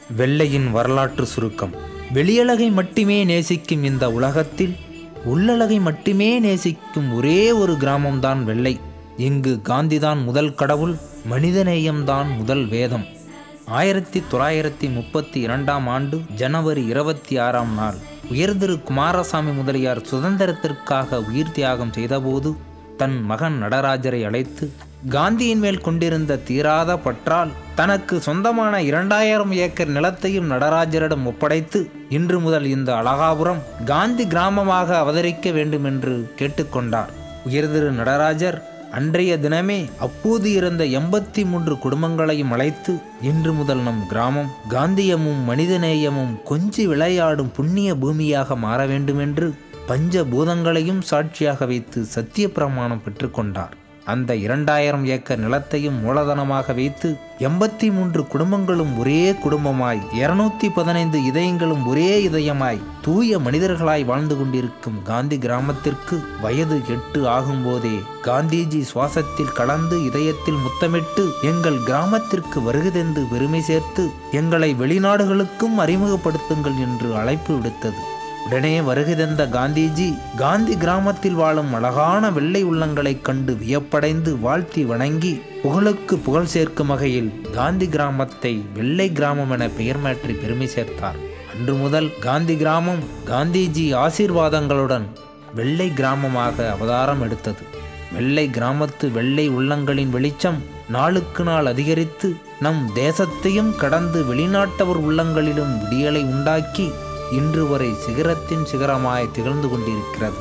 வெள்ளையின் வரலாற்று சுருக்கம் வெளியழகை மட்டுமே நேசிக்கும் இந்த உலகத்தில் உள்ளழகை மட்டுமே நேசிக்கும் ஒரே ஒரு கிராமம்தான் வெள்ளை இங்கு காந்திதான் முதல் கடவுள் மனிதநேயம்தான் முதல் வேதம் ஆயிரத்தி தொள்ளாயிரத்தி முப்பத்தி இரண்டாம் ஆண்டு ஜனவரி இருபத்தி ஆறாம் நாள் உயர்திரு குமாரசாமி முதலியார் சுதந்திரத்திற்காக உயிர் தியாகம் செய்தபோது தன் மகன் நடராஜரை அழைத்து காந்தியின் மேல் கொண்டிருந்த தீராத பற்றால் தனக்கு சொந்தமான இரண்டாயிரம் ஏக்கர் நிலத்தையும் நடராஜரிடம் ஒப்படைத்து இன்று முதல் இந்த அழகாபுரம் காந்தி கிராமமாக அவதரிக்க வேண்டும் என்று கேட்டுக்கொண்டார் உயர்திரு நடராஜர் அன்றைய தினமே அப்போது இருந்த எண்பத்தி மூன்று குடும்பங்களையும் அழைத்து இன்று முதல் நம் கிராமம் காந்தியமும் மனிதநேயமும் கொஞ்சி விளையாடும் புண்ணிய பூமியாக மாற வேண்டுமென்று பஞ்ச பூதங்களையும் சாட்சியாக வைத்து சத்திய பிரமாணம் பெற்றுக்கொண்டார் அந்த இரண்டாயிரம் ஏக்கர் நிலத்தையும் மூலதனமாக வைத்து எண்பத்தி மூன்று குடும்பங்களும் ஒரே குடும்பமாய் இருநூத்தி பதினைந்து இதயங்களும் ஒரே இதயமாய் தூய மனிதர்களாய் வாழ்ந்து கொண்டிருக்கும் காந்தி கிராமத்திற்கு வயது எட்டு ஆகும்போதே காந்திஜி சுவாசத்தில் கலந்து இதயத்தில் முத்தமிட்டு எங்கள் கிராமத்திற்கு வருகதென்று பெருமை சேர்த்து எங்களை வெளிநாடுகளுக்கும் அறிமுகப்படுத்துங்கள் என்று அழைப்பு விடுத்தது உடனே வருகிறந்த காந்திஜி காந்தி கிராமத்தில் வாழும் அழகான வெள்ளை உள்ளங்களைக் கண்டு வியப்படைந்து வாழ்த்தி வணங்கி புகழுக்கு புகழ் சேர்க்கும் வகையில் காந்தி கிராமத்தை வெள்ளை கிராமம் என பெயர் மாற்றி பெருமை சேர்த்தார் அன்று முதல் காந்தி கிராமம் காந்திஜி ஆசீர்வாதங்களுடன் வெள்ளை கிராமமாக அவதாரம் எடுத்தது வெள்ளை கிராமத்து வெள்ளை உள்ளங்களின் வெளிச்சம் நாளுக்கு நாள் அதிகரித்து நம் தேசத்தையும் கடந்து வெளிநாட்டவர் உள்ளங்களிலும் விடியலை உண்டாக்கி இன்று வரை சிகரத்தின் சிகரமாய் திகழ்ந்து கொண்டிருக்கிறது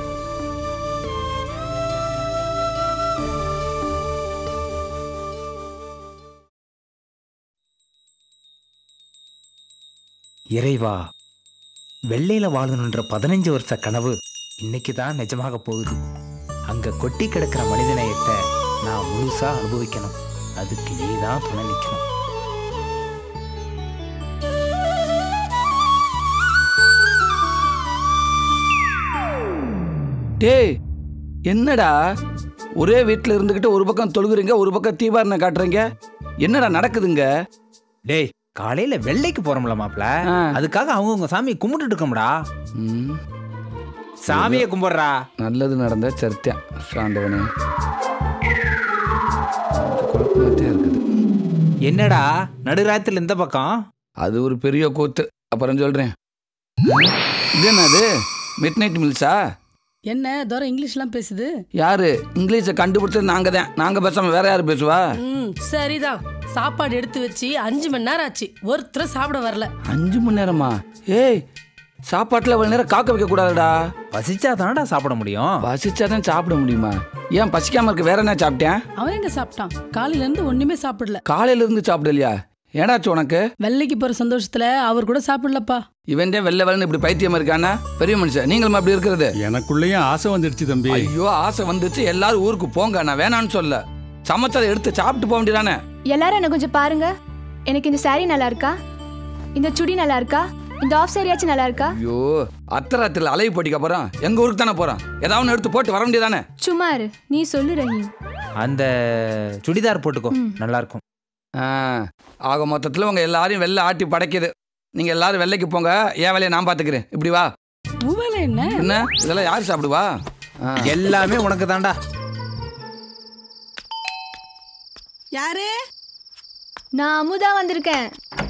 இறைவா வெள்ளையில வாழணுன்ற பதினஞ்சு வருஷ கனவு இன்னைக்கு தான் நிஜமாக போகுது அங்க கொட்டி கிடக்கிற மனிதநேயத்தை நான் முழுசா அனுபவிக்கணும் அதுக்கு நீ தான் துணை நிற்கணும் டேய் என்னடா ஒரே வீட்டில் இருந்துக்கிட்டு ஒரு பக்கம் தொழுகுறீங்க ஒரு பக்கம் தீபாரணை காட்டுறீங்க என்னடா நடக்குதுங்க டேய் காலையில வெள்ளைக்கு போறோம்ல மாப்ள ஆ. அதுக்காக அவங்கவுங்க சாமியை கும்பிட்டுட்டு இருக்கோம்டா ம், சாமியை கும்பிடுறா நல்லது நடந்த சரித்தேன் சாண்டவனே குழப்பமாத்தே இருக்குது என்னடா நடுராத்திரில இந்த பக்கம் அது ஒரு பெரிய கூத்து அப்புறம் சொல்கிறேன் இது என்னது மிட் நைட் மில்ஸா என்ன தூரம் இங்கிலீஷ்லாம் பேசுது யாரு இங்கிலீஷை கண்டுபிடிச்சது நாங்க தான் நாங்க பேசாம வேற யாரு பேசுவா ம் சரிதான் சாப்பாடு எடுத்து வச்சு அஞ்சு மணி நேரம் ஆச்சு ஒருத்தர் சாப்பிட வரல அஞ்சு மணி நேரமா ஏய் சாப்பாட்டுல அவ்வளவு நேரம் காக்க வைக்க கூடாதுடா பசிச்சா தானடா சாப்பிட முடியும் பசிச்சாதான் சாப்பிட முடியுமா ஏன் பசிக்காம இருக்க வேற என்ன சாப்பிட்டேன் அவன் எங்க சாப்பிட்டான் காலையில இருந்து ஒண்ணுமே சாப்பிடல காலையில இருந்து சாப்பிடலையா ஏடாச்சு உனக்கு வெள்ளைக்கு போற சந்தோஷத்துல அவர் கூட சாப்பிடலப்பா இவன் வெள்ளை வெள்ளன்னு இப்படி பைத்தியமா இருக்கானா பெரிய மனுஷன் நீங்களும் அப்படி இருக்கிறது எனக்குள்ளேயும் ஆசை வந்துடுச்சு தம்பி ஐயோ ஆசை வந்துச்சு எல்லாரும் ஊருக்கு போங்க நான் வேணான்னு சொல்ல சமைச்சதை எடுத்து சாப்பிட்டு போக வேண்டியதானே எல்லாரும் என்ன கொஞ்சம் பாருங்க எனக்கு இந்த saree நல்லா இருக்கா இந்த சுடி நல்லா இருக்கா இந்த ஆஃப் சாரியாச்சும் நல்லா இருக்கா ஐயோ அத்தராத்திரில அலைவு போட்டிக்கு அப்புறம் எங்க ஊருக்கு தானே போறோம் ஏதாவது ஒன்று எடுத்து போட்டு வர வேண்டியதானே சும்மா இரு நீ சொல்லு ரஹீம் அந்த சுடிதார் போட்டுக்கோ நல்லா இருக்கும் ஆ, ஆக மொத்தத்தில் உங்க எல்லாரையும் வெள்ளை ஆட்டி படைக்குது நீங்க எல்லாரும் வெள்ளைக்கு போங்க என் வேலையை நான் பாத்துக்கிறேன் இப்படி வா உவேல என்ன என்ன இதெல்லாம் யார் சாப்பிடுவா ஆ. எல்லாமே உனக்கு தான்டா யாரு நான் அமுதா வந்திருக்கேன்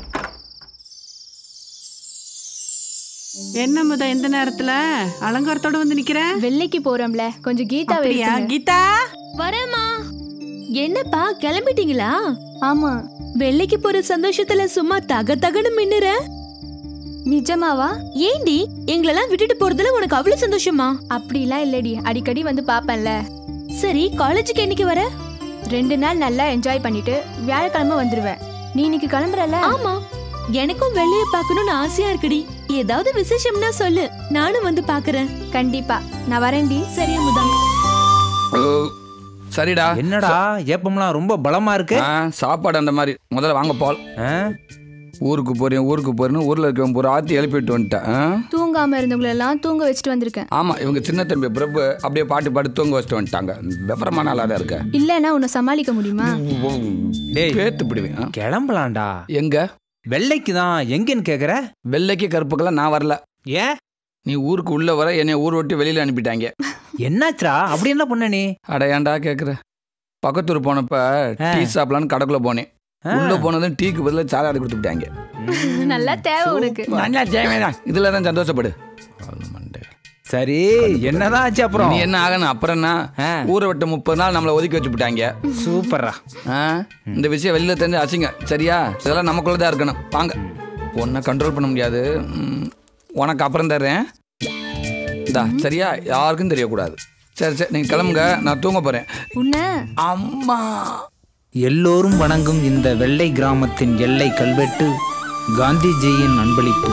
என்ன முத எந்த நேரத்துல அலங்காரத்தோட வந்து நிக்கிற வெள்ளைக்கு போறோம்ல கொஞ்சம் கீதா அப்படியா வெயிட் கீதா வரேம்மா என்னப்பா கிளம்பிட்டீங்களா ஆமா வெள்ளைக்கு போற சந்தோஷத்துல சும்மா தக தகன்னு மின்னுற நிஜமாவா ஏண்டி எங்களெல்லாம் விட்டுட்டு போறதுல உனக்கு அவ்வளவு சந்தோஷமா அப்படிலாம் இல்லடி அடிக்கடி வந்து பாப்பேன்ல சரி காலேஜுக்கு என்னைக்கு வர ரெண்டு நாள் நல்லா என்ஜாய் பண்ணிட்டு வியாழக்கிழமை வந்துருவேன் நீ இன்னைக்கு கிளம்புறல ஆமா எனக்கும் வெள்ளைய பார்க்கணும்னு ஆசையா இருக்குடி ஏதாவது விசேஷம்னா சொல்லு நானும் வந்து பாக்குறேன் கண்டிப்பா நான் வரேன்டி சரி அமுதா ஓ, சரிடா என்னடா ஏப்பம்லாம் ரொம்ப பலமா இருக்கு ஆ, சாப்பாடு அந்த மாதிரி முதல்ல வாங்க போல் ஆ? ஊருக்கு போறேன் ஊருக்கு போறேன்னு ஊர்ல இருக்கவன் பூரா ஆத்தி எழுப்பிட்டு வந்துட்டேன் ஆ? தூங்காம இருந்தவங்களெல்லாம் தூங்க வச்சுட்டு வந்திருக்கேன் ஆமா இவங்க சின்ன தம்பி பிரபு அப்படியே பாட்டு பாட்டு தூங்க வச்சுட்டு வந்துட்டாங்க விவரமான ஆளா தான் இருக்க இல்லைன்னா உன்னை சமாளிக்க முடியுமா டேய் பேத்து பிடிவேன் ஆ? கிளம்பலாம்டா எங்க வெள்ளைக்கு தான் எங்கன்னு கேக்குற வெள்ளைக்கு கருப்புக்கெல்லாம் நான் வரல ஏன் நீ ஊருக்கு உள்ள வர என்னை ஊர் விட்டு வெளியில அனுப்பிட்டாங்க என்னாச்சுடா அப்படி என்ன பண்ண நீ அட ஏன்டா கேக்குற பக்கத்தூர் போனப்ப ஆ. டீ சாப்பிடலான்னு கடைக்குள்ள போனேன் ஆ. உள்ள போனதும் டீக்கு பதிலா சாலாடு கொடுத்து விட்டாங்க நல்லா தேவை உனக்கு நல்லா தேவைதான் இதுல தான் சந்தோஷப்படு அது மண்டை. சரி என்னதான் ஆச்சு அப்புறம் நீ என்ன ஆகணும் அப்புறம் என்ன ஆ. ஊரை விட்டு முப்பது நாள் நம்மளை ஒதுக்கி வச்சு விட்டாங்க சூப்பர்ரா ஆ? இந்த விஷயம் வெளியில தெரிஞ்சு அசிங்க சரியா இதெல்லாம் நமக்குள்ள தான் இருக்கணும் வாங்க உன்னை கண்ட்ரோல் பண்ண முடியாது ம், உனக்கு அப்புறம் தர்றேன் இந்தா சரியா யாருக்கும் தெரியக்கூடாது சரி சரி நீங்கள் கிளம்புங்க நான் தூங்க போகிறேன் உன்ன அம்மா எல்லோரும் வணங்கும் இந்த வெள்ளை கிராமத்தின் எல்லை கல்வெட்டு காந்திஜியின் அன்பளிப்பு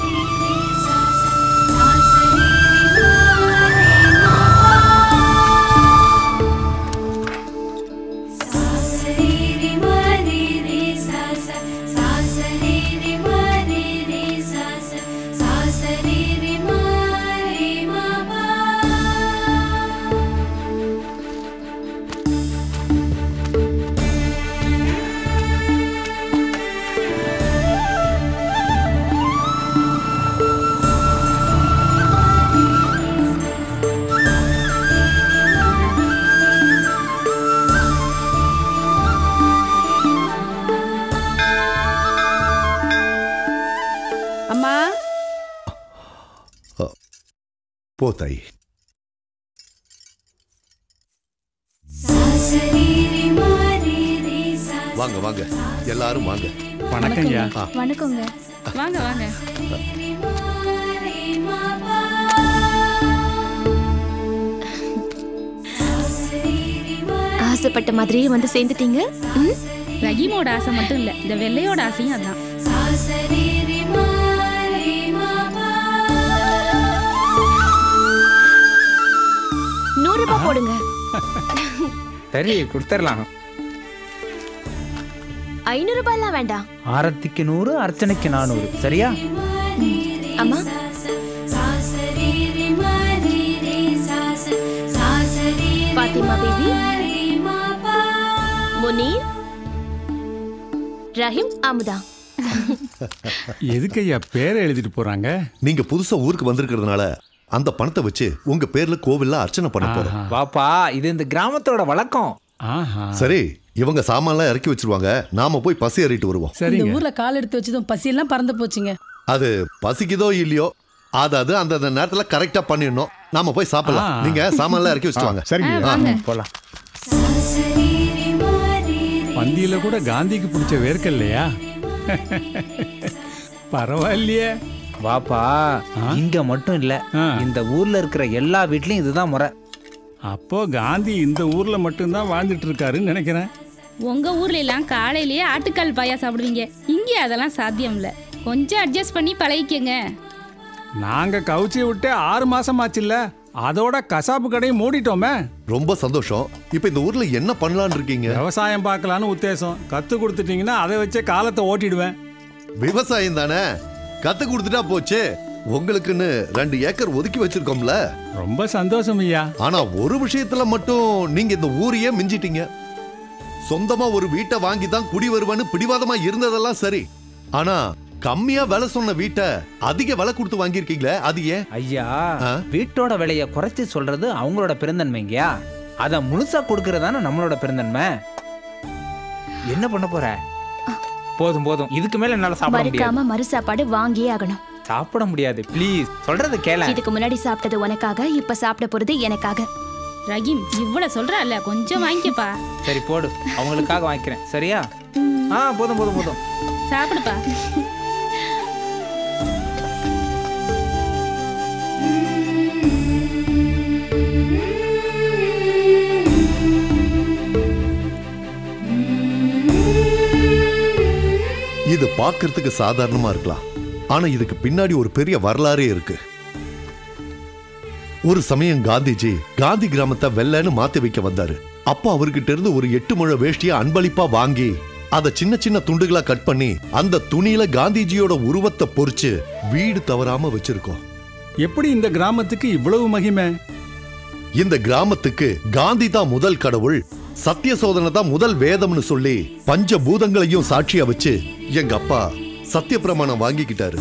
அம்மா போ தாய் வாங்க வாங்க எல்லாரும் வாங்க வணக்கம்யா வணக்கங்க வாங்க வாங்க ஆசைப்பட்ட மாதிரியே வந்து சேர்ந்துட்டீங்க ம்? ரஹீமோட ஆசை மட்டும் இல்ல இந்த வெள்ளையோட ஆசையும் அதான் நூறு ரூபாய் போடுங்க சரி கொடுத்துடலாம் ஐநூறு ரூபாய்லாம் வேண்டாம் ஆரத்திக்கு நூறு அர்ச்சனைக்கு நானூறு சரியா அம்மா பாத்திமா பேபி முனீர் ரஹீம் அமுதா எதுக்கு ஐயா பேரை எழுதிட்டு போறாங்க நீங்க புதுசா ஊருக்கு வந்திருக்கிறதுனால அந்த பணத்தை வச்சு உங்க பேர்ல கோவில்ல அர்ச்சனை பண்ண போறோம் ஆஹா. வாப்பா இது இந்த கிராமத்தோட வழக்கம் ஆஹா சரி இவங்க சாமான்லாம் இறக்கி வச்சிருவாங்க நாம போய் பசி ஏறிட்டு வருவோம் இந்த சரிங்க ஊர்ல கால் எடுத்து வச்சதும் பசியெல்லாம் பறந்து போச்சுங்க அது பசிக்குதோ இல்லையோ அதாவது அந்த நேரத்துல கரெக்டா பண்ணிடணும் நாம போய் சாப்பிடலாம் ஆ. நீங்க சாமான்லாம் இறக்கி வச்சுட்டு வாங்க சரிங்க போலாம் பந்தியில கூட காந்திக்கு பிடிச்ச வேர்க்கல்லையா பரவாயில்லையே வாப்பா ஆ? இங்க மட்டும் இல்ல ஆ. இந்த ஊர்ல இருக்கிற எல்லா வீட்லயும் இதுதான் முறை அப்போ காந்தி இந்த ஊர்ல மட்டும்தான் வாழ்ந்துட்டு இருக்காருன்னு நினைக்கிறேன் உங்க ஊர்ல எல்லாம் காலையிலேயே ஆட்டுக்கால் பாயா சாப்பிடுவீங்க இங்கே அதெல்லாம் சாத்தியம் இல்ல கொஞ்சம் அட்ஜஸ்ட் பண்ணி பழகிக்கங்க நாங்க கவுச்சி விட்டு ஆறு மாசம் ஆச்சுல்ல அதோட கசாப்பு கடையும் மூடிட்டோமே ரொம்ப சந்தோஷம் இப்போ இந்த ஊர்ல என்ன பண்ணலாம்னு இருக்கீங்க விவசாயம் பார்க்கலான்னு உத்தேசம் கத்து கொடுத்துட்டீங்கன்னா அதை வச்சே காலத்தை ஓட்டிடுவேன் விவசாயம் தானே கத்து கொடுத்துட்டா போச்சு உங்களுக்குன்னு ரெண்டு ஏக்கர் ஒதுக்கி வச்சிருக்கோம்ல ரொம்ப சந்தோஷம் ஐயா ஆனா ஒரு விஷயத்துல மட்டும் நீங்க இந்த ஊரையே மிஞ்சிட்டீங்க சொந்தமா ஒரு வீட்டை வாங்கி தான் குடி வருவேன்னு பிடிவாதமா இருந்ததெல்லாம் சரி ஆனா கம்மியா விலை சொன்ன வீட்டை அதிக விலை கொடுத்து வாங்கியிருக்கீங்களே அது ஏன் ஐயா ஆ? வீட்டோட விலைய குறைச்சி சொல்றது அவங்களோட பெருந்தன்மைங்கயா அத முழுசா கொடுக்கறதானே நம்மளோட பெருந்தன்மை என்ன பண்ண போற போதும் போதும் இதுக்கு மேல என்னால சாப்பிட முடியாது மறுக்காம மறு சாப்பாடு வாங்கியே ஆகணும் சாப்பிட முடியாது ப்ளீஸ் சொல்றது கேள இதுக்கு முன்னாடி சாப்பிட்டது உனக்காக இப்ப சாப்பிட போறது எனக்காக ரஹீம் இவ்வளவு சொல்றல்ல கொஞ்சம் வாங்கிக்கப்பா சரி போடு அவங்களுக்காக வாங்கிக்கிறேன் சரியா ஆ போதும் போதும் போதும் சாப்பிடுப்பா இது பார்க்கிறதுக்கு சாதாரணமா இருக்கலாம் ஆனா இதுக்கு பின்னாடி ஒரு பெரிய வரலாறே இருக்கு ஒரு சமயம் காந்திஜி காந்தி கிராமத்தை வெள்ளன்னு மாத்தி வைக்க வந்தாரு அப்ப அவர்கிட்ட இருந்து ஒரு எட்டு முழ வேஷ்டிய அன்பளிப்பா வாங்கி அத சின்ன சின்ன துண்டுகளா கட் பண்ணி அந்த துணியில காந்திஜியோட உருவத்தை பொறிச்சு வீடு தவறாம வச்சிருக்கோம் எப்படி இந்த கிராமத்துக்கு இவ்வளவு மகிமை இந்த கிராமத்துக்கு காந்தி தான் முதல் கடவுள் சத்திய சோதனை தான் முதல் வேதம்னு சொல்லி பஞ்ச பூதங்களையும் சாட்சியா வச்சு எங்க அப்பா சத்தியப்பிரமாணம் வாங்கிக்கிட்டாரு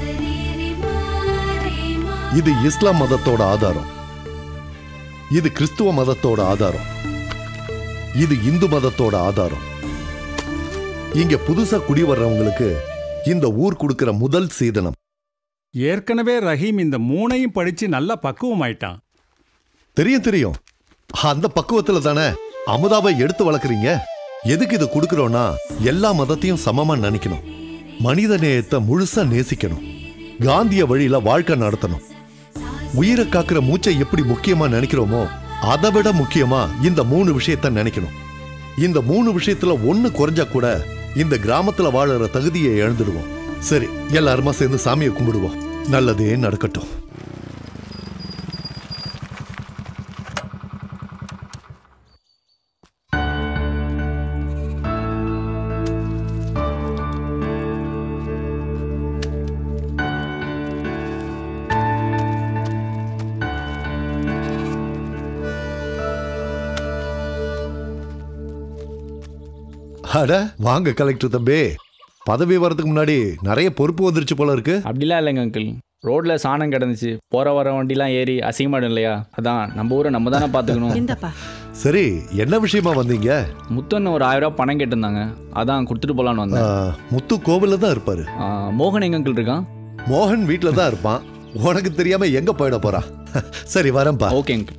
இது இஸ்லாம் மதத்தோட ஆதாரம் இது கிறிஸ்துவ மதத்தோட ஆதாரம் இது இந்து மதத்தோட ஆதாரம் இங்க புதுசா குடி வர்றவங்களுக்கு இந்த ஊர் கொடுக்கிற முதல் சீதனம் ஏற்கனவே ரஹீம் இந்த மூணையும் படிச்சு நல்லா பக்குவமாயிட்டான் தெரியும் தெரியும் அந்த பக்குவத்துல தானே அமுதாவை எடுத்து வளர்க்குறீங்க எதுக்கு இதை கொடுக்கறோம்னா எல்லா மதத்தையும் சமமா நினைக்கணும் மனித நேயத்தை முழுசா நேசிக்கணும் காந்திய வழியில வாழ்க்கை நடத்தணும் உயிரை காக்கிற மூச்சை எப்படி முக்கியமா நினைக்கிறோமோ அதை விட முக்கியமா இந்த மூணு விஷயத்த நினைக்கணும் இந்த மூணு விஷயத்துல ஒண்ணு குறைஞ்சா கூட இந்த கிராமத்துல வாழற தகுதியை இழந்துடுவோம் சரி எல்லாருமா சேர்ந்து சாமியை கும்பிடுவோம் நல்லதே நடக்கட்டும் அட வாங்க கலெக்டர் தம்பி பதவி வரதுக்கு முன்னாடி நிறைய பொறுப்பு வந்துருச்சு போல இருக்கு அப்படிலாம் இல்லைங்க அங்கிள் ரோட்ல சாணம் கிடந்துச்சு போற வர வண்டிலாம் ஏறி அசிங்கமாடும் இல்லையா அதான் நம்ம ஊரை நம்ம தானே பார்த்துக்கணும் இந்தப்பா சரி என்ன விஷயமா வந்தீங்க முத்தன் ஒரு ஆயிரம் ரூபாய் பணம் கேட்டிருந்தாங்க அதான் கொடுத்துட்டு போலான்னு ஆ, வந்தேன் முத்து கோவில்ல தான் இருப்பாரு ஆ, மோகன் எங்க அங்கிள் இருக்கான் மோகன் வீட்ல தான் இருப்பான் உனக்கு தெரியாம எங்க போயிட போறான் சரி வரேன்பா ஓகே அங்கிள்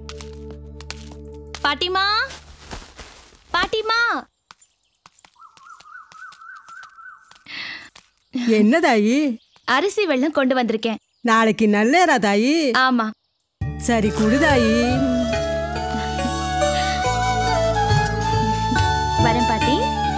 பாட்டிமா பாட்டிமா என்ன தாயி அரிசி வெள்ளம் கொண்டு வந்திருக்கேன் நாளைக்கு நல்லேரா தாயி ஆமா சரி குடு தாயி வரேன் பாட்டி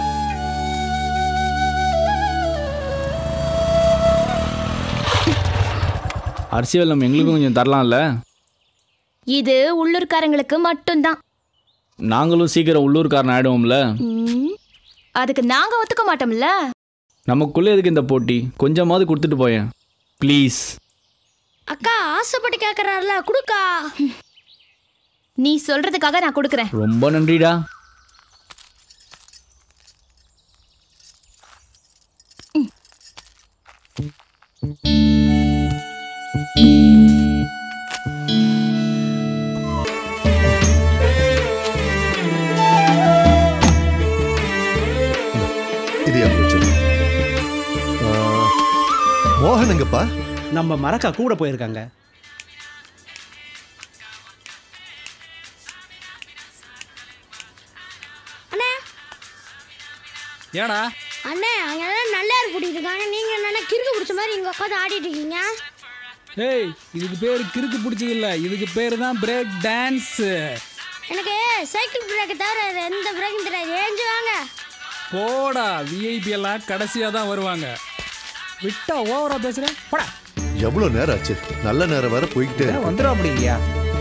அரிசி வெள்ளம் எங்களுக்கும் கொஞ்சம் தரலாம்ல இது உள்ளூர்காரங்களுக்கு மட்டும்தான் நாங்களும் சீக்கிரம் உள்ளூர்காரன் ஆயிடுவோம்ல ம், அதுக்கு நாங்க ஒத்துக்க மாட்டோம்ல நமக்குள்ளே எதுக்கு இந்த போட்டி கொஞ்சமாவது கொடுத்துட்டு போயேன் ப்ளீஸ் அக்கா ஆசைப்பட்டு கேக்குறாருல குடுக்கா நீ சொல்றதுக்காக நான் கொடுக்கறேன் ரொம்ப நன்றிடா இது என் பிரச்சனை. ஆ, மோகன் எங்கப்பா நம்ம மரக்கா கூட போயிருக்காங்க ஏடா அண்ணே அங்க எல்லாம் நல்லா கூட்டிட்டு இருக்காங்க நீங்க என்னன்னா கிறுக்கு பிடிச்ச மாதிரி இங்க உட்காந்து ஆடிட்டு இருக்கீங்க ஏய் இதுக்கு பேர் கிறுக்கு பிடிச்சது இல்ல இதுக்கு பேர் தான் பிரேக் டான்ஸ் எனக்கு சைக்கிள் பிரேக்கை தவிர வேற எந்த பிரேக்கும் தெரியாது ஏஞ்சு வாங்க போடா விஐபி எல்லாம் கடைசியா தான் வருவாங்க விட்டா ஓவரா பேசுற போடா எவ்வளவு நேரம் ஆச்சு நல்ல நேரம் வேற போய்கிட்டே இருக்கு. வந்துடும் அப்படிங்கய்யா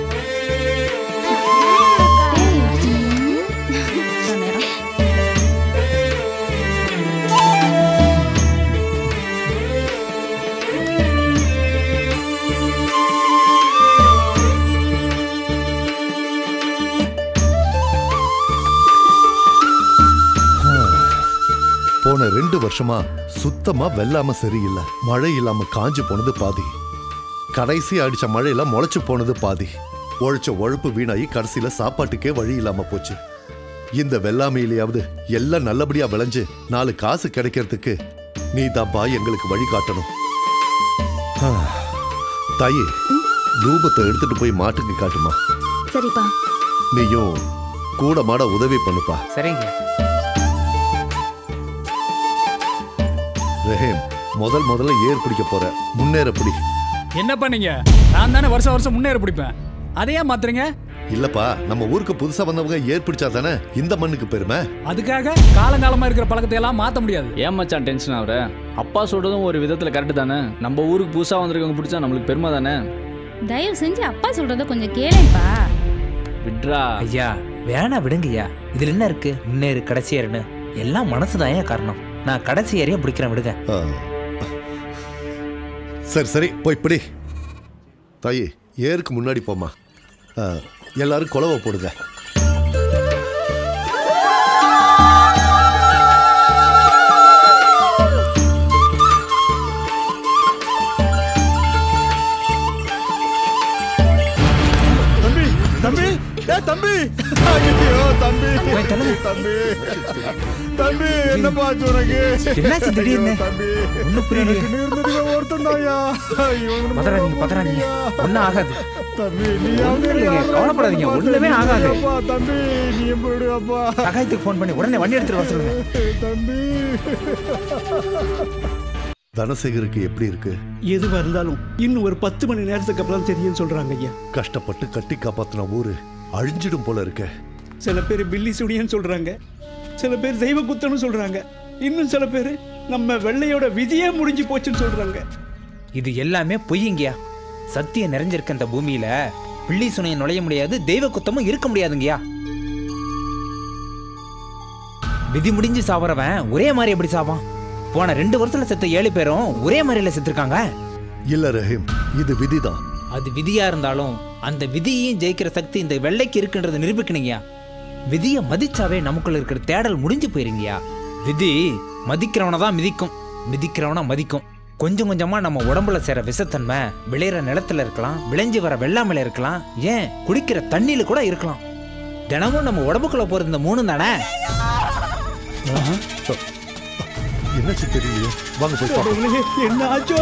போன ரெண்டு வருஷமா சுத்தமா வெள்ளாம சரியில்லை மழை இல்லாம காஞ்சு போனது பாதி கடைசி அடிச்ச மழையில முளைச்சு போனது பாதி உழைச்ச உழைப்பு வீணாகி கடைசியில சாப்பாட்டுக்கே வழி இல்லாம போச்சு இந்த வெள்ளாமையிலேயாவது எல்லாம் நல்லபடியா விளைஞ்சு நாலு காசு கிடைக்கிறதுக்கு நீ தான்ப்பா எங்களுக்கு வழி காட்டணும் ஆ, தாயே தூபத்தை எடுத்துட்டு போய் மாட்டுக்கு காட்டுமா சரிப்பா நீயும் கூட மாட உதவி பண்ணுப்பா சரிங்க ரஹேம் முதல் முதல்ல ஏர் பிடிக்க போற முன்னேற பிடி என்ன பண்ணீங்க நான் தானே வருஷம் வருஷம் முன்னேற பிடிப்பேன் அதையே மாத்துறீங்க இல்லப்பா நம்ம ஊருக்கு புதுசா வந்தவங்க ஏர் பிடிச்சா தானே இந்த மண்ணுக்கு பெருமை அதுக்காக காலங்காலமா இருக்கிற பழக்கத்தை எல்லாம் மாத்த முடியாது ஏன் மச்சான் டென்ஷன் ஆகுற அப்பா சொல்றதும் ஒரு விதத்துல கரெக்டு தானே நம்ம ஊருக்கு புதுசா வந்திருக்கவங்க பிடிச்சா நம்மளுக்கு பெருமை தானே தயவு செஞ்சு அப்பா சொல்றத கொஞ்சம் கேளேப்பா விட்ரா ஐயா வேணா விடுங்கய்யா இதுல என்ன இருக்கு முன்னேறு கடைசி ஏறுன்னு எல்லாம் மனசுதான் ஏன் காரணம் நான் கடைசி ஏறியா பிடிக்கிறேன் விடுங்க ஆ. சரி சரி போய் பிடி தாயி ஏருக்கு முன்னாடி போமா ஆ, எல்லாரும் குலவை போடுங்க தம்பி என்னப்பா ஆச்சு உனக்கு என்னாச்சு திடீர்னு? தம்பி ஒண்ணும் புரியலையே. எனக்கு இருந்தது ஒருத்தன் தான்யா பதறாதீங்க பதறாதீங்க ஒன்றும் ஆகாது தம்பி நீ ஒண்ணும் இல்லைங்க, கவலைப்படாதீங்க, ஒண்ணுமே ஆகாது. தம்பி நீ போயிடுவாப்பா சகாயத்துக்கு ஃபோன் பண்ணி உடனே வண்டி எடுத்துட்டு வர சொல்லுங்க தம்பி தனசேகருக்கு எப்படி இருக்கு எதுவா இருந்தாலும் இன்னும் ஒரு பத்து மணி நேரத்துக்கு அப்புறம் தெரியும்னு சொல்றாங்க ஐயா கஷ்டப்பட்டு கட்டி காப்பாத்தின ஊரு அழிஞ்சிடும் போல இருக்க சில பேர் பில்லி சுடியன்னு சொல்றாங்க சில பேர் தெய்வ குத்தம்னு சொல்றாங்க இன்னும் சில பேர் நம்ம வெள்ளையோட விதியே முடிஞ்சு போச்சுன்னு சொல்றாங்க இது எல்லாமே பொய்யுங்கயா சத்தியம் நிறைஞ்சிருக்க இந்த பூமியில பிள்ளி சுனையை நுழைய முடியாது தெய்வ குத்தமும் இருக்க முடியாதுங்கய்யா விதி முடிஞ்சு சாவறவன் ஒரே மாதிரி எப்படி சாவான் போன ரெண்டு வருஷத்துல செத்த ஏழு பேரும் ஒரே மாதிரில செத்துருக்காங்க இல்ல ரஹீம் இது விதிதான் அது விதியா இருந்தாலும் அந்த விதியையும் ஜெயிக்கிற சக்தி இந்த வெள்ளைக்கு இருக்குன்றதை நிரூபிக்கணுங்கயா விதியை மதிச்சாவே நமக்குள்ள இருக்கிற தேடல் முடிஞ்சு போயிருங்கயா விதி மதிக்கிறவனை தான் மிதிக்கும் மிதிக்கிறவனை மதிக்கும் கொஞ்சம் கொஞ்சமா நம்ம உடம்புல சேர விஷத்தன்மை விளையிற நிலத்துல இருக்கலாம் விளைஞ்சு வர வெள்ளாமையில இருக்கலாம் ஏன் குடிக்கிற தண்ணியில கூட இருக்கலாம் தினமும் நம்ம உடம்புக்குள்ள போறது இந்த மூணு தானே என்னாச்சு தெரியலையே வாங்க போய் பார்ப்போம். கடவுளே, என்ன ஆச்சோ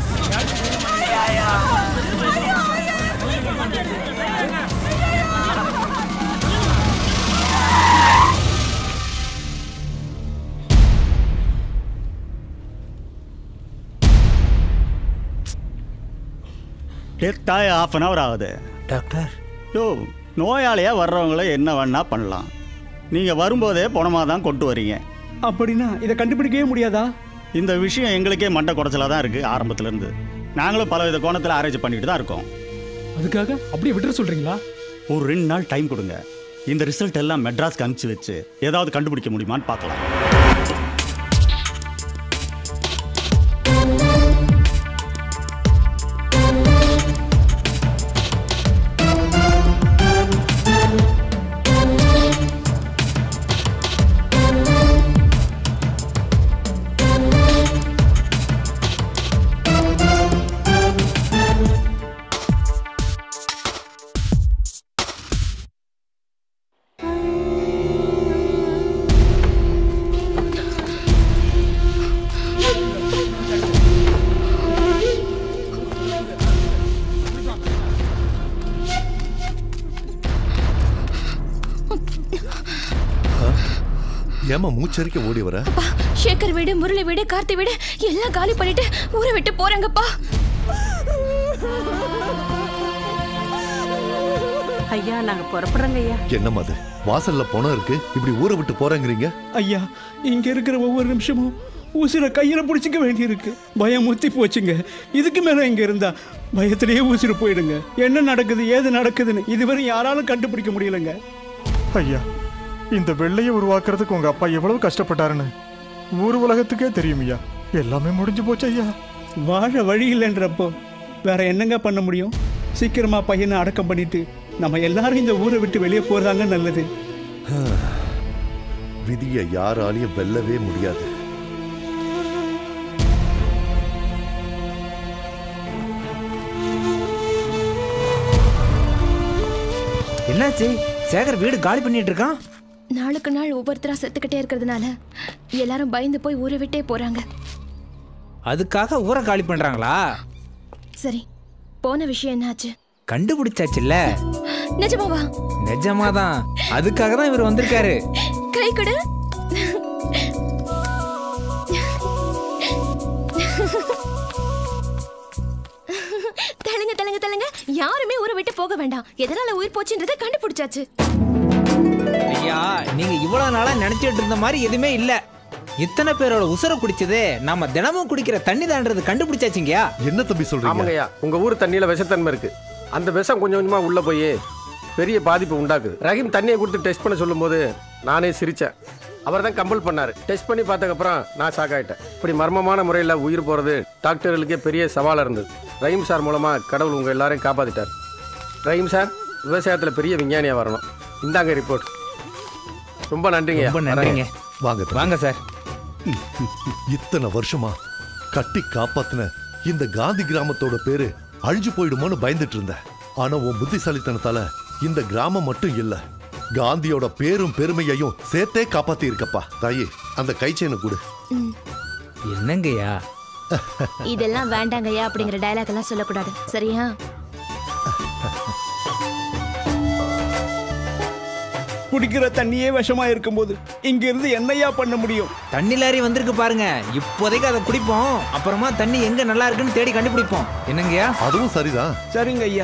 டெத் ஆகி ஆஃப் அன் ஹவர் ஆகுது டாக்டர் யோ நோயாளியாக வர்றவங்கள என்ன வேணா பண்ணலாம் நீங்கள் வரும்போதே பணமாக தான் கொண்டு வரீங்க அப்படின்னா இதை கண்டுபிடிக்கவே முடியாதா இந்த விஷயம் எங்களுக்கே மண்டை குடைச்சலாக தான் இருக்குது ஆரம்பத்துலேருந்து நாங்களும் பலவித கோணத்தில் ஆராய்ச்சி பண்ணிட்டு தான் இருக்கோம் அதுக்காக அப்படியே விட்டுற சொல்றீங்களா ஒரு ரெண்டு நாள் டைம் கொடுங்க இந்த ரிசல்ட் எல்லாம் மெட்ராஸ்க்கு அனுப்பிச்சு வச்சு ஏதாவது கண்டுபிடிக்க முடியுமான்னு பார்க்கலாம் ஏமா மூச்சரிக்க ஓடி வர சேகர் வீடு முரளி வீடு கார்த்தி வீடு எல்லாம் காலி பண்ணிட்டு ஊரை விட்டு போறாங்கப்பா ஐயா நாங்க புறப்படுறோங்க ஐயா என்னம்மா அது வாசல்ல பணம் இருக்கு இப்படி ஊரை விட்டு போறேங்கிறீங்க ஐயா இங்க இருக்கிற ஒவ்வொரு நிமிஷமும் உசிரை கையில பிடிச்சிக்க வேண்டியிருக்கு பயம் முத்தி போச்சுங்க இதுக்கு மேல இங்க இருந்தா பயத்திலேயே உசிறு போயிடுங்க என்ன நடக்குது ஏது நடக்குதுன்னு இதுவரை யாராலும் கண்டுபிடிக்க முடியலங்க ஐயா இந்த வெள்ளையை உருவாக்குறதுக்கு உங்க அப்பா எவ்வளவு கஷ்டப்பட்டாருன்னு ஊர் உலகத்துக்கே தெரியும் ஐயா எல்லாமே முடிஞ்சு போச்சு ஐயா வாழ வழி இல்லைன்றப்போ வேற என்னங்க பண்ண முடியும் சீக்கிரமா பையனை அடக்கம் பண்ணிட்டு நம்ம எல்லாரும் இந்த ஊரை விட்டு வெளியே போறதாங்க நல்லது விதியை யாராலையும் வெல்லவே முடியாது என்னாச்சு சேகர் வீடு காலி பண்ணிட்டு இருக்கான் நாளுக்கு நாள் ஒவ்வொருத்தரா செத்துக்கிட்டே இருக்கிறதுனால எல்லாரும் பயந்து போய் ஊரை விட்டே போறாங்க அதுக்காக ஊரை காலி பண்றாங்களா சரி போன விஷயம் என்னாச்சு கண்டுபிடிச்சாச்சுல்ல நிஜமாவா நிஜமாதான் அதுக்காக தான் இவர் வந்திருக்காரு கை கொடு தெலுங்கு தெலுங்கு தெலுங்கு யாருமே ஊரை விட்டு போக வேண்டாம் எதனால உயிர் போச்சுன்றதை கண்டுபிடிச்சாச்சு ஐயா நீங்க இவ்வளவு நாளா நினைச்சிட்டு இருந்த மாதிரி எதுவுமே இல்ல இத்தனை பேரோட உசுர குடிச்சதே நாம தினமும் குடிக்கிற தண்ணி தான்றது கண்டுபிடிச்சாச்சுங்கயா என்ன தம்பி ஆமாங்கய்யா உங்க ஊர் தண்ணியில விஷத்தன்மை இருக்கு அந்த விஷம் கொஞ்சம் கொஞ்சமா உள்ள போய் பெரிய பாதிப்பு உண்டாக்குது ரஹீம் தண்ணியை கொடுத்து டெஸ்ட் பண்ண சொல்லும்போது நானே சிரிச்சேன் அவர் தான் கம்பல் பண்ணாரு டெஸ்ட் பண்ணி பார்த்ததுக்கப்புறம் நான் ஷாக் ஆயிட்டேன் இப்படி மர்மமான முறையில் உயிர் போகிறது டாக்டர்களுக்கே பெரிய சவாலாக இருந்தது ரஹீம் சார் மூலமாக கடவுள் உங்கள் எல்லாரையும் காப்பாற்றிட்டார் ரஹீம் சார் விவசாயத்தில் பெரிய விஞ்ஞானியாக வரணும் இந்தாங்க ரிப்போர்ட் ரொம்ப நன்றிங்க ரொம்ப நன்றிங்க வாங்க வாங்க சார் இத்தனை வருஷமா கட்டி காப்பாத்தின இந்த காந்தி கிராமத்தோட பேரு அழிஞ்சு போயிடுமோன்னு பயந்துட்டு இருந்தேன் ஆனா உன் புத்திசாலித்தனத்தால இந்த கிராமம் மட்டும் இல்ல காந்தியோட பேரும் பெருமையையும் சேர்த்தே காப்பாத்தி இருக்கப்பா தாயே அந்த கை செயினை கொடு என்னங்கய்யா இதெல்லாம் வேண்டாங்கய்யா அப்படிங்கிற டயலாக் எல்லாம் சொல்லக்கூடாது சரியா குடிக்கிற தண்ணியே விஷமா இருக்கும்போது இங்க இருந்து என்னையா பண்ண முடியும் தண்ணி லாரி வந்திருக்கு பாருங்க இப்போதைக்கு அதை குடிப்போம் அப்புறமா தண்ணி எங்க நல்லா இருக்குன்னு தேடி கண்டுபிடிப்போம் என்னங்கய்யா அதுவும் சரிதான் சரிங்க ஐயா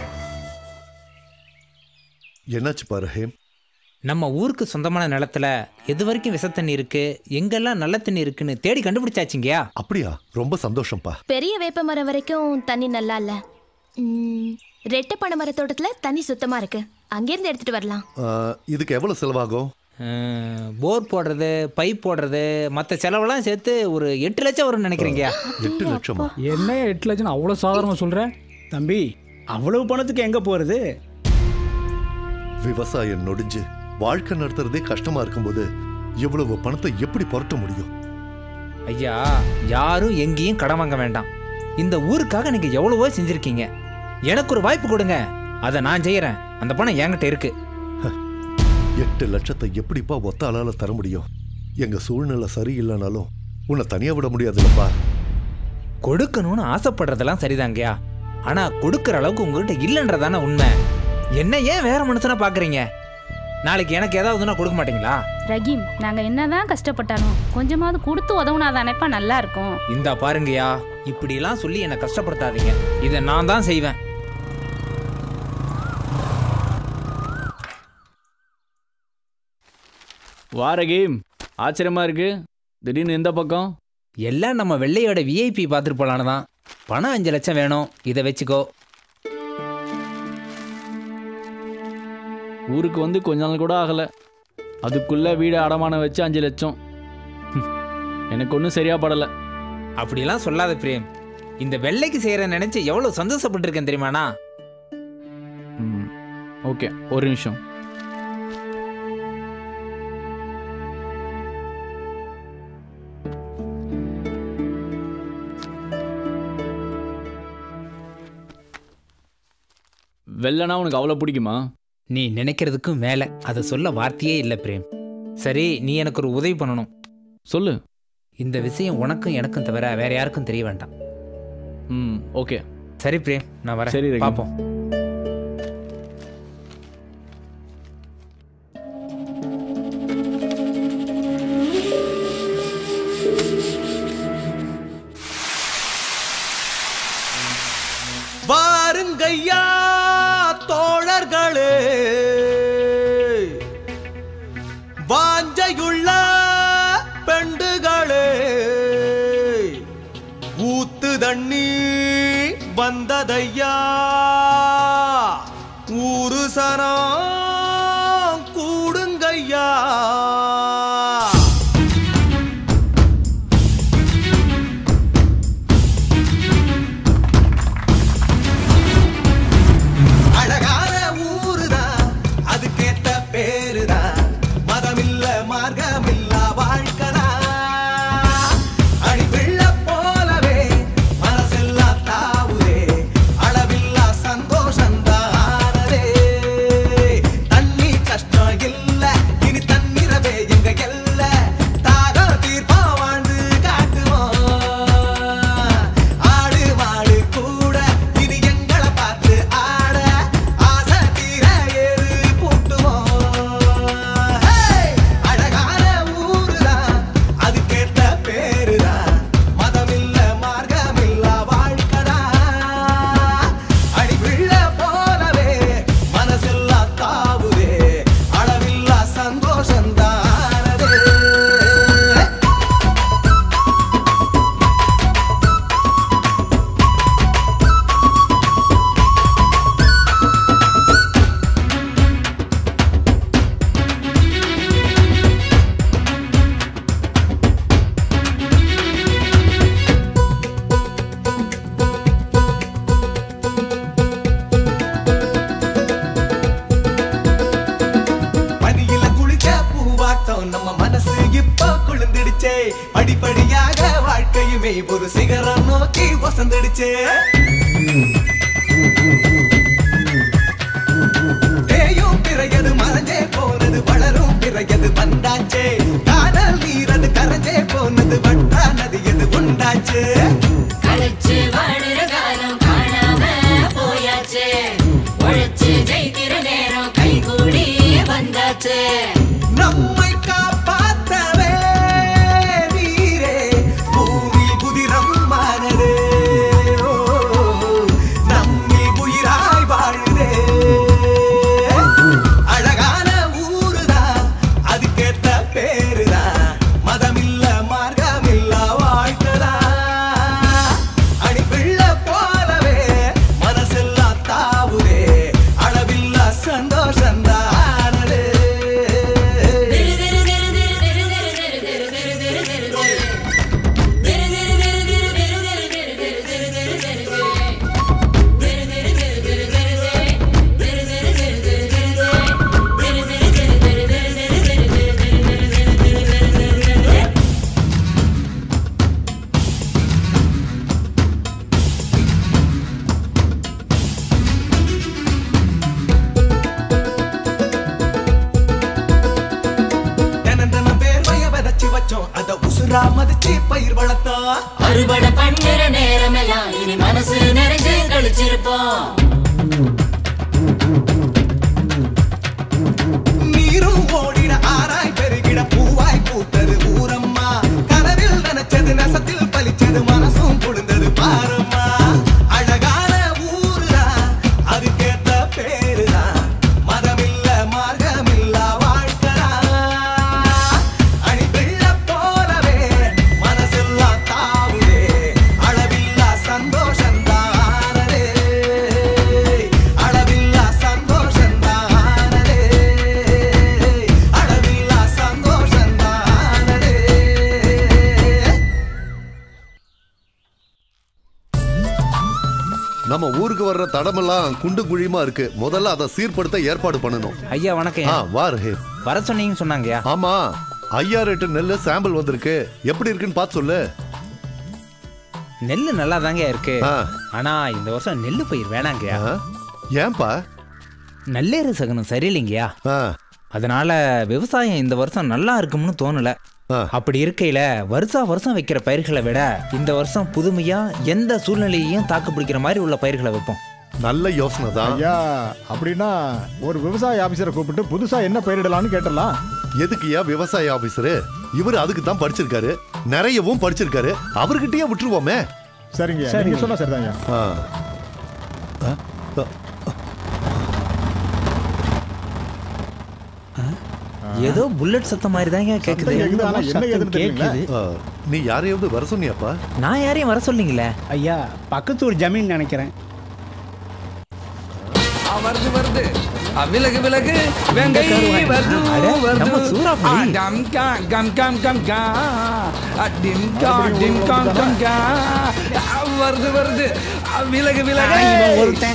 என்னாச்சு பாரு ஹேம் நம்ம ஊருக்கு சொந்தமான நிலத்துல எது வரைக்கும் விஷத்தண்ணி இருக்கு எங்கெல்லாம் நல்ல தண்ணி இருக்குன்னு தேடி கண்டுபிடிச்சாச்சுங்கய்யா அப்படியா ரொம்ப சந்தோஷம்ப்பா பெரிய வேப்ப மரம் வரைக்கும் தண்ணி நல்லா இல்ல ம், ரெட்டை பனை மர தோட்டத்துல தண்ணி சுத்தமா இருக்கு அங்கிருந்து எடுத்துட்டு வரலாம் ஆ, இதுக்கு எவ்வளவு செலவாகும் அஹ், போர் போடுறது பைப் போடுறது மற்ற செலவெல்லாம் சேர்த்து ஒரு எட்டு லட்சம் வரும்னு நினைக்கிறீங்கய்யா எட்டு லட்சமா என்ன எட்டு லட்சம் அவ்வளோ சாதாரணமாக சொல்கிற தம்பி அவ்வளவு பணத்துக்கு எங்க போறது விவசாயம் நொடிஞ்சு வாழ்க்கை நடத்துறதே கஷ்டமா இருக்கும்போது இவ்வளவு பணத்தை எப்படி புரட்ட முடியும் ஐயா யாரும் எங்கேயும் கடன் வாங்க வேண்டாம் இந்த ஊருக்காக நீங்க எவ்வளவோ செஞ்சிருக்கீங்க எனக்கு ஒரு வாய்ப்பு கொடுங்க அதை நான் செய்யறேன் அந்த பணம் என்கிட்ட இருக்கு எட்டு லட்சத்தை எப்படிப்பா ஒத்த ஆளால தர முடியும் எங்க சூழ்நிலை சரியில்லைனாலும் உன்னை தனியா விட முடியாதுல்லப்பா கொடுக்கணும்னு ஆசைப்படுறதெல்லாம் சரிதாங்கய்யா ஆனா கொடுக்கற அளவுக்கு உங்ககிட்ட இல்லைன்றதானே உண்மை என்ன ஏன் வேற மனுஷனா பாக்குறீங்க நாளைக்கு எனக்கு ஏதாவதுன்னா கொடுக்க மாட்டீங்களா ரஹீம் நாங்க என்னதான் கஷ்டப்பட்டாலும் கொஞ்சமாவது கொடுத்து உதவுனாதானேப்பா நல்லா இருக்கும் இந்தா பாருங்கய்யா இப்படிலாம் சொல்லி என்னை கஷ்டப்படுத்தாதீங்க இதை நான் தான் செய்வேன் வார கேம் ஆச்சரியமா இருக்கு திடீர்னு எந்த பக்கம் எல்லாம் நம்ம வெள்ளையோட விஐபி பார்த்துட்டு போலான்னு தான் பணம் அஞ்சு லட்சம் வேணும் இதை வச்சுக்கோ ஊருக்கு வந்து கொஞ்ச நாள் கூட ஆகலை அதுக்குள்ளே வீடு அடமானம் வச்சு அஞ்சு லட்சம் ஹம், எனக்கு ஒன்றும் சரியா படலை அப்படிலாம் சொல்லாத பிரேம் இந்த வெள்ளைக்கு செய்யற நினைச்சு எவ்வளவு சந்தோஷப்பட்டிருக்கேன் தெரியுமாண்ணா ம் ஓகே ஒரு நிமிஷம் வெள்ளனா உனக்கு அவ்வளோ பிடிக்குமா நீ நினைக்கிறதுக்கும் மேலே அதை சொல்ல வார்த்தையே இல்லை பிரேம் சரி நீ எனக்கு ஒரு உதவி பண்ணணும் சொல்லு இந்த விஷயம் உனக்கும் எனக்கும் தவிர வேற யாருக்கும் தெரிய வேண்டாம் ம் ஓகே சரி பிரேம் நான் வரேன் சரி, ரஹீம். பார்ப்போம் வாருங்கய்யா தோழர்களே வாஞ்சையுள்ள பெண்டுகளே ஊத்து தண்ணி வந்ததையா ஊரு சரம் கூடுங்கய்யா அழகான ஊருதான் அதுக்கேத்த பேருதான் மதமில்ல மார்க்கமில்ல வாழ்க்கைதான் அடிப்பிள்ள போலவே மனசெல்லாம் தாவுதே அளவில்லா சந்தோஷந்தானதே தண்ணி கஷ்டம் இல்ல இனி தன்னிறவே எங்க எல்ல தாகம் தீர்ப்பா வாழ்ந்து காட்டுவோம் ஆடு மாடு கூட இனி எங்களை பார்த்து ஆட ஆசை தீர ஏறு பூட்டுவோம் ஹே! அழகான ஊருதான் அதுக்கேத்த பேருதான் மதமில்ல மார்க்கமில்ல வாழ்க்கைதான் அடிவிள்ள போலவே மனசெல்லாம் தாவுதே அளவில்லா சந்தோஷந்தானதே பனியில குளிச்ச பூவாட்டம் நம்ம மனசு இப்ப குளிர்ந்துடுச்சே படிப்படியாக வாழ்க்கையுமே ஒரு சிகரம் நோக்கி வசந்துடுச்சே விளையும் பிறையது மறைஞ்சே போனது வளரும் பிறையது வந்தாச்சே காதல் நீரது கரைஞ்சே போனது வற்றா நதியது உண்டாச்சே கழிச்சு வாழுற காலம் காணாம போயாச்சு உழைச்சு ஜெயிக்கிற நேரம் கைகூடி வந்தாச்சு நம்மை காப்பாத்தவே நீரே பூமி புதிரம் மானதே ஓ, நம்மில் உயிராய் வாழுதே அழகான ஊருதான் அதுக்கேத்த பேருதான் மதமில்ல மார்க்கமில்ல வாழ்க்கைதான் அடிப்பிள்ள போலவே மனசெல்லாம் தாவுதே அளவில்ல சந்தோஷந்தானதே தினம் தினம் வேர்வைய விதைச்சு வச்சோம் அத உசுரா மதிச்சு பயிர் வளர்த்தோம் அறுவடை பண்ணுற நேரமெல்லாம் இனி மனசு நிறைஞ்சு கழிச்சிருப்போம் நீரும் ஓடிட ஆராய் பெருகிட பூவாய் பூத்தது ஊரம்மா கனவில் நினைச்சது நசத்தில் பலிச்சது மனசும் குளிர்ந்தது பாரம்மா அழகான ஊருதான் அதுக்கேத்த பேருதான் மதமில்ல மார்க்கமில்ல வாழ்க்கைதான் அணி வெள்ள போலவே மனசெல்லாம் தாவுதே அளவில்லா சந்தோஷந்தானதே அளவில்லா சந்தோஷந்தானதே அளவில்லா சந்தோஷந்தானதே நம்ம ஊருக்கு வர்ற தடமெல்லாம் குண்டு குழியுமா இருக்கு முதல்ல அதை சீர்படுத்த ஏற்பாடு பண்ணணும் ஐயா வணக்கம் ஆ வா ரஹீம் வர சொன்னீங்கன்னு சொன்னாங்கய்யா ஆமா ஐயா ரேட்டு நெல்லு சாம்பிள் வந்திருக்கு எப்படி இருக்குன்னு பார்த்து சொல்லு நெல்லு நல்லா தாங்க இருக்கு ஆனா இந்த வருஷம் நெல்லு பயிர் வேணாங்கய்யா ஏன்பா நல்லேறு சகனம் சரியில்லைங்கய்யா அதனால விவசாயம் இந்த வருஷம் நல்லா இருக்கும்னு தோணல அப்படி இருக்கையில வருஷா வருஷம் வைக்கிற பயிர்களை விட இந்த வருஷம் புதுமையா எந்த சூழ்நிலையையும் தாக்கு பிடிக்கிற மாதிரி உள்ள பயிர்களை வைப்போம் நல்ல யோசனை தான் ஐயா அப்படின்னா ஒரு விவசாய ஆபீசரை கூப்பிட்டு புதுசா என்ன பயிரிடலாம்னு கேட்டலாம் எதுக்குயா விவசாய ஆபீசரு இவர் அதுக்கு தான் படிச்சிருக்காரு நிறையவும் படிச்சிருக்காரு அவர்கிட்டயே விட்டுருவோமே சரிங்க நீங்க சொன்னா சரிதாங்க ஆ. ஆ, ஆ, ஏதோ புல்லட் சத்தம் மாதிரி தாங்க கேக்குது கேக்குது, ஆனா என்ன ஏதுன்னு தெரியல. ஆ, நீ யாரையாவது வர சொன்னியாப்பா நான் யாரையும் வர சொல்லிங்களே ஐயா பக்கத்து ஒரு ஜமீன் நினைக்கிறேன் ஆ, வருது வருது ஆ, விலகு விலகு வெங்கை வருது அட, நம்ம வருது சூறாப்பொழி. ஆ, டம் கா, கம் கம் கம் கா. ஆ, டிம் கா, டிம் காம் கம் கா. ஆ, வருது வருது ஆ, விலகு விலகு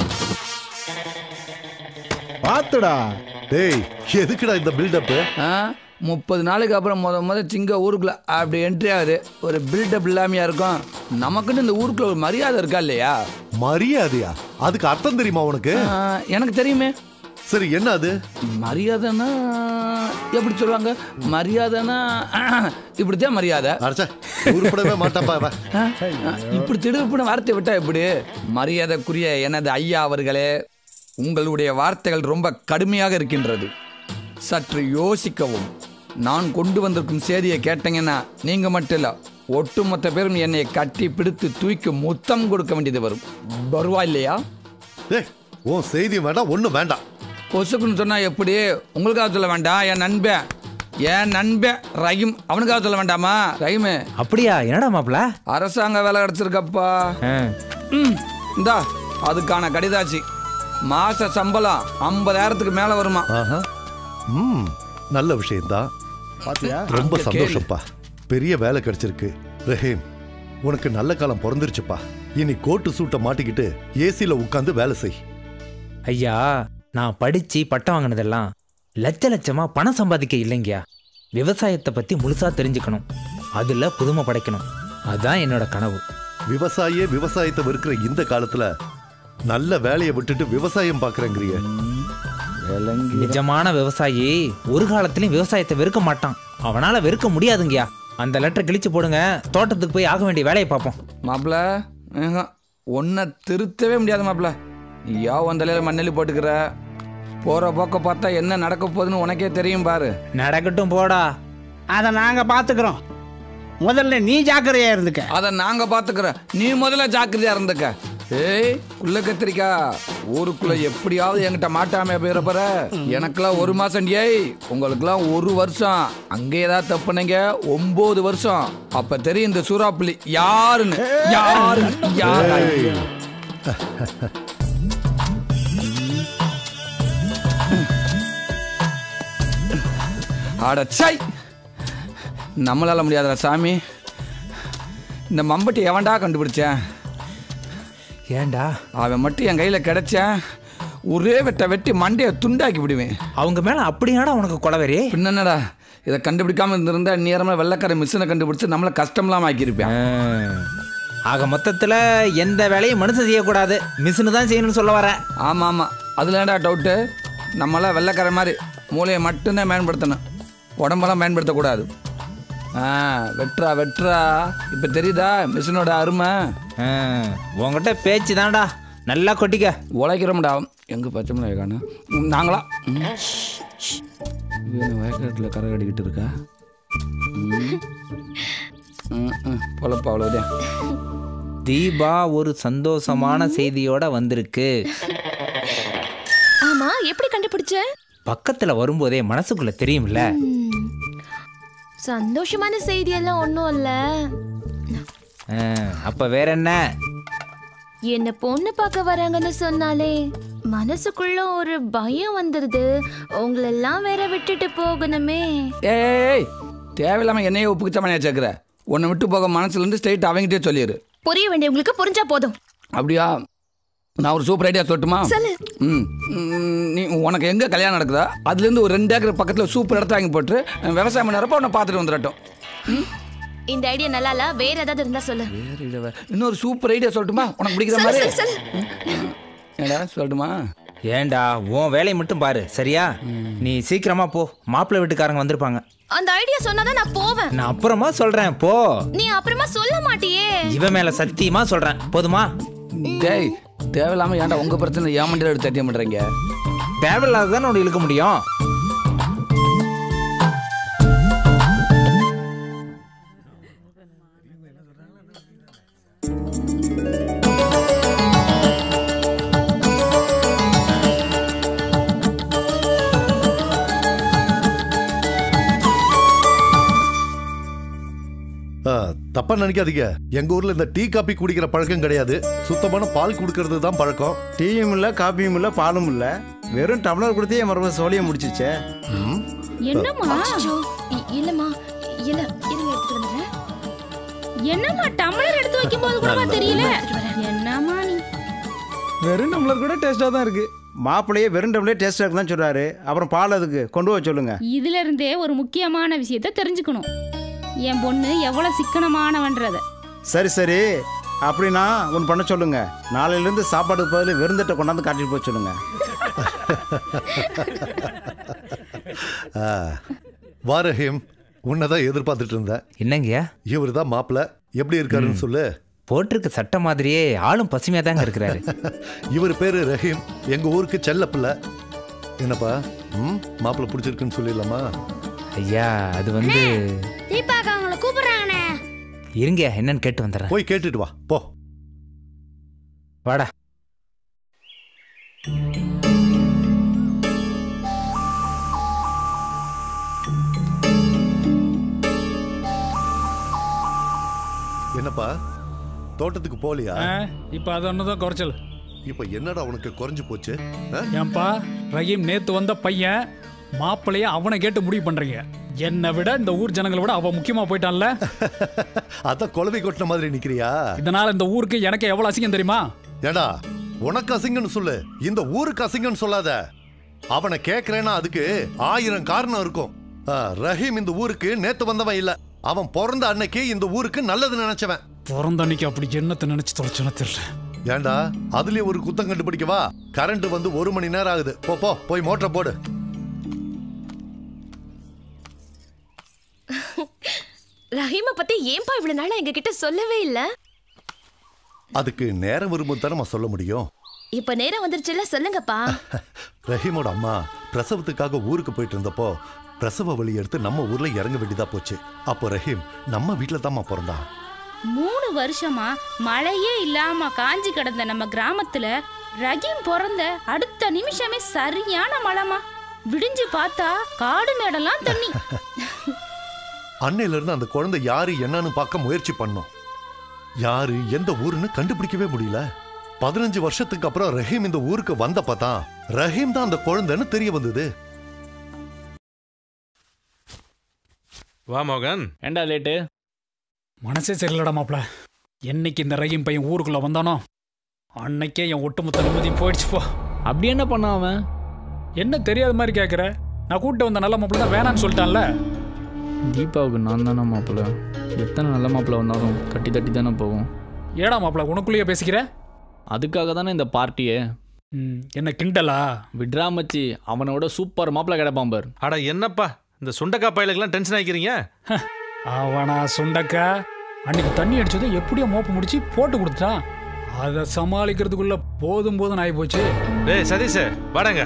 பாத்துடா டேய் எதுக்குடா இந்த பில்டப் ஆ, முப்பது நாளைக்கு அப்புறம் முத முத சிங்க ஊருக்குள்ள அப்படி என்ட்ரி ஆகுது ஒரு பில்டப் இல்லாமையா இருக்கும் நமக்குன்னு இந்த ஊருக்குள்ள ஒரு மரியாதை இருக்கா இல்லையா மரியாதையா அதுக்கு அர்த்தம் தெரியுமா உனக்கு ஆ, எனக்கு தெரியுமே சரி என்ன அது மரியாதைன்னா எப்படி சொல்லுவாங்க மரியாதைன்னா இப்படித்தான் மரியாதை உருப்படவே மாட்டாப்பா அவன். ஆ, ஆ, இப்படி திடுப்புன்னு வார்த்தை விட்டா எப்படி மரியாதைக்குரிய எனது ஐயா அவர்களே உங்களுடைய வார்த்தைகள் ரொம்ப கடுமையாக இருக்கின்றது சற்று யோசிக்கவும் நான் கொண்டு வந்திருக்கும் செய்தியை கேட்டீங்கன்னா நீங்க மட்டும் இல்ல ஒட்டுமொத்த பேரும் என்னை கட்டி பிடித்து தூக்கி முத்தம் கொடுக்க வேண்டியது வரும் வருவா இல்லையா டேய் உன் செய்தி வேண்டாம் ஒண்ணும் வேண்டாம் பொசுக்குன்னு சொன்னா எப்படி உங்களுக்காக சொல்ல வேண்டாம் என் நண்பன் என் நண்பன் ரஹீம் அவனுக்காக சொல்ல வேண்டாமா ரஹீமு அப்படியா என்னடா மாப்பிள அரசாங்க வேலை கிடைச்சிருக்கப்பா ம் இந்தா அதுக்கான கடிதாச்சு மாச சம்பளம் ஐம்பதாயிரத்துக்கு மேல வருமா ம் நல்ல விஷயம்தான் பாத்தியா ரொம்ப அங்க கேளு. சந்தோஷப்பா பெரிய வேலை கிடைச்சிருக்கு ரஹீம் உனக்கு நல்ல காலம் பிறந்துருச்சுப்பா இனி கோட்டு சூட்டை மாட்டிக்கிட்டு ஏசில உட்காந்து வேலை செய் ஐயா நான் படிச்சு பட்டம் வாங்கினதெல்லாம் லட்ச லட்சமா பணம் சம்பாதிக்க இல்லைங்கய்யா விவசாயத்தை பத்தி முழுசா தெரிஞ்சுக்கணும் அதுல புதுமை படைக்கணும் அதான் என்னோட கனவு விவசாயியே விவசாயத்தை வெறுக்கிற இந்த காலத்துல நல்ல வேலையை விட்டுட்டு விவசாயம் பாக்குறேங்கிறிய நிஜமான விவசாயி ஒரு காலத்திலயும் விவசாயத்தை வெறுக்க மாட்டான் அவனால வெறுக்க முடியாதுங்கய்யா அந்த லெட்டர் கிழிச்சு போடுங்க தோட்டத்துக்கு போய் ஆக வேண்டிய வேலையை பார்ப்போம் மாப்பிள ஒன்றை திருத்தவே முடியாது மாப்பிள யா உன் தலையில மண்ணெல்லி போட்டுக்கிற போற போக்க பார்த்தா என்ன நடக்க போகுதுன்னு உனக்கே தெரியும் பாரு நடக்கட்டும் போடா அதை நாங்கள் பார்த்துக்குறோம் முதல்ல நீ ஜாக்கிரதையா இருந்துக்க அதை நாங்க பாத்துக்கிறோம் நீ முதல்ல ஜாக்கிரதையா இருந்துக்க ஏய் குள்ள கத்திரிக்கா ஊருக்குள்ள எப்படியாவது என்கிட்ட மாட்டாம போயிட போற எனக்கெல்லாம் ஒரு மாசம் ஏய் உங்களுக்கெல்லாம் ஒரு வருஷம் அங்க ஏதாவது தப்புனீங்க ஒன்பது வருஷம் அப்ப தெரியும் இந்த சூறாப்புலி யாருன்னு யாரு யாரு அடச்சை நம்மளால முடியாதுடா சாமி இந்த மம்பட்டி எவன்டா கண்டுபிடிச்சேன் ஏன்டா அவன் மட்டும் என் கையில் கிடைச்சேன் ஒரே வெட்ட வெட்டி மண்டையை துண்டாக்கி விடுவேன் அவங்க மேல அப்படியாடா உனக்கு கொலவெறி என்னடா இதை கண்டுபிடிக்காம இருந்திருந்தா நேரமாக வெள்ளக்கார மிஷினை கண்டுபிடிச்சு நம்மளை கஷ்டம்லாம் ஆக்கியிருப்பேன் ஆக மொத்தத்துல எந்த வேலையும் மனுஷன் செய்யக்கூடாது மிஷினு தான் செய்யணும்னு சொல்ல வரேன் ஆமாம் ஆமாம் அதில் ஏன்டா டவுட்டு நம்மளாம் வெள்ளைக்கார மாதிரி மூளையை மட்டும்தான் பயன்படுத்தணும் உடம்பெல்லாம் பயன்படுத்தக்கூடாது ஆ வெட்டுறா வெட்டுறா இப்போ தெரியுதா மிஷினோட அருமை உங்ககிட்ட பேச்சு தான்டா நல்லா கொட்டிக்க உழைக்கிறோம்டா எங்கே பச்சை மிளகாய் காணும் நாங்களா வயக்காட்டில் கரை கட்டிக்கிட்டு இருக்கா பொழப்பா அவ்வளோதான் தீபா ஒரு சந்தோஷமான செய்தியோட வந்திருக்கு ஆமா எப்படி கண்டுபிடிச்ச பக்கத்துல வரும்போதே மனசுக்குள்ள தெரியும்ல சந்தோஷமான செய்தி எல்லாம் ஒன்றும் இல்ல ஆ, அப்ப வேற என்ன என்ன பொண்ணு பார்க்க வராங்கன்னு சொன்னாலே மனசுக்குள்ள ஒரு பயம் வந்துருது உங்களெல்லாம் வேற விட்டுட்டு போகணுமே ஏய் தேவையில்லாமல் என்னையே உப்புக்கு சமனியா சேர்க்குற உன்னை விட்டு போக மனசுலேருந்து ஸ்ட்ரைட் அவங்ககிட்டே சொல்லிடு புரிய வேண்டியவங்களுக்கு புரிஞ்சா போதும் அப்படியா நான் ஒரு சூப்பர் ஐடியா சொல்லட்டுமா சொல்லு. ம் ம், நீ உனக்கு எங்கே கல்யாணம் நடக்குதா அதுலேருந்து ஒரு ரெண்டு ஏக்கர் பக்கத்தில் சூப்பர் இடத்த வாங்கி போட்டு விவசாயம் பண்ணுறப்ப உன்னை பார்த்துட்டு வந்துடட்டும் இந்த ஐடியா நல்லா இல்ல வேற ஏதாவது இருந்தா சொல்லு வேற இல்ல, இன்னொரு சூப்பர் ஐடியா சொல்லட்டுமா உனக்கு பிடிக்கிற சொல்லு, மாதிரி சொல்லு, சொல்லு. ஏடா சொல்லட்டுமா ஏன்டா உன் வேலையை மட்டும் பாரு சரியா நீ சீக்கிரமா போ மாப்பிள்ளை வீட்டுக்காரங்க வந்திருப்பாங்க அந்த ஐடியா சொன்னாதான் நான் போவேன் நான் அப்புறமா சொல்றேன் போ நீ அப்புறமா சொல்ல மாட்டியே இவன் மேல சத்தியமா சொல்றேன் போதுமா டேய் தேவையில்லாம ஏன்டா உங்க பிரச்சனை ஏன் மண்டியில் எடுத்து தட்டிய மாட்டேறீங்க தேவையில்லாததானே உனக்கு இழுக்க முடியும் ஆ, தப்பா நினைக்காதீங்க எங்க ஊர்ல இந்த டீ காபி குடிக்கிற பழக்கம் கிடையாது சுத்தமான பால் குடுக்கறது தான் பழக்கம் டீயும் இல்லை காப்பியும் இல்லை பாலும் இல்லை வெறும் டம்ளர் கொடுத்தே என் மறுபடியும் சோழியை முடிச்சிச்சே என்னம்மா அச்சோ, இ- இல்லம்மா இல்ல இருங்க எடுத்துட்டு வந்துடுறேன் என்னம்மா டம்ளர் எடுத்து வைக்கும் போது கூடவா தெரியல என்னம்மா நீ வெறும் டம்ளர் கூட டேஸ்ட்டாக தான் இருக்கு மாப்பிள்ளையே வெறும் டம்ளர் டேஸ்ட்டாக இருக்குன்னு தான் சொல்கிறாரு அப்புறம் பால் அதுக்கு கொண்டு வர சொல்லுங்க இதுல இருந்தே ஒரு முக்கியமான விஷயத்த தெரிஞ்சுக்கணும் என் பொண்ணு எவ்வளவு சிக்கனமானவன்றத சரி சரி அப்படின்னா ஒன்று பண்ண சொல்லுங்க நாளையிலேருந்து சாப்பாடுக்கு பதில் வெறுந்தட்டை கொண்டாந்து காட்டிட்டு போக சொல்லுங்க ஆ, வா ரஹீம் உன்னதான் எதிர்பார்த்துட்டு இருந்தேன் என்னங்கய்யா இவர் தான் மாப்பிள்ள எப்படி இருக்காருன்னு சொல்லு போட்டிருக்க சட்டை மாதிரியே ஆளும் பசுமையா தாங்க இருக்கிறாரு இவர் பேரு ரஹீம் எங்க ஊருக்கு செல்ல பிள்ளை என்னப்பா ம் மாப்பிள்ள பிடிச்சிருக்குன்னு சொல்லிடலாமா ஐயா அது வந்து தீபாக்கா அவங்கள கூப்பிடுறாங்கண்ணே இருங்க என்னன்னு கேட்டு வந்துடுறேன் போய் கேட்டுட்டு வா போ வாடா என்னப்பா தோட்டத்துக்கு போலியா இப்போ அது ஒன்று தான் குறைச்சல் இப்ப என்னடா உனக்கு குறைஞ்சு போச்சு ஆ? ஏன்பா ரஹீம் நேத்து வந்த பையன் மாப்பிள்ளைய அவனை கேட்டு முடிவு பண்றீங்க என்னை விட இந்த ஊர் ஜனங்களை விட அவன் முக்கியமா போயிட்டான்ல அதான் குழவை கொட்டின மாதிரி நிக்கிறியா இதனால இந்த ஊருக்கு எனக்கு எவ்வளவு அசிங்கம் தெரியுமா ஏடா உனக்கு அசிங்கன்னு சொல்லு இந்த ஊருக்கு அசிங்கன்னு சொல்லாத அவனை கேக்குறேன்னா அதுக்கு ஆயிரம் காரணம் இருக்கும் ஆ, ரஹீம் இந்த ஊருக்கு நேத்து வந்தவன் இல்ல அவன் பிறந்த அன்னைக்கு இந்த ஊருக்கு நல்லது நினைச்சவன் பிறந்த அன்னைக்கு அப்படி என்னத்தை நினைச்சு தொலைச்சோன்னு தெரியல ஏண்டா அதுலயும் ஒரு குத்தம் கண்டுபிடிக்கவா கரண்ட் வந்து ஒரு மணி நேரம் ஆகுது போ போ போய் மோட்டரை போடு ரஹீமை பத்தி ஏன்பா இவ்வளவு நாளா எங்க கிட்ட சொல்லவே இல்ல அதுக்கு நேரம் வரும்போது தானே சொல்ல முடியும் இப்ப நேரம் வந்துருச்சுல சொல்லுங்கப்பா ரஹீமோட அம்மா பிரசவத்துக்காக ஊருக்கு போயிட்டு இருந்தப்போ பிரசவ வழி எடுத்து நம்ம ஊர்ல இறங்க வேண்டியதா போச்சு அப்போ ரஹீம் நம்ம வீட்டுல தாம்மா பிறந்தான் மூணு வருஷமா மழையே இல்லாம காஞ்சி கிடந்த நம்ம கிராமத்துல ரஹீம் பிறந்த அடுத்த நிமிஷமே சரியான மழைமா விடிஞ்சு பார்த்தா காடு மேடெல்லாம் தண்ணி அன்னையில இருந்து அந்த குழந்தை யாரு என்னன்னு பார்க்க முயற்சி பண்ணோம் யாரு எந்த ஊருன்னு கண்டுபிடிக்கவே முடியல பதினஞ்சு வருஷத்துக்கு அப்புறம் ரஹீம் இந்த ஊருக்கு வந்தப்ப தான் ரஹீம் தான் அந்த குழந்தைன்னு தெரிய வந்தது வா மோகன் ஏண்டா லேட்டு மனசே சரியில்லடா மாப்ள என்னைக்கு இந்த ரஹீம் பையன் ஊருக்குள்ள வந்தானோ அன்னைக்கே என் ஒட்டுமொத்த நிம்மதியும் போயிடுச்சு போ அப்படி என்ன பண்ணான் அவன் என்ன தெரியாத மாதிரி கேட்குற நான் கூப்பிட்டு வந்த நல்ல மாப்பிள்ள தான் வேணான்னு சொல்லிட்டான்ல தீபாவுக்கு நான் தானே மாப்பிள்ள எத்தனை நல்ல மாப்பிள்ள வந்தாலும் தட்டி தட்டி தானே போகும் ஏடா மாப்பிள்ள உனக்குள்ளேயே பேசிக்கிற அதுக்காக தானே இந்த பார்ட்டியே ம், என்ன கிண்டலா விட்ரா மச்சி அவனோட சூப்பர் மாப்பிள்ள கிடைப்பான் பார் அட என்னப்பா இந்த சுண்டக்காய் பயலுக்கெல்லாம் டென்ஷன் ஆகிக்கிறீங்க அவனா சுண்டக்கா அன்னைக்கு தண்ணி அடிச்சதும் எப்படியோ மோப்பு முடிச்சு போட்டு கொடுத்துட்டான் அதை சமாளிக்கிறதுக்குள்ள போதும் போதும் ஆகி போச்சு டேய் சதீஷ் வாடங்க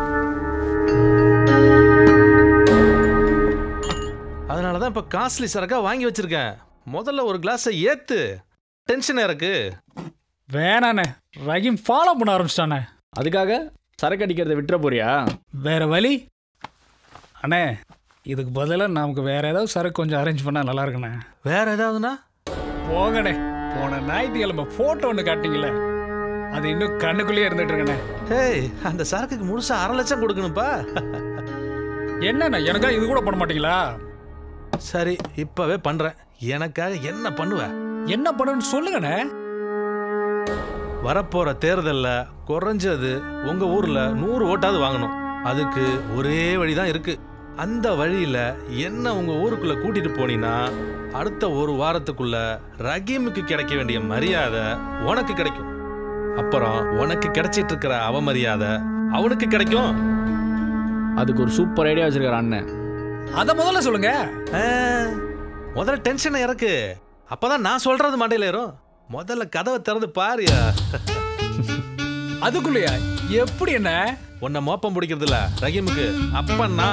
அதனால தான் இப்போ காஸ்ட்லி சரக்கா வாங்கி வச்சிருக்கேன் முதல்ல ஒரு கிளாஸை ஏத்து டென்ஷன் இருக்கு வேணாண்ணே ரஹீம் ஃபாலோ பண்ண ஆரம்பிச்சிட்டானே அதுக்காக சரக்கு அடிக்கிறத விட்டுற போறியா வேற வழி அண்ணே இதுக்கு பதிலாக நமக்கு வேற ஏதாவது சரக்கு கொஞ்சம் அரேஞ்ச் பண்ணால் நல்லா இருக்குண்ணே வேற ஏதாவதுனா போங்கண்ணே போன ஞாயிற்றுக்கிழமை ஃபோட்டோ ஒன்று காட்டிங்கல்ல அது இன்னும் கண்ணுக்குள்ளேயே இருந்துட்டு இருக்கண்ணே ஹேய் அந்த சரக்குக்கு முழுசா அரை லட்சம் கொடுக்கணும்ப்பா என்னண்ணே எனக்கா இது கூட பண்ண மாட்டீங்களா சரி இப்பவே பண்றேன் எனக்காக என்ன பண்ணுவ என்ன பண்ணணும்னு சொல்லுங்கண்ணே வரப்போற தேர்தல்ல குறைஞ்சது உங்க ஊர்ல நூறு ஓட்டாவது வாங்கணும் அதுக்கு ஒரே வழிதான் இருக்கு அந்த வழியில என்ன உங்க ஊருக்குள்ள கூட்டிட்டு போனீங்கன்னா அடுத்த ஒரு வாரத்துக்குள்ள ரஹீமுக்கு கிடைக்க வேண்டிய மரியாதை உனக்கு கிடைக்கும் அப்புறம் உனக்கு கிடைச்சிட்டு இருக்கிற அவமரியாதை அவனுக்கு கிடைக்கும் அதுக்கு ஒரு சூப்பர் ஐடியா வச்சிருக்காரு அண்ணன் அதை முதல்ல சொல்லுங்க முதல்ல டென்ஷனை இறக்கு அப்பதான் நான் சொல்றது மண்டையில ஏறும் முதல்ல கதவை திறந்து பாருயா அதுக்குள்ளயா எப்படி என்ன உன்னை மோப்பம் பிடிக்கிறது இல்ல ரஹீமுக்கு அப்பன்னா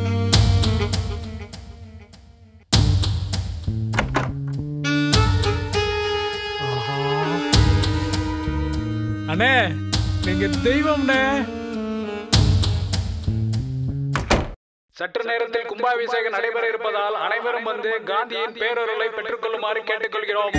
அண்ணே நீங்க தெய்வம்ண்ணே சற்று நேரத்தில் கும்பாபிஷேகம் நடைபெற இருப்பதால் அனைவரும் வந்து காந்தியின் பேரொருளை பெற்றுக்கொள்ளுமாறு கேட்டுக்கொள்கிறோம்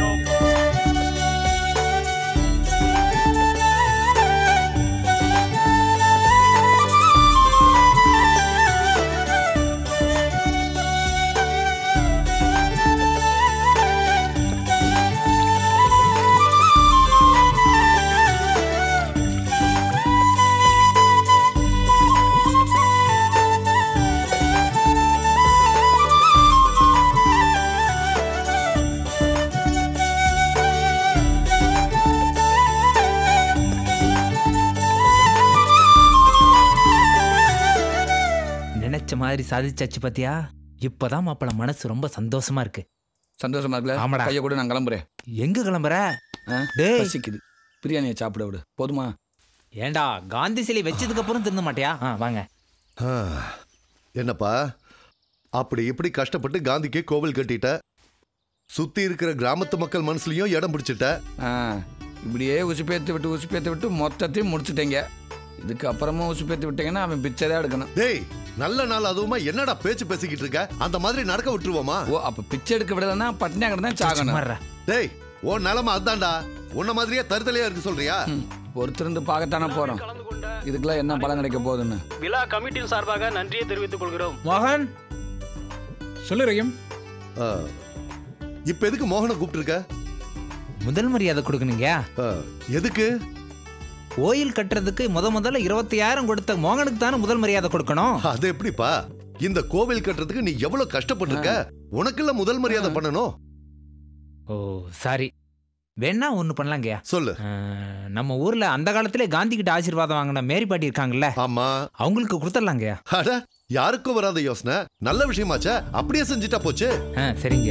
நினைச்ச மாதிரி சாதிச்சாச்சு பாத்தியா இப்பதான் மாப்பிள மனசு ரொம்ப சந்தோஷமா இருக்கு சந்தோஷமா இருக்குல்ல ஆமாடா. கையை கூட நான் கிளம்புறேன் எங்க கிளம்புற ஆ? டேய். பசிக்குது பிரியாணியை சாப்பிட விடு போதுமா ஏண்டா காந்தி சிலை வச்சதுக்கு அப்புறம் தின்ன மாட்டியா ஆ, வாங்க ஆ, என்னப்பா அப்படி இப்படி கஷ்டப்பட்டு காந்திக்கே கோவில் கட்டிட்ட சுத்தி இருக்கிற கிராமத்து மக்கள் மனசுலயும் இடம் பிடிச்சிட்ட ஆ இப்படியே உசுப்பேத்து விட்டு உசுப்பேத்து விட்டு மொத்தத்தையும் முடிச்சுட்டீங்க இதுக்கு அப்புறமா உசுப்பேத்து விட்டீங்கன்னா அவன் பிச்சை தான் எடுக்கணும் டேய் நல்ல நாள் அதுவுமா என்னடா பேச்சு பேசிக்கிட்டு இருக்க அந்த மாதிரி நடக்க விட்டுருவோமா ஓ அப்ப பிச்சை எடுக்க விடலன்னா பட்டினியா கிடந்தா சாகணும் டேய் உன் நிலைமை அதான்டா உன்ன மாதிரியே தருதலையா இருக்கு சொல்றியா பொறுத்திருந்து பார்க்கத்தானே போறோம் இதுக்கெல்லாம் என்ன பலன் கிடைக்க போகுதுன்னு விழா கமிட்டியின் சார்பாக நன்றியை தெரிவித்துக் கொள்கிறோம் மோகன் சொல்லு ரஹீம் ஆ, இப்ப எதுக்கு மோகனை கூப்பிட்டு முதல் மரியாதை கொடுக்கணுங்க எதுக்கு கோயில் கட்டுறதுக்கு முத முதல்ல இருபத்தையாயிரம் கொடுத்த மோகனுக்கு தானே முதல் மரியாதை கொடுக்கணும் அது எப்படிப்பா இந்த கோவில் கட்டுறதுக்கு நீ எவ்வளவு கஷ்டப்பட்டிருக்க உனக்குள்ள முதல் மரியாதை பண்ணணும் ஓ சாரி வேணா ஒன்று பண்ணலாங்கய்யா சொல்லு நம்ம ஊர்ல அந்த காலத்திலே காந்தி கிட்ட ஆசீர்வாதம் வாங்கின மேரி பாட்டி இருக்காங்கல்ல ஆமா அவங்களுக்கு கொடுத்துடலாங்கய்யா அட யாருக்கும் வராத யோசனை நல்ல விஷயமாச்சே அப்படியே செஞ்சுட்டா போச்சு ஆ சரிங்க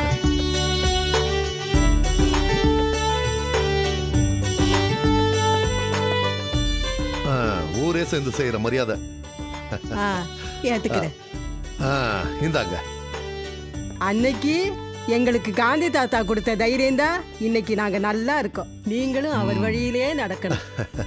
ஆ, ஊரே சேர்ந்து செய்யற மரியாதை ஆ ஏத்துக்கிறேன் ஆ, இந்தாங்க அன்னைக்கு எங்களுக்கு காந்தி தாத்தா கொடுத்த தைரியம் தான் இன்னைக்கு நாங்க நல்லா இருக்கோம் நீங்களும் அவர் வழியிலே நடக்கணும்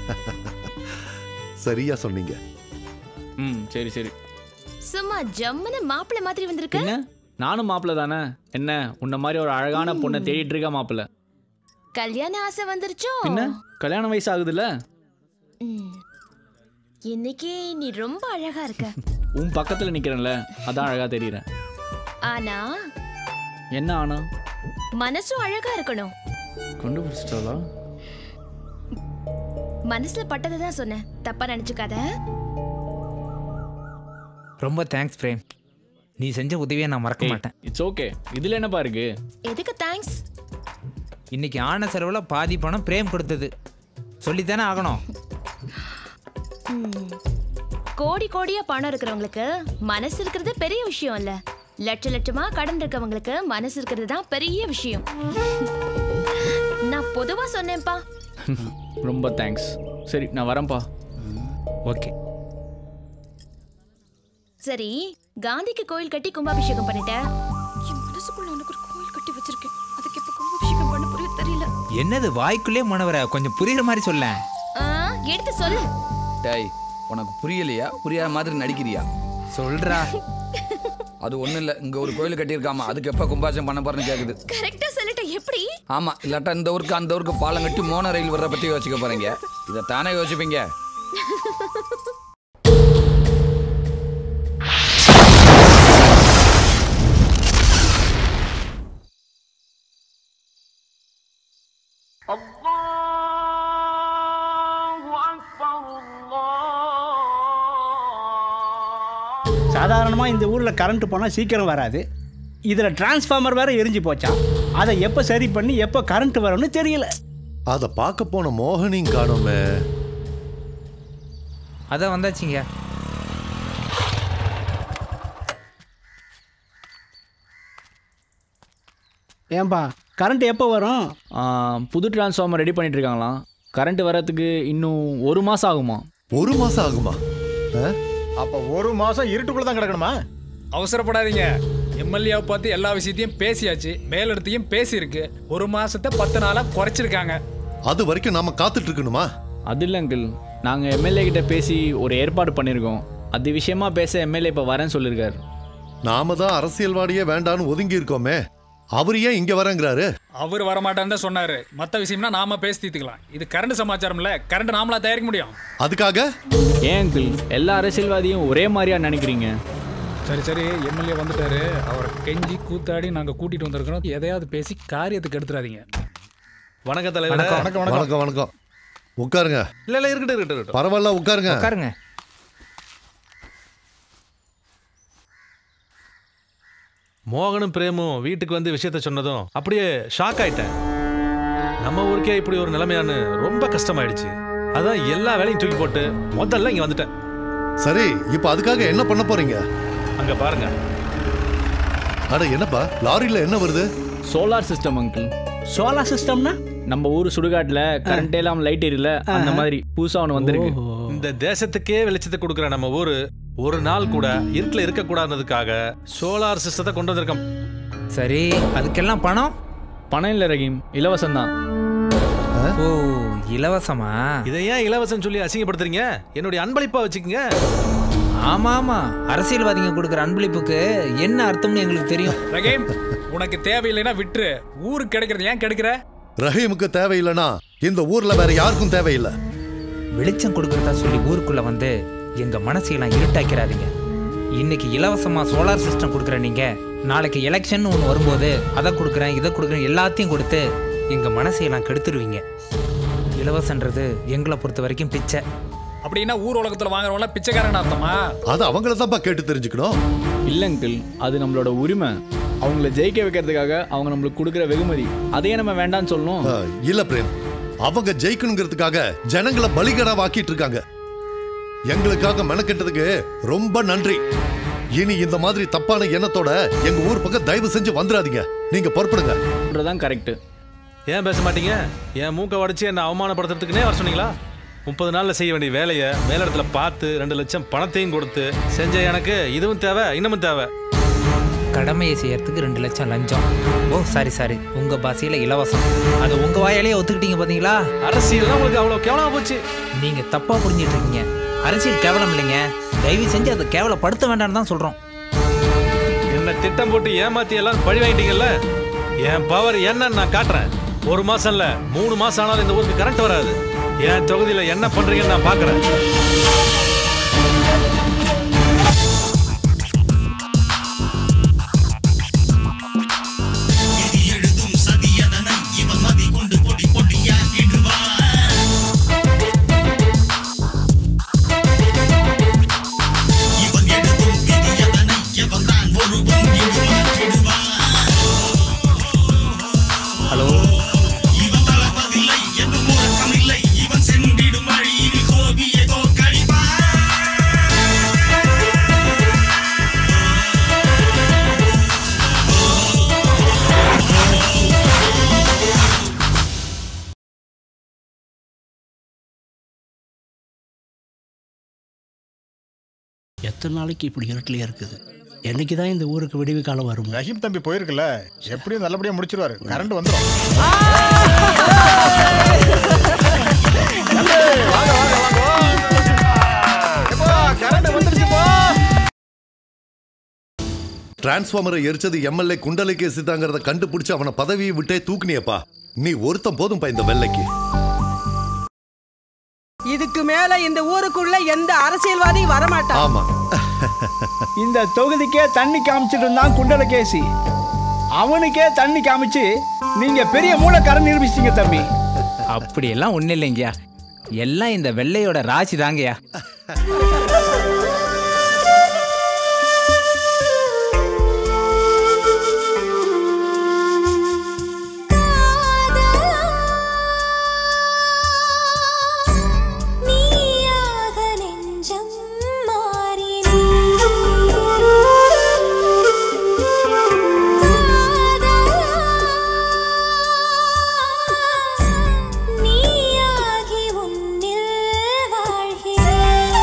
சரியா சொன்னீங்க ம் சரி சரி சும்மா ஜம்முன்னு மாப்பிள்ளை மாதிரி வந்திருக்க என்ன நானும் மாப்பிள்ள தானே என்ன உன்ன மாதிரி ஒரு அழகான பொண்ணை தேடிட்டு இருக்க மாப்பிள்ள கல்யாண ஆசை வந்துருச்சோ பின்ன கல்யாண வயசு ஆகுதுல்ல ம். இன்னைக்கு நீ ரொம்ப அழகா இருக்க உன் பக்கத்துல நிக்கிறேன்ல அதான் அழகா தெரியறேன் ஆனா என்ன ஆனா மனசும் அழகா இருக்கணும் கண்டுபிடிச்சிட்டாளா மனசுல பட்டதை தான் சொன்னேன் தப்பா நினைச்சுக்காத ரொம்ப தேங்க்ஸ் பிரேம் நீ செஞ்ச உதவியை நான் மறக்க மாட்டேன் இட்ஸ் ஓகே இதுல என்னப்பா இருக்கு எதுக்கு தேங்க்ஸ் இன்னைக்கு ஆன செலவில் பாதி பணம் பிரேம் கொடுத்தது சொல்லித்தானே ஆகணும் கோடி கோடியா பணம் இருக்கிறவங்களுக்கு மனசு இருக்கிறது பெரிய விஷயம் இல்ல லட்ச லட்சமா கடன் இருக்கவங்களுக்கு மனசு இருக்கிறது தான் பெரிய விஷயம் நான் பொதுவா சொன்னேன்ப்பா ரொம்ப தேங்க்ஸ் சரி நான் வரேன்ப்பா ஓகே சரி காந்திக்கு கோயில் கட்டி கும்பாபிஷேகம் பண்ணிட்டேன் என் மனசுக்குள்ள உனக்கு ஒரு கோயில் கட்டி வச்சிருக்கேன் அதுக்கு எப்ப கும்பாபிஷேகம் பண்ண புரியும் தெரியல என்னது வாய்க்குள்ளே மனவர கொஞ்சம் புரியுற மாதிரி சொல்ல ஆ, எடுத்து சொல்லு டேய் உனக்கு புரியலையா புரியாத மாதிரி நடிக்கிறியா சொல்றா அது ஒண்ணும் இல்ல இங்க ஒரு கோயில் கட்டியிருக்காமா அதுக்கு எப்ப கும்பாசம் பண்ண போறேன்னு கேக்குது கரெக்டா சொல்லிட்டேன் எப்படி ஆமா இல்லாட்டா இந்த ஊருக்கு அந்த ஊருக்கு பாலம் கட்டி மோன ரயில் வர்ற பத்தி யோசிக்க போறீங்க இதை தானே யோசிப்பீங்க சாதாரணமாக இந்த ஊரில் கரண்ட் போனால் சீக்கிரம் வராது இதில் டிரான்ஸ்ஃபார்மர் வேற எரிஞ்சு போச்சான் அதை எப்போ சரி பண்ணி எப்போ கரண்ட் வரும்னு தெரியல அத பார்க்க போன மோகனையும் காணோமே அதான் வந்தாச்சுங்க ஏன்பா கரண்ட் எப்போ வரும் ஆ, புது டிரான்ஸ்ஃபார்மர் ரெடி பண்ணிட்டு இருக்காங்களாம் கரண்ட் வரதுக்கு இன்னும் ஒரு மாசம் ஆகுமா ஒரு மாசம் ஆகுமா அப்ப ஒரு மாசம் இருட்டுக்குள்ள தான் கிடக்கணுமா அவசரப்படாதீங்க எம்எல்ஏவை பார்த்து எல்லா விஷயத்தையும் பேசியாச்சு மேலிடத்தையும் பேசியிருக்கு ஒரு மாசத்தை பத்து நாளா குறைச்சிருக்காங்க அது வரைக்கும் நாம காத்துட்டு இருக்கணுமா அது இல்லை அங்கிள் நாங்கள் எம்எல்ஏ கிட்ட பேசி ஒரு ஏற்பாடு பண்ணியிருக்கோம் அது விஷயமா பேச எம்எல்ஏ இப்போ வரேன்னு சொல்லியிருக்காரு நாம தான் அரசியல்வாடியே வேண்டான்னு ஒதுங்கி இருக்கோமே அவர் ஏன் இங்க வரங்கிறாரு அவர் வரமாட்டான்னு தான் சொன்னாரு மற்ற விஷயம்னா நாம பேசி தீர்த்துக்கலாம் இது கரண்ட் சமாச்சாரம்ல கரண்ட் நாமளா தயாரிக்க முடியும் அதுக்காக ஏன் அங்கிள் எல்லா அரசியல்வாதியும் ஒரே மாதிரியா நினைக்கிறீங்க சரி சரி எம்எல்ஏ வந்துட்டாரு அவரை கெஞ்சி கூத்தாடி நாங்க கூட்டிட்டு வந்திருக்கிறோம் எதையாவது பேசி காரியத்துக்கு எடுத்துறாதீங்க வணக்கம் தலைவர் வணக்கம் வணக்கம் வணக்கம் உட்காருங்க இல்ல இல்ல இருக்கட்டும் இருக்கட்டும் இருக்கட்டும். பரவாயில்ல உட்காருங்க உட்காருங்க மோகனும் பிரேமும் வீட்டுக்கு வந்து விஷயத்த சொன்னதும் அப்படியே ஷாக் ஆயிட்டேன் நம்ம ஊருக்கே இப்படி ஒரு நிலைமையான்னு ரொம்ப கஷ்டமாயிடுச்சு அதான் எல்லா வேலையும் தூக்கி போட்டு முதல்ல இங்க வந்துட்டேன் சரி இப்போ அதுக்காக என்ன பண்ண போறீங்க அங்க பாருங்க அட என்னப்பா லாரியில என்ன வருது சோலார் சிஸ்டம் அங்கிள் சோலார் சிஸ்டம்னா நம்ம ஊர் சுடுகாட்டில் கரண்டே இல்லாமல் லைட் எரியல அந்த மாதிரி புதுசாக ஒன்று வந்திருக்கு இந்த தேசத்துக்கே வெளிச்சத்தை கொடுக்குற நம்ம ஊரு ஒரு நாள் கூட இருட்டில் இருக்கக்கூடாதுன்றதுக்காக சோலார் சிஸ்டத்தை கொண்டு வந்திருக்கோம் சரி அதுக்கெல்லாம் பணம் பணம் இல்லை ரஹீம் இலவசம் தான் ஓ இலவசமா இதை ஏன் இலவசம் சொல்லி அசிங்கப்படுத்துறீங்க என்னுடைய அன்பளிப்பா வச்சுக்கோங்க ஆமா ஆமா அரசியல்வாதிங்க கொடுக்குற அன்பளிப்புக்கு என்ன அர்த்தம்னு எங்களுக்கு தெரியும் ரகேம் உனக்கு தேவையில்லைன்னா விட்டுரு ஊருக்கு கிடைக்கிறது ஏன் கிடைக்கிற ரஹீமுக்கு தேவையில்லைனா இந்த ஊர்ல வேற யாருக்கும் தேவையில்லை வெளிச்சம் கொடுக்கறதா சொல்லி ஊருக்குள்ள வந்து எங்க மனசையெல்லாம் இருட்டாக்கிறாதீங்க இன்னைக்கு இலவசமா சோலார் சிஸ்டம் கொடுக்குற நீங்க நாளைக்கு எலெக்ஷன் ஒன்று வரும்போது அதை கொடுக்குறேன் இதை கொடுக்குறேன் எல்லாத்தையும் கொடுத்து எங்க மனசையெல்லாம் கெடுத்துருவீங்க இலவசன்றது எங்களை பொறுத்த வரைக்கும் பிச்சை அப்படின்னா ஊர் உலகத்துல வாங்குறவங்கள பிச்சைக்காரன் அர்த்தமா அது அவங்கள தான்ப்பா கேட்டு தெரிஞ்சுக்கணும் இல்லை அங்கிள் அது நம்மளோட உரிமை அவங்கள ஜெயிக்க வைக்கிறதுக்காக அவங்க நம்மளுக்கு கொடுக்குற வெகுமதி அதையே நம்ம வேண்டாம்னு சொல்லணும் அஹ், இல்ல பிரேம் அவங்க ஜெயிக்கணுங்கிறதுக்காக ஜனங்களை பலிகடாவாக்கிட்டு இருக்காங்க எங்களுக்காக மெனக்கெட்டதுக்கு ரொம்ப நன்றி இனி இந்த மாதிரி தப்பான எண்ணத்தோட எங்க ஊர் பக்கம் தயவு செஞ்சு வந்துடாதீங்க நீங்க பொறுப்படுங்க தான் கரெக்ட் ஏன் பேச மாட்டீங்க என் மூக்கை உடைச்சு என்னை அவமானப்படுத்துறதுக்குனே வர சொன்னீங்களா முப்பது நாளில் செய்ய வேண்டிய வேலையை மேலிடத்துல பார்த்து ரெண்டு லட்சம் பணத்தையும் கொடுத்து செஞ்ச எனக்கு இதுவும் தேவை இன்னமும் தேவை கடமையை செய்யறதுக்கு ரெண்டு லட்சம் லஞ்சம் ஓ சாரி சாரி உங்க பாஷையில இலவசம் அது உங்க வாயாலேயே ஒத்துக்கிட்டீங்க பாத்தீங்களா அரசியல் உங்களுக்கு அவ்வளவு கேவலமா போச்சு நீங்க தப்பா புரிஞ்சிட்டு இருக்கீங்க அரசியல் கேவலம் இல்லைங்க தயவு செஞ்சு அதை கேவலப்படுத்த வேண்டாம்னு தான் சொல்றோம் என்ன திட்டம் போட்டு ஏமாத்தி எல்லாம் பழி வாங்கிட்டீங்கல்ல என் பவர் என்னன்னு நான் காட்டுறேன் ஒரு மாசம் இல்ல மூணு மாசம் ஆனாலும் இந்த ஊருக்கு கரண்ட் வராது என் தொகுதியில என்ன பண்றீங்கன்னு நான் பாக்குறேன் ஹலோ எத்தனை நாளைக்கு இப்படி இருட்டிலே இருக்குது என்னைக்கு தான் இந்த ஊருக்கு விடிவு காலம் வரும் ரஹீம் தம்பி போயிருக்குல்ல எப்படியும் நல்லபடியா முடிச்சிருவாரு கரண்ட் வந்துடும் டிரான்ஸ்ஃபார்மரை எரிச்சது எம்எல்ஏ குண்டலைக்கு சித்தாங்கிறத கண்டுபிடிச்சு அவனை பதவியை விட்டே தூக்குனியப்பா நீ ஒருத்தன் போதும்பா இந்த வெள்ளைக்கு இதுக்கு மேல இந்த ஊருக்குள்ள எந்த அரசியல்வாதியும் வரமாட்டான் ஆமா இந்த தொகுதிக்கே தண்ணி காமிச்சிட்டு இருந்தான் குண்டலகேசி அவனுக்கே தண்ணி காமிச்சு நீங்க பெரிய மூலக்காரன் நிரூபிச்சிட்டீங்க தம்பி அப்படியெல்லாம் ஒன்றும் இல்லைங்கய்யா எல்லாம் இந்த வெள்ளையோட ராசி தாங்கய்யா நீயாக நெஞ்சம் மாறினே நீயாகி உன்னில் வாழ்கிறேன்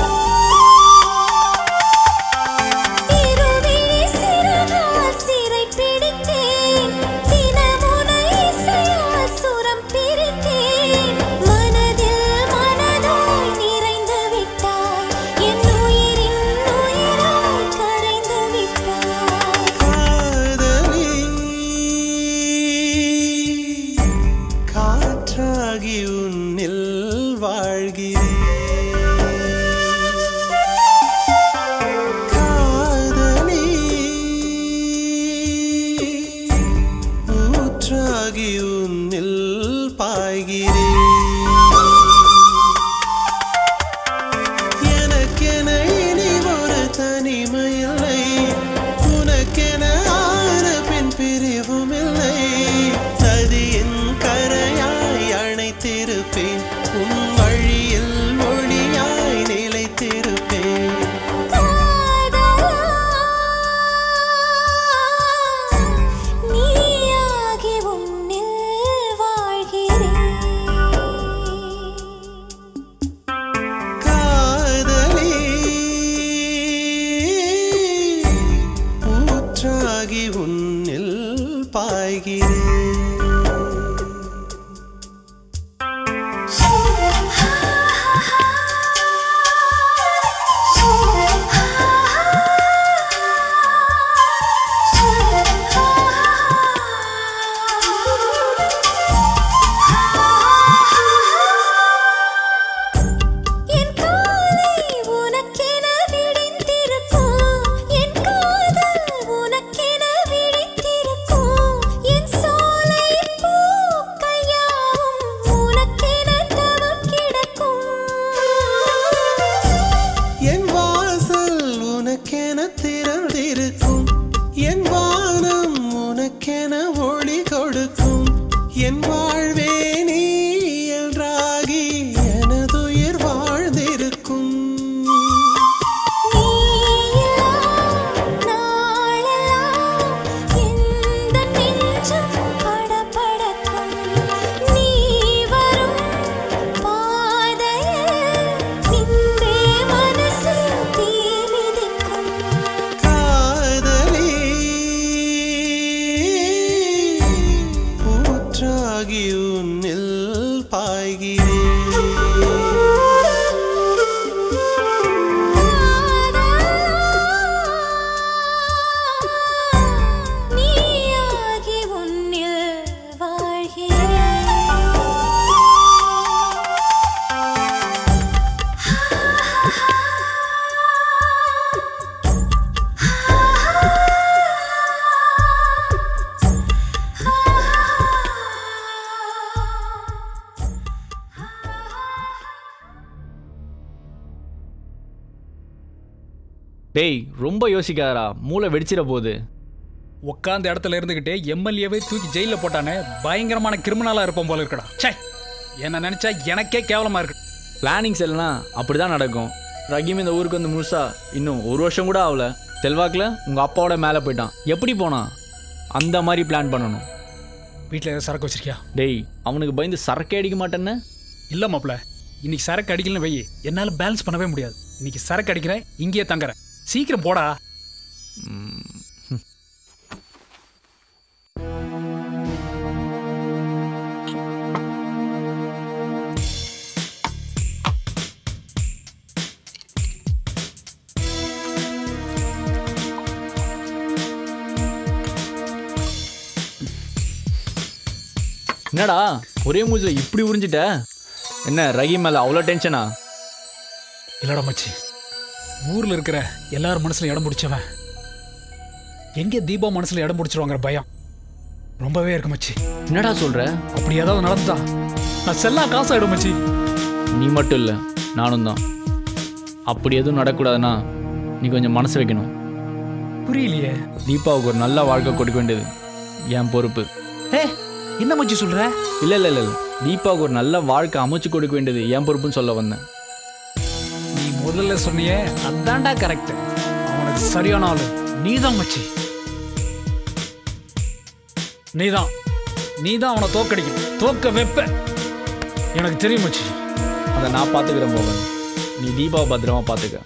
இருவிழி சிறகால் சிறை பிடித்தேன் தினமுனை இசையால் சுரம் பிரித்தேன் மனதில் மனதாய் நிறைந்து விட்டாய் என் உயிரின் உயிராய் கரைந்து விட்டாய் காதலி காற்றாகி உன்னில் வாழ்கிறேன் காதலி ஊற்றாகி உன்னில் பாய்கிறேன் எனக்கென இனி ஒரு தனிமையில்லை உனக்கென ஆறு பின் பிரிவும் இல்லை சதியின் கரையாய் அணைத்திருப்பேன் உன் வழியில் ஒளியாய் நிலைத்திருப்பேன் நீயாகி உன்னில் வாழ்கிறேன் காதலி ஊற்றாகி உன்னில் பாய்கிறேன் என் காலை உனக்கென விடிந்திருக்கும் என் காதல் உனக்கென விழித்திருக்கும் என் சோலை என் வாழ்வே நீ என்றாகி எனதுயிர் வாழ்ந்திருக்கும் காதலி ஊற்றாகி உன்னில் பாய்கிறேன் டேய் ரொம்ப யோசிக்காதடா மூளை வெடிச்சிட போகுது உட்காந்த இடத்துல இருந்துகிட்டே எம்எல்ஏவை தூக்கி ஜெயில போட்டானே பயங்கரமான கிரிமினலா இருப்போம் போல இருக்கடா ச்சே என்ன நினைச்சா எனக்கே கேவலமா இருக்கு பிளானிங்ஸ் எல்லாம் அப்படிதான் நடக்கும் ரஹீம் இந்த ஊருக்கு வந்து முழுசா இன்னும் ஒரு வருஷம் கூட ஆகல செல்வாக்கில் உங்கள் அப்பாவோட மேலே போயிட்டான் எப்படி போனான் அந்த மாதிரி பிளான் பண்ணணும் வீட்டில் ஏதாவது சரக்கு வச்சிருக்கியா டேய் அவனுக்கு பயந்து சரக்கே அடிக்க மாட்டேன்னு இல்ல மாப்ள இன்னைக்கு சரக்கு அடிக்கலன்னு வை என்னால பேலன்ஸ் பண்ணவே முடியாது இன்னைக்கு சரக்கு அடிக்கிறேன் இங்கேயே தங்குறேன் சீக்கிரம் போடா என்னடா ஒரே மூஞ்சில் இப்படி உறிஞ்சிட்ட என்ன ரஹீம் மேலே அவ்வளோ டென்ஷனா இல்லடா மச்சி ஊர்ல இருக்கிற எல்லார் மனசுல இடம் பிடிச்சவன் எங்கே தீபா மனசுல இடம் பிடிச்சிருவாங்கிற பயம் ரொம்பவே இருக்கு மச்சி என்னடா சொல்ற அப்படி ஏதாவது நடந்தா நான் செல்லா காசு ஆயிடும் மச்சி நீ மட்டும் இல்லை நானும் தான் அப்படி எதுவும் நடக்கூடாதுன்னா நீ கொஞ்சம் மனசு வைக்கணும் புரியலையே தீபாவுக்கு ஒரு நல்ல வாழ்க்கை கொடுக்க வேண்டியது என் பொறுப்பு ஏ என்ன மச்சி சொல்ற இல்லை இல்லை இல்லை இல்லை தீபாவுக்கு ஒரு நல்ல வாழ்க்கை அமைச்சு கொடுக்க வேண்டியது என் பொறுப்புன்னு சொல்ல வந்தேன் நீ முதல்ல சொன்னியே அதான்டா கரெக்ட் அவனுக்கு சரியான ஆளு நீதான் மச்சி நீதான் நீதான் அவனை தோக்கடிக்கணும் தோக்க வைப்ப எனக்கு தெரியும் மச்சி அதை நான் பார்த்துக்கிறேன் மோகன் நீ தீபாவை பத்திரமா பார்த்துக்க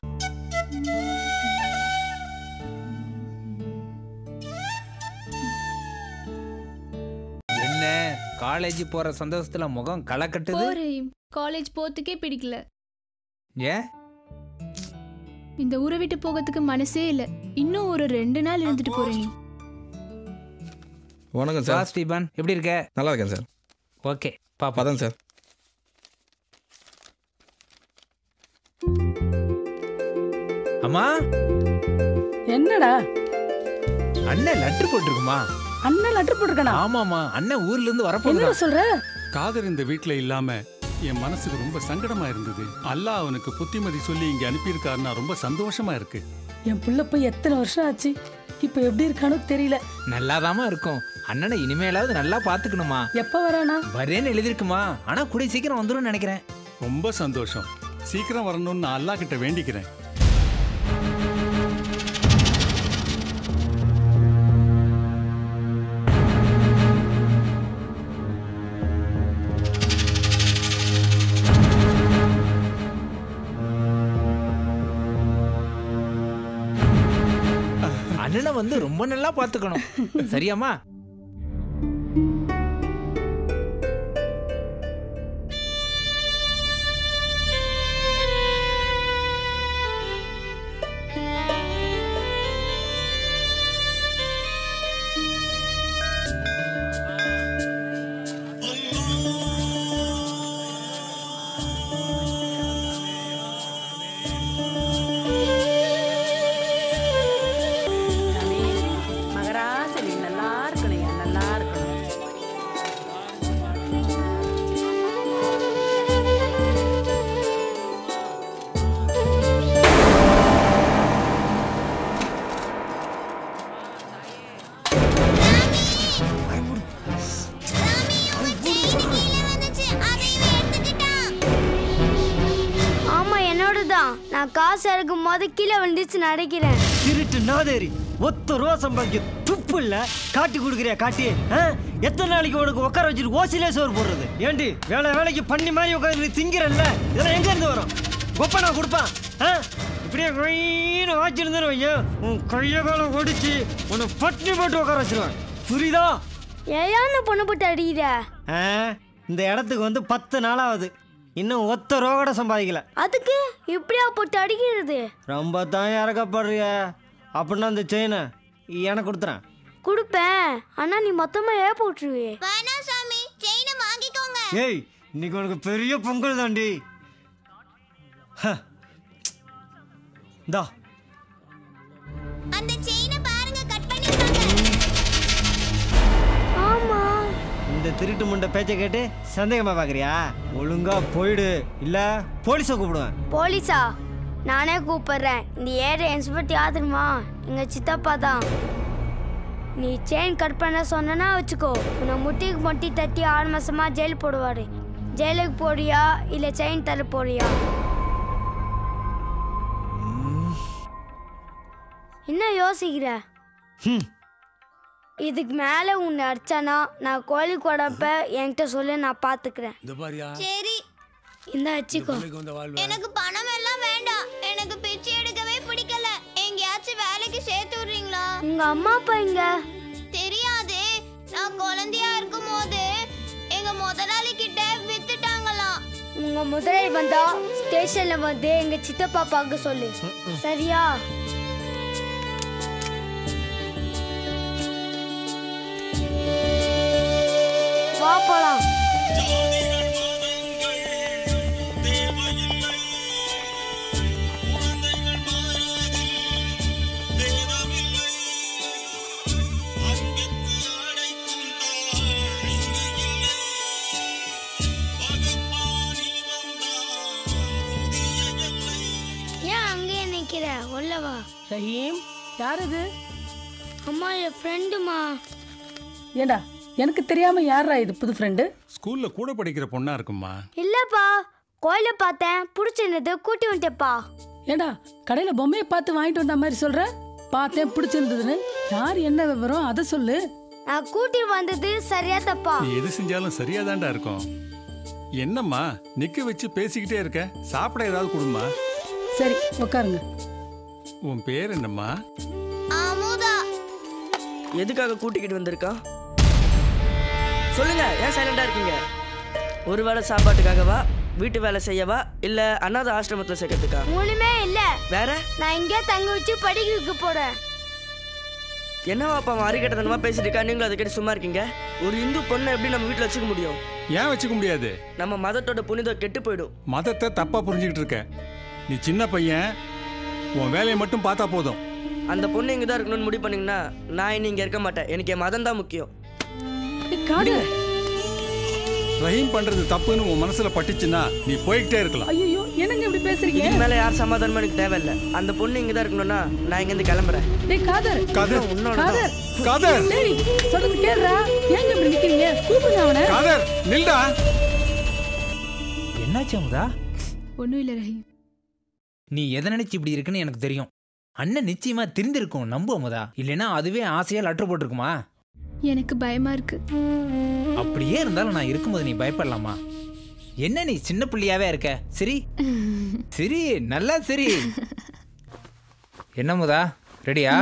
என்ன காலேஜ் போற சந்தோஷத்துல முகம் களை கட்டுது போறேன் காலேஜ் போறதுக்கே பிடிக்கல ஏன் இந்த ஊரை விட்டு போகிறதுக்கு மனசே இல்லை இன்னும் ஒரு ரெண்டு நாள் இருந்துட்டு போறேன் நீ வணக்கம் வா சார் ஸ்டீபன் எப்படி இருக்க நல்லா இருக்கேன் சார் ஓகே பாப்பா அதான் சார் அம்மா என்னடா அண்ணன் லெட்டர் போட்டிருக்குமா அண்ணன் லெட்டர் போட்டிருக்கானா ஆமாமா அண்ணன் ஊர்ல இருந்து என்னடா வரப்போகுதா சொல்ற காதர் இந்த வீட்டில் இல்லாம என் மனசுக்கு ரொம்ப சங்கடமா இருந்தது அல்லாஹ் அவனுக்கு புத்திமதி சொல்லி இங்க அனுப்பியிருக்காருன்னா ரொம்ப சந்தோஷமா இருக்கு என் புள்ள போய் எத்தனை வருஷம் ஆச்சு இப்போ எப்படி இருக்கானோ தெரியல நல்லாதாம்மா இருக்கும் அண்ணனை இனிமேலாவது நல்லா பாத்துக்கணுமா எப்ப வரானா வரேன்னு எழுதிருக்குமா ஆனா கூடிய சீக்கிரம் வந்துடும் நினைக்கிறேன் ரொம்ப சந்தோஷம் சீக்கிரம் வரணும்னு நான் அல்லாஹ் கிட்ட வேண்டிக்கிறேன் அண்ணனை வந்து ரொம்ப நல்லா பாத்துக்கணும் சரியாம்மா மகராச நீ நல்லா இருக்கணும் நல்லா இருக்கணும் நான் காசு இறக்கும் போது கீழே வந்துச்சு நடக்கிறேன் திருட்டு நாதேரி ஒத்த ரூபா சம்பாதிக்க துப்பு இல்ல காட்டி கொடுக்குறியா காட்டி ஆ? எத்தனை நாளைக்கு உனக்கு உட்கார வச்சுட்டு ஓசிலே சோறு போடுறது ஏண்டி வேலை வேலைக்கு பண்ணி மாதிரி உட்காந்து திங்கிறல்ல இதெல்லாம் எங்க இருந்து வரும் கொப்பனா கொடுப்பான் ஆ? இப்படியே கொயின்னு வாச்சிருந்தேன்னு வையன் உன் கைய காலம் ஒடிச்சு உன்னை பட்டினி போட்டு உட்கார வச்சிருவேன் புரியுதா ஏன் பொண்ணு போட்டு அடிக்கிற ஆ? இந்த இடத்துக்கு வந்து பத்து நாளாவது இன்னும் ஒத்த ரூபா கூட சம்பாதிக்கல அதுக்கு இப்படியா போட்டு அடிக்கிறது ரொம்ப தான் இறக்கப்படுறிய அப்படின்னா அந்த செயினை எனக்கு கொடுத்துறேன் கொடுப்பேன் ஆனா நீ மொத்தமா ஏ போட்டுருவே வேணாம் சாமி செயினை வாங்கிக்கோங்க ஏய் இன்னைக்கு உனக்கு பெரிய பொங்கல் தாண்டி ஹ. இந்தா அந்த செயினை பாருங்க கட் பண்ணி ஆமா இந்த திருட்டு முண்டை பேச்சை கேட்டு சந்தேகமா பாக்குறியா ஒழுங்கா போயிடு இல்ல போலீஸை கூப்பிடுவேன் போலீஸா நானே கூப்பிடுறேன் இந்த ஏரியா இன்ஸ்பெக்டர் யாருமா எங்க சித்தப்பா தான் நீ செயின் கட் பண்ண சொன்னா வச்சுக்கோ உன்னை முட்டிக்கு முட்டி தட்டி ஆறு மாசமா ஜெயில் போடுவாரு ஜெயிலுக்கு போறியா இல்ல செயின் தர போறியா என்ன யோசிக்கிற ஹம். இதுக்கு மேல உன்னை அடிச்சானா நான் கோழி கொடப்ப என்கிட்ட சொல்லு நான் பாத்துக்கிறேன் சரி இந்த அச்சிக்கோ எனக்கு பணம் எல்லாம் வேண்டாம் எனக்கு பிச்சை எடுக்கவே பிடிக்கல எங்கேயாச்சும் வேலைக்கு சேர்த்து விடுறீங்களா உங்க அம்மா அப்பா இங்க தெரியாது நான் குழந்தையா இருக்கும் போது எங்க முதலாளி கிட்ட வித்துட்டாங்களாம் உங்க முதலாளி வந்தா ஸ்டேஷன்ல வந்து எங்க சித்தப்பா பார்க்க சொல்லு சரியா வா போலாம் ஏன் அங்கேயே நிக்கிற உள்ள வா ரஹீம் யார் இது அம்மா என் ஃப்ரெண்டுமா ஏண்டா எனக்கு தெரியாம யாரா இது புது ஃப்ரெண்டு ஸ்கூல்ல கூட படிக்கிற பொண்ணா இருக்குமா இல்லப்பா கோயில பார்த்தேன் பிடிச்சிருந்தது கூட்டி வந்துட்டேப்பா ஏண்டா கடையில பொம்மையை பார்த்து வாங்கிட்டு வந்த மாதிரி சொல்ற பார்த்தேன் பிடிச்சிருந்ததுன்னு யார் என்ன விவரம் அதை சொல்லு நான் கூட்டி வந்தது சரியா தப்பா நீ எது செஞ்சாலும் சரியாதான்டா இருக்கும் என்னம்மா நிக்க வச்சு பேசிக்கிட்டே இருக்க சாப்பிட ஏதாவது கொடுமா சரி உட்காருங்க உன் பேர் என்னம்மா அமுதா எதுக்காக கூட்டிக்கிட்டு வந்திருக்கா சொல்லுங்க ஏன் சைலண்டா இருக்கீங்க ஒரு வேளை சாப்பாட்டுக்காகவா வீட்டு வேலை செய்யவா இல்ல அனாத ஆசிரமத்துல சேர்க்கறதுக்கா மூணுமே இல்ல வேற நான் இங்கே தங்க வச்சு படிக்கிறதுக்கு போறேன் என்னவா அப்பா அவன் அறிக்கட்டத்தனமா பேசிட்டு இருக்கா நீங்களும் அதை கேட்டு சும்மா இருக்கீங்க ஒரு இந்து பொண்ணை எப்படி நம்ம வீட்டுல வச்சுக்க முடியும் ஏன் வச்சுக்க முடியாது நம்ம மதத்தோட புனிதம் கெட்டு போயிடும் மதத்தை தப்பா புரிஞ்சுக்கிட்டு இருக்க நீ சின்ன பையன் உன் வேலையை மட்டும் பார்த்தா போதும் அந்த பொண்ணு இங்க தான் இருக்கணும்னு முடிவு பண்ணீங்கன்னா நான் இனி இங்க இருக்க மாட்டேன் எனக்கு என் மதம் தான் முக்கியம் காடு ரஹீம் பண்றது தப்புன்னு உன் மனசுல பட்டுச்சுன்னா நீ போய்கிட்டே இருக்கலாம் ஐயோ என்னங்க இப்படி பேசுறீங்க இதுக்கு மேல யார் சமாதானமும் எனக்கு தேவையில்ல அந்த பொண்ணு இங்க தான் இருக்கணும்னா நான் இங்க இருந்து கிளம்புறேன் டேய் காதர் காதர். உன்னோட காதர். டேய் சொல்றது கேளுடா ஏங்க இப்படி நிக்கிறீங்க கூப்பிடுங்க அவனை காதர் நில்டா என்னாச்சு அமுதா ஒன்றும் இல்லை ரஹீம் நீ எதை நினைச்சு இப்படி இருக்குன்னு எனக்கு தெரியும் அண்ணன் நிச்சயமா தெரிந்திருக்கும் நம்பு அமுதா இல்லைன்னா அதுவே ஆசையா லெட்டர் போட்டிருக்குமா எனக்கு பயமா இருக்கு அப்படியே இருந்தாலும் நான் இருக்கும்போது நீ பயப்படலாமா என்ன நீ சின்ன பிள்ளையாவே இருக்க சரி சரி நல்லா சரி என்ன முதா ரெடியா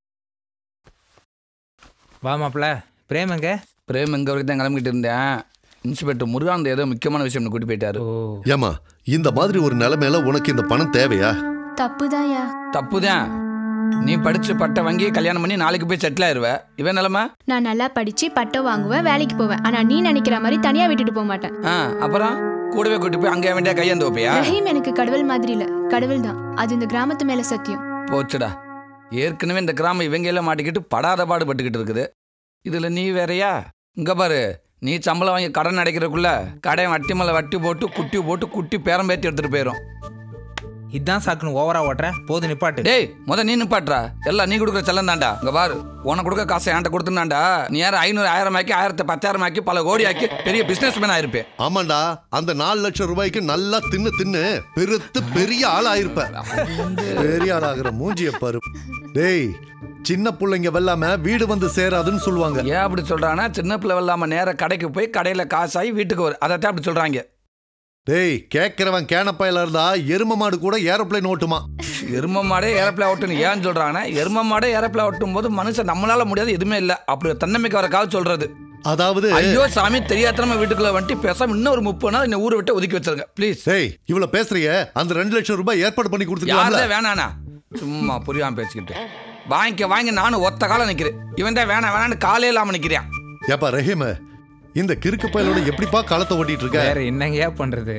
வா மாப்பிள பிரேமங்க பிரேம் எங்க வரைக்கும் தான் கிளம்பிட்டு இருந்தேன் இன்ஸ்பெக்டர் முருகானந்த ஏதோ முக்கியமான விஷயம் கூட்டி போயிட்டாரு ஏமா இந்த மாதிரி ஒரு நிலைமையில உனக்கு இந்த பணம் தேவையா தப்புதான்யா தப்புதான் நீ படிச்சு பட்டை வாங்கி கல்யாணம் பண்ணி நாளைக்கு போய் செட்டில் ஆயிருவ இவன் நிலமை நான் நல்லா படிச்சு பட்டம் வாங்குவேன் வேலைக்கு போவேன் ஆனா நீ நினைக்கிற மாதிரி தனியா விட்டுட்டு போக மாட்டேன் ஆ அப்புறம் கூடவே கூட்டி போய் அங்கே வேண்டிய கையேந்து வைப்பியா ரஹீம் எனக்கு கடவுள் மாதிரி இல்ல கடவுள் தான் அது இந்த கிராமத்து மேல சத்தியம் போச்சுடா ஏற்கனவே இந்த கிராமம் இவங்க எல்லாம் மாட்டிக்கிட்டு படாத பாடுபட்டுக்கிட்டு இருக்குது இதுல நீ வேறயா இங்க பாரு நீ சம்பளம் வாங்கி கடன் அடைக்கிறதுக்குள்ள கடையை வட்டி மேல வட்டி போட்டு குட்டி போட்டு குட்டி பேரம் பேத்தி எடுத்துட்டு போயிடும் இதான் சாக்குன்னு ஓவரா ஓட்டுற போது நிப்பாட்டு டேய் முத நீ நிப்பாட்றா எல்லாம் நீ கொடுக்குற செல்லம் தான்டா இங்க பாரு உனக்கு கொடுக்க காசை என்கிட்ட கொடுத்துனாண்டா நீ யாரும் ஐநூறு ஆயிரம் ஆக்கி ஆயிரத்தி பத்தாயிரம் ஆக்கி பல கோடி ஆக்கி பெரிய பிசினஸ் மேன் ஆயிருப்பேன் ஆமாண்டா அந்த நாலு லட்சம் ரூபாய்க்கு நல்லா தின்னு தின்னு பெருத்து பெரிய ஆள் ஆயிருப்ப பெரிய ஆள் ஆகிற மூஞ்சிய பாரு டேய் சின்ன பிள்ளைங்க வெல்லாம வீடு வந்து சேராதுன்னு சொல்லுவாங்க ஏன் அப்படி சொல்றானா சின்ன பிள்ளை இல்லாம நேர கடைக்கு போய் கடையில காசாகி வீட்டுக்கு வரும் அதைத்தான் அப்படி சொல்றாங்க டேய் கேட்கிறவன் கேனப்பையில இருந்தா எரும மாடு கூட ஏரோப்ளேன் ஓட்டுமா எரும மாடே ஏரப்பில் ஓட்டணும் ஏன்னு சொல்றாங்கன்னா எரும மாடே ஏரப்பில் ஓட்டும் போது மனுஷன் நம்மளால முடியாது எதுவுமே இல்லை அப்படி தன்னம்பிக்கை வரக்காக சொல்றது அதாவது ஐயோ சாமி தெரியாதனமா வீட்டுக்குள்ள வந்துட்டு பேசாம இன்னும் ஒரு முப்பது நாள் இந்த ஊரை விட்டு ஒதுக்கி வச்சிருங்க ப்ளீஸ் டேய் இவ்வளவு பேசுறிய அந்த ரெண்டு லட்சம் ரூபாய் ஏற்பாடு பண்ணி கொடுத்துருக்கலாம்ல யாரே வேணாண்ணா சும்மா புரியாம பேசிக்கிட்டு வாங்கிக்க வாங்கி நானும் ஒத்த காலம் நிக்கிறேன் இவன் தான் வேணாம் வேணான்னு காலே இல்லாம நிக்கிறேன் ஏப்பா ரஹீம் இந்த கிறுக்கு பயலோட எப்படிப்பா காலத்தை ஓட்டிட்டு இருக்க வேற என்னங்கயா பண்றது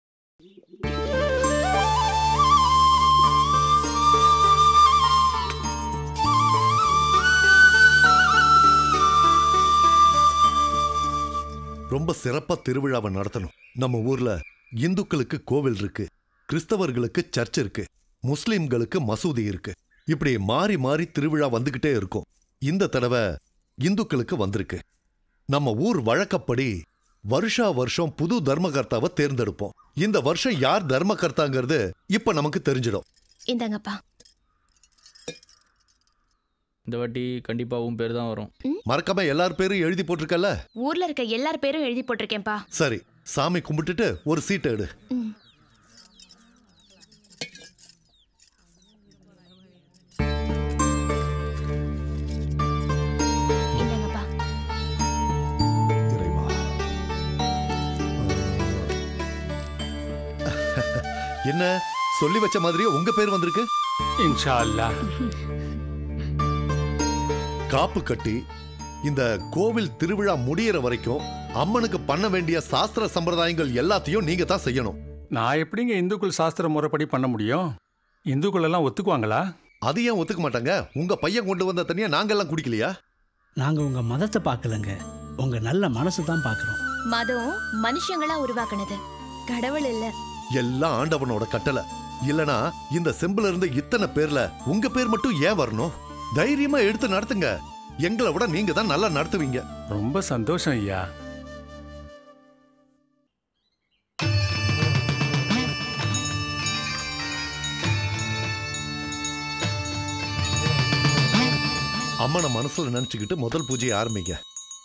ரொம்ப சிறப்பா திருவிழாவை நடத்தணும் நம்ம ஊர்ல இந்துக்களுக்கு கோவில் இருக்கு கிறிஸ்தவர்களுக்கு சர்ச் இருக்கு முஸ்லிம்களுக்கு மசூதி இருக்கு இப்படி மாறி மாறி திருவிழா வந்துகிட்டே இருக்கும் இந்த தடவை இந்துக்களுக்கு வந்திருக்கு நம்ம ஊர் வழக்கப்படி வருஷா வருஷம் புது தர்மகர்த்தாவை தேர்ந்தெடுப்போம் இந்த வருஷம் யார் தர்மகர்த்தாங்கிறது இப்ப நமக்கு தெரிஞ்சிடும் இந்தாங்கப்பா இந்த வாட்டி கண்டிப்பாக உன் பேர் தான் வரும் மறக்காம எல்லார் பேரும் எழுதி போட்டிருக்கல ஊர்ல இருக்க எல்லார் பேரும் எழுதி போட்டிருக்கேன்ப்பா சரி சாமி கும்பிட்டுட்டு ஒரு சீட்டை எடு இந்தாங்கப்பா என்ன சொல்லி வச்ச மாதிரியே உங்க பேர் வந்திருக்கு இன்ஷா அல்லாஹ் காப்பு கட்டி இந்த கோவில் திருவிழா முடியிற வரைக்கும் அம்மனுக்கு பண்ண வேண்டிய சாஸ்திர சம்பிரதாயங்கள் எல்லாத்தையும் நீங்க தான் செய்யணும் நான் எப்படிங்க இந்துக்கள் சாஸ்திர முறைப்படி பண்ண முடியும் இந்துக்கள் எல்லாம் ஒத்துக்குவாங்களா அது ஏன் ஒத்துக்க மாட்டாங்க உங்க பையன் கொண்டு வந்த தனியா நாங்கெல்லாம் குடிக்கலையா நாங்க உங்க மதத்தை பார்க்கலங்க உங்க நல்ல மனசு தான் பார்க்குறோம் மதம் மனுஷங்களா உருவாக்குனது கடவுள் இல்ல எல்லாம் ஆண்டவனோட கட்டளை இல்லனா இந்த செம்புல இருந்து இத்தனை பேர்ல உங்க பேர் மட்டும் ஏன் வரணும் தைரியமா எடுத்து நடத்துங்க எங்களை விட நீங்க தான் நல்லா நடத்துவீங்க ரொம்ப சந்தோஷம் ஐயா அம்மனை மனசுல நினைச்சுக்கிட்டு முதல் பூஜையை ஆரம்பிங்க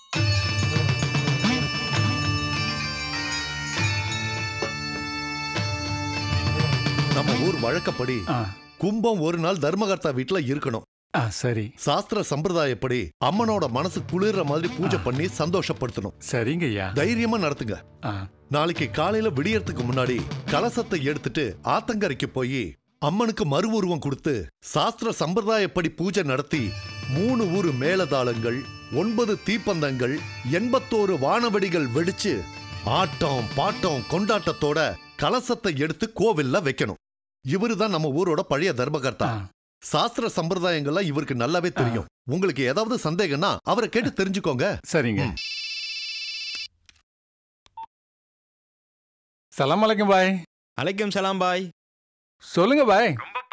நம்ம ஊர் வழக்கப்படி கும்பம் ஒரு நாள் தர்மகர்த்தா வீட்டுல இருக்கணும் ஆ சரி சாஸ்திர சம்பிரதாயப்படி அம்மனோட மனசு குளிர்ற மாதிரி பூஜை பண்ணி சந்தோஷப்படுத்தணும் சரிங்க ஐயா தைரியமா நடத்துங்க ஆ. நாளைக்கு காலையில விடியறதுக்கு முன்னாடி கலசத்தை எடுத்துட்டு ஆத்தங்கரைக்கு போய் அம்மனுக்கு மறு உருவம் கொடுத்து சாஸ்திர சம்பிரதாயப்படி பூஜை நடத்தி மூணு ஊரு மேளதாளங்கள் ஒன்பது தீப்பந்தங்கள் எண்பத்தோரு வானவெடிகள் வெடிச்சு ஆட்டம் பாட்டம் கொண்டாட்டத்தோட கலசத்தை எடுத்து கோவில்ல வைக்கணும் இவருதான் நம்ம ஊரோட பழைய தர்மகர்த்தா சாஸ்திர சம்பிரதாயங்கள்லாம் இவருக்கு நல்லாவே தெரியும் உங்களுக்கு ஏதாவது சந்தேகம்னா அவரை கேட்டு தெரிஞ்சுக்கோங்க சரிங்க சலாம் அலைக்கும் பாய் அலைக்கும் சலாம் பாய் சொல்லுங்க பாய்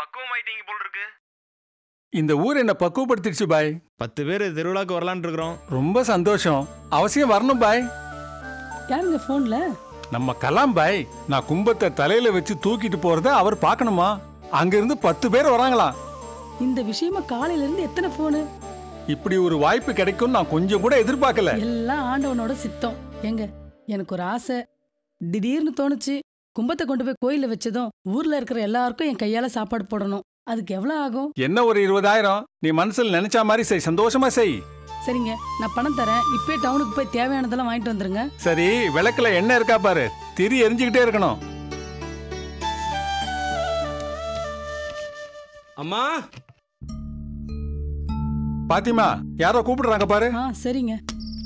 இந்த ஊர் என்ன பக்குவப்படுத்திடுச்சு பாய் பத்து பேர் திருவிழாக்கு வரலான்னு இருக்கிறோம் ரொம்ப சந்தோஷம் அவசியம் வரணும் பாய் யாருங்க ஃபோன்ல நம்ம கலாம் பாய் நான் கும்பத்தை தலையில வச்சு தூக்கிட்டு போறத அவர் பார்க்கணுமா அங்க இருந்து பத்து பேர் வராங்களாம் இந்த விஷயமா காலையில இருந்து எத்தனை போனு இப்படி ஒரு வாய்ப்பு கிடைக்கும் நான் கொஞ்சம் கூட எதிர்பார்க்கல எல்லாம் ஆண்டவனோட சித்தம் எங்க எனக்கு ஒரு ஆசை திடீர்னு தோணுச்சு கும்பத்தை கொண்டு போய் கோயில்ல வச்சதும் ஊர்ல இருக்கிற எல்லாருக்கும் என் கையால சாப்பாடு போடணும் அதுக்கு எவ்வளவு ஆகும் என்ன ஒரு இருபதாயிரம் நீ மனசுல நினைச்ச மாதிரி செய் சந்தோஷமா செய் சரிங்க நான் பணம் தரேன் இப்பே டவுனுக்கு போய் தேவையானதெல்லாம் வாங்கிட்டு வந்துருங்க சரி விளக்குல எண்ணெய் இருக்கா பாரு திரி எரிஞ்சுக்கிட்டே இருக்கணும் அம்மா பாத்திமா யாரோ கூப்பிடுறாங்க பாரு ஆ சரிங்க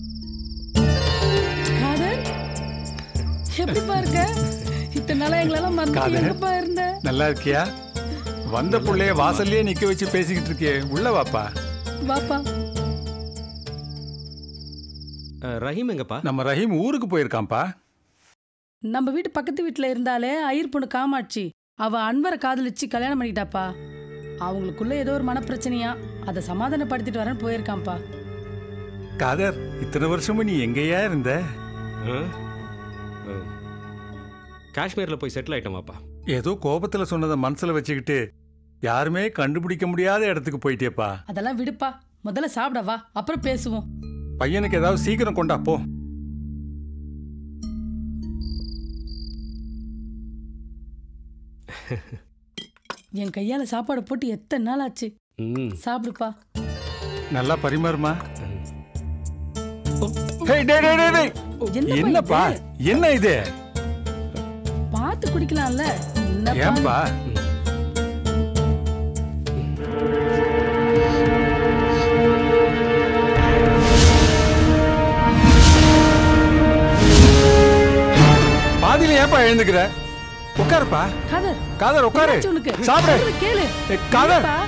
காதர் எப்படிப்பா இருக்க இத்தனை நாளா எங்களெல்லாம் மறந்து காதர். எங்கப்பா இருந்த நல்லா இருக்கியா வந்த புள்ளைய வாசல்லயே நிக்க வச்சு பேசிக்கிட்டு இருக்கே உள்ள வாப்பா வாப்பா ரஹீம் எங்கப்பா நம்ம ரஹீம் ஊருக்கு போயிருக்கான்ப்பா நம்ம வீட்டு பக்கத்து வீட்டுல இருந்தாலே ஐயர் பொண்ணு காமாட்சி அவ அன்வரை காதலிச்சு கல்யாணம் பண்ணிக்கிட்டாப்பா அவங்களுக்குள்ள ஏதோ ஒரு மனப்பிரச்சனையா அதை சமாதானப்படுத்திட்டு வரேன்னு போயிருக்கான்ப்பா காதர் இத்தனை வருஷமும் நீ எங்கேயா இருந்த காஷ்மீர்ல போய் செட்டில் ஆயிட்டோமாப்பா ஏதோ கோபத்துல சொன்னதை மனசுல வச்சுக்கிட்டு யாருமே கண்டுபிடிக்க முடியாத இடத்துக்கு போயிட்டேப்பா அதெல்லாம் விடுப்பா முதல்ல சாப்பிட வா அப்புறம் பேசுவோம் பையனுக்கு ஏதாவது சீக்கிரம் கொண்டா போ என் கையால சாப்பாடு போட்டு எத்தனை நாள் ஆச்சு ம் சாப்பிடுப்பா நல்லா பரிமாறுமா டேய், டேய், டேய், டேய், டேய். என்னப்பா என்னப்பா என்ன இது பார்த்து குடிக்கலாம்ல என்னப்பா ஏன்பா பாதியில ஏன்பா எழுந்துக்கிற உட்காருப்பா காதர் காதர் உட்காரு என்னாச்சு உனக்கு? சாப்பிடு காதர், கேளு ஏய், காதர் என்னப்பா?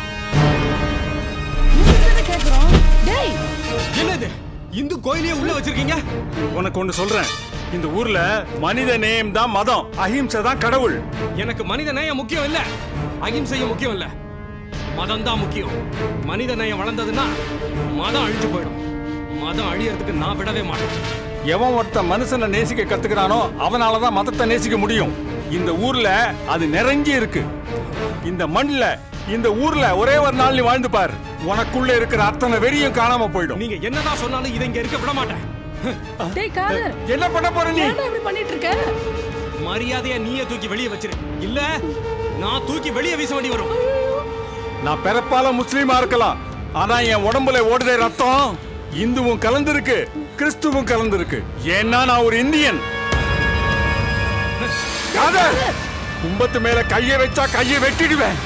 உனக்கு கேக்குறோம் டேய் என்னது இந்து கோயிலையே உள்ள வச்சிருக்கீங்க உனக்கு ஒண்ணு சொல்றேன் இந்த ஊர்ல மனித நேயம் தான் மதம் அஹிம்சை தான் கடவுள் எனக்கு மனித நேயம் முக்கியம் இல்ல அகிம்சையும் முக்கியம் இல்ல மதம் தான் முக்கியம் மனித நேயம் வளர்ந்ததுன்னா மதம் அழிஞ்சு போயிடும் மதம் அழியறதுக்கு நான் விடவே மாட்டேன் எவன் ஒருத்த மனுஷனை நேசிக்க கத்துக்கிறானோ அவனால தான் மதத்தை நேசிக்க முடியும் இந்த ஊர்ல அது நிறைஞ்சி இருக்கு இந்த மண்ணுல இந்த ஊர்ல ஒரே ஒரு நாள் நீ வாழ்ந்து பார் உனக்குள்ள இருக்கிற அத்தனை வெறியும் காணாம போயிடும் நீங்க என்னதான் சொன்னாலும் இதை இங்க இருக்க விட மாட்டேன் டேய் காதர் என்ன பண்ண போற நீ ஏன்டா இப்படி பண்ணிட்டு இருக்க மரியாதையா நீயே தூக்கி வெளியே வச்சிரு இல்ல நான் தூக்கி வெளியே வீச வேண்டி வரும் நான் பிறப்பால முஸ்லீமா இருக்கலாம் ஆனா என் உடம்புல ஓடுற ரத்தம் இந்துவும் கலந்திருக்கு கிறிஸ்துவும் கலந்திருக்கு ஏன்னா நான் ஒரு இந்தியன் காதர், கும்பத்து மேல கையை வச்சா கையை வெட்டிடுவேன்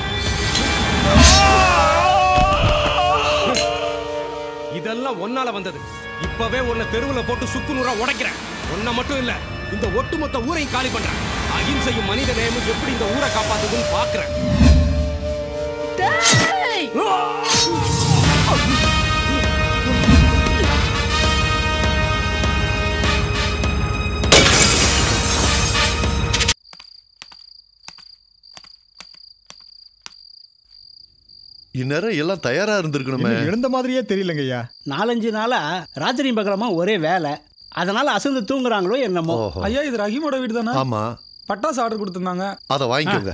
இதெல்லாம் ஒன்னால வந்தது இப்பவே உன்னை தெருவுல போட்டு சுக்கு நூறா உடைக்கிறேன் உன்னை மட்டும் இல்ல இந்த ஒட்டுமொத்த ஊரையும் காலி பண்றேன் அகிம்சையும் மனித நேயமும் எப்படி இந்த ஊரை காப்பாத்துதுன்னு பாக்குறேன் டேய் இந்நேரம் எல்லாம் தயாரா இருந்திருக்கணுமே இன்னும் எழுந்த மாதிரியே தெரியலங்க ஐயா நாலஞ்சு நாளா ராத்திரி பகலமா ஒரே வேலை அதனால அசந்து தூங்குறாங்களோ என்னமோ ஓஹோ. ஐயா இது ரஹீமோட வீடு தானே ஆமா பட்டாசு ஆர்டர் கொடுத்துருந்தாங்க அதை வாங்கிக்கோங்க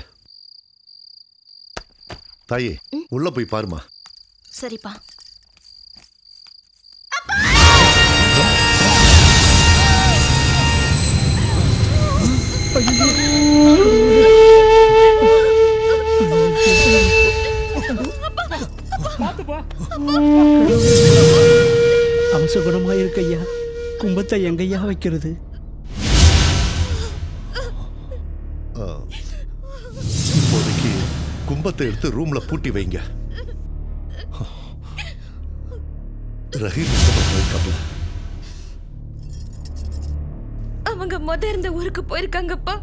தாயே உள்ள போய் பாருமா சரிப்பா அவசகுணமா இருக்கு ஐயா கும்பத்தை எங்கய்யா வைக்கிறது ஆ. இப்போதைக்கு கும்பத்தை எடுத்து ரூம்ல பூட்டி வைங்க ரஹீம் இந்த பக்கம் இருக்காப்ல. அவங்க முத இருந்த ஊருக்கு போயிருக்காங்கப்பா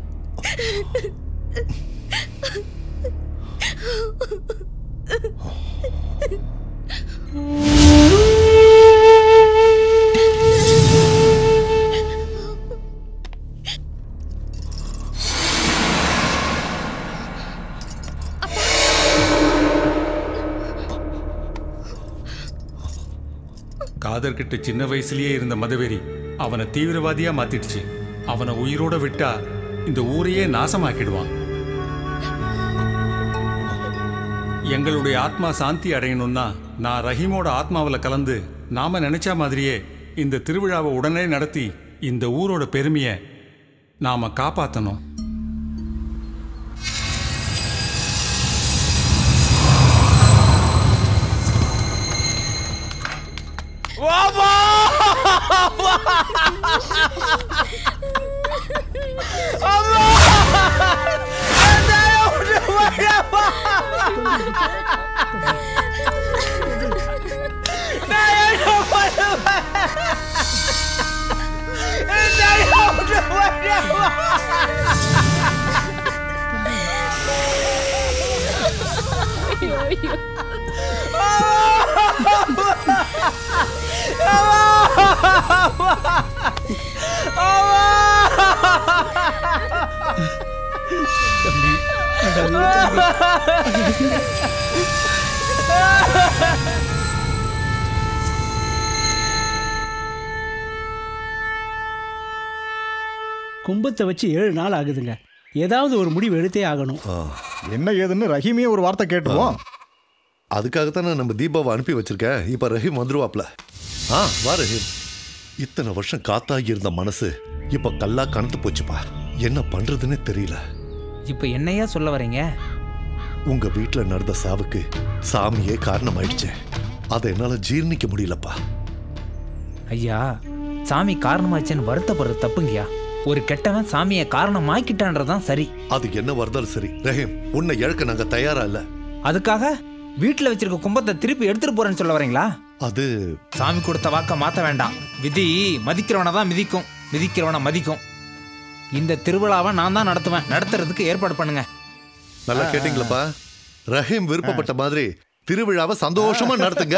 காதர்கிட்ட சின்ன வயசுலயே இருந்த மதவெறி அவனை தீவிரவாதியா மாத்திடுச்சு அவனை உயிரோட விட்டா இந்த ஊரையே நாசமாக்கிடுவான் எங்களுடைய ஆத்மா சாந்தி அடையணும்னா நான் ரஹீமோட ஆத்மாவில் கலந்து நாம நினைச்ச மாதிரியே இந்த திருவிழாவை உடனே நடத்தி இந்த ஊரோட பெருமையை நாம காப்பாத்தணும் தம்பி கும்பத்தை வச்சு ஏழு நாள் ஆகுதுங்க ஏதாவது ஒரு முடிவு எடுத்தே ஆகணும் என்ன ஏதுன்னு ரஹீமே ஒரு வார்த்தை கேட்டுருவோம் அதுக்காகத்தானே நம்ம தீபாவை அனுப்பி வச்சிருக்கேன் இப்ப ரஹீம் வந்துருவாப்ல ஆ வா ரஹீம் இத்தனை வருஷம் காத்தாகி இருந்த மனசு இப்ப கல்லா கனத்து போச்சுப்பா என்ன பண்றதுன்னே தெரியல இப்போ என்னையா சொல்ல வரீங்க உங்க வீட்ல நடந்த சாவுக்கு சாமியே காரணமாயிடுச்சு அதை என்னால ஜீர்ணிக்க முடியலப்பா ஐயா சாமி காரணமாச்சுன்னு வருத்தப்படுறது தப்புங்கய்யா ஒரு கெட்டவன் சாமியை காரணமாக்கிட்டான்றதான் சரி அது என்ன வருதாலும் சரி ரஹீம் உன்னை இழக்க நாங்க தயாரா இல்ல அதுக்காக வீட்டில் வச்சிருக்க கும்பத்தை திருப்பி எடுத்துட்டு போறேன்னு சொல்ல வரீங்களா அது சாமி கொடுத்த வாக்க மாத்த வேண்டாம் விதி மதிக்கிறவனை தான் மிதிக்கும் மிதிக்கிறவனை மதிக்கும் இந்த திருவிழாவை நான் தான் நடத்துவேன் நடத்துறதுக்கு ஏற்பாடு பண்ணுங்க நல்லா கேட்டீங்களப்பா ரஹீம் விருப்பப்பட்ட மாதிரி திருவிழாவை சந்தோஷமா நடத்துங்க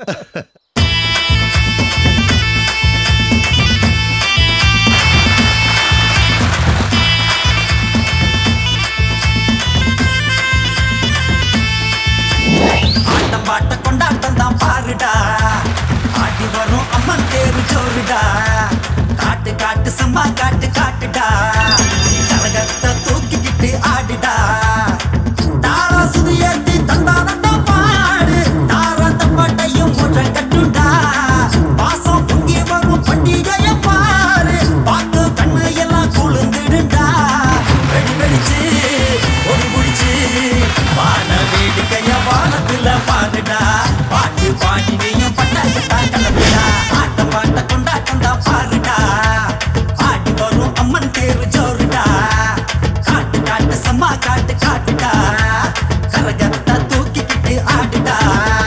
ஆட்டம் பாட்ட கொண்டாட்டம் தான் பாருடா ஆடி வரும் அம்மன் தேரு ஜோருடா காட்டு காட்டு சம்மா காட்டு காட்டுடா கரகத்தை தூக்கிக்கிட்டு ஆடுடா தாரா சுதியேத்தி தந்தானண்டா பாடு தாரா தப்பாட்டையும் முறை கட்டுடா பாசம் பொங்கி வரும் பண்டிகைய பாரு பார்த்து கண்ணு எல்லாம் குளிர்ந்துடுண்டா வெடி வெடிச்சு ஒடி முடிச்சு வான வேடிக்கைய வானத்துல பாருடா பாட்டு பாடி நீயும் பட்டாக்கட்டா கிளம்பிடா ஆட்டம் பாட்ட கொண்டாட்டம் தான் பாருடா ஆடி வரும் அம்மன் தேரு ஜோருடா காட்டு காட்டு சம்மா காட்டு காட்டுடா கரகத்தை தூக்கிக்கிட்டு ஆடுடா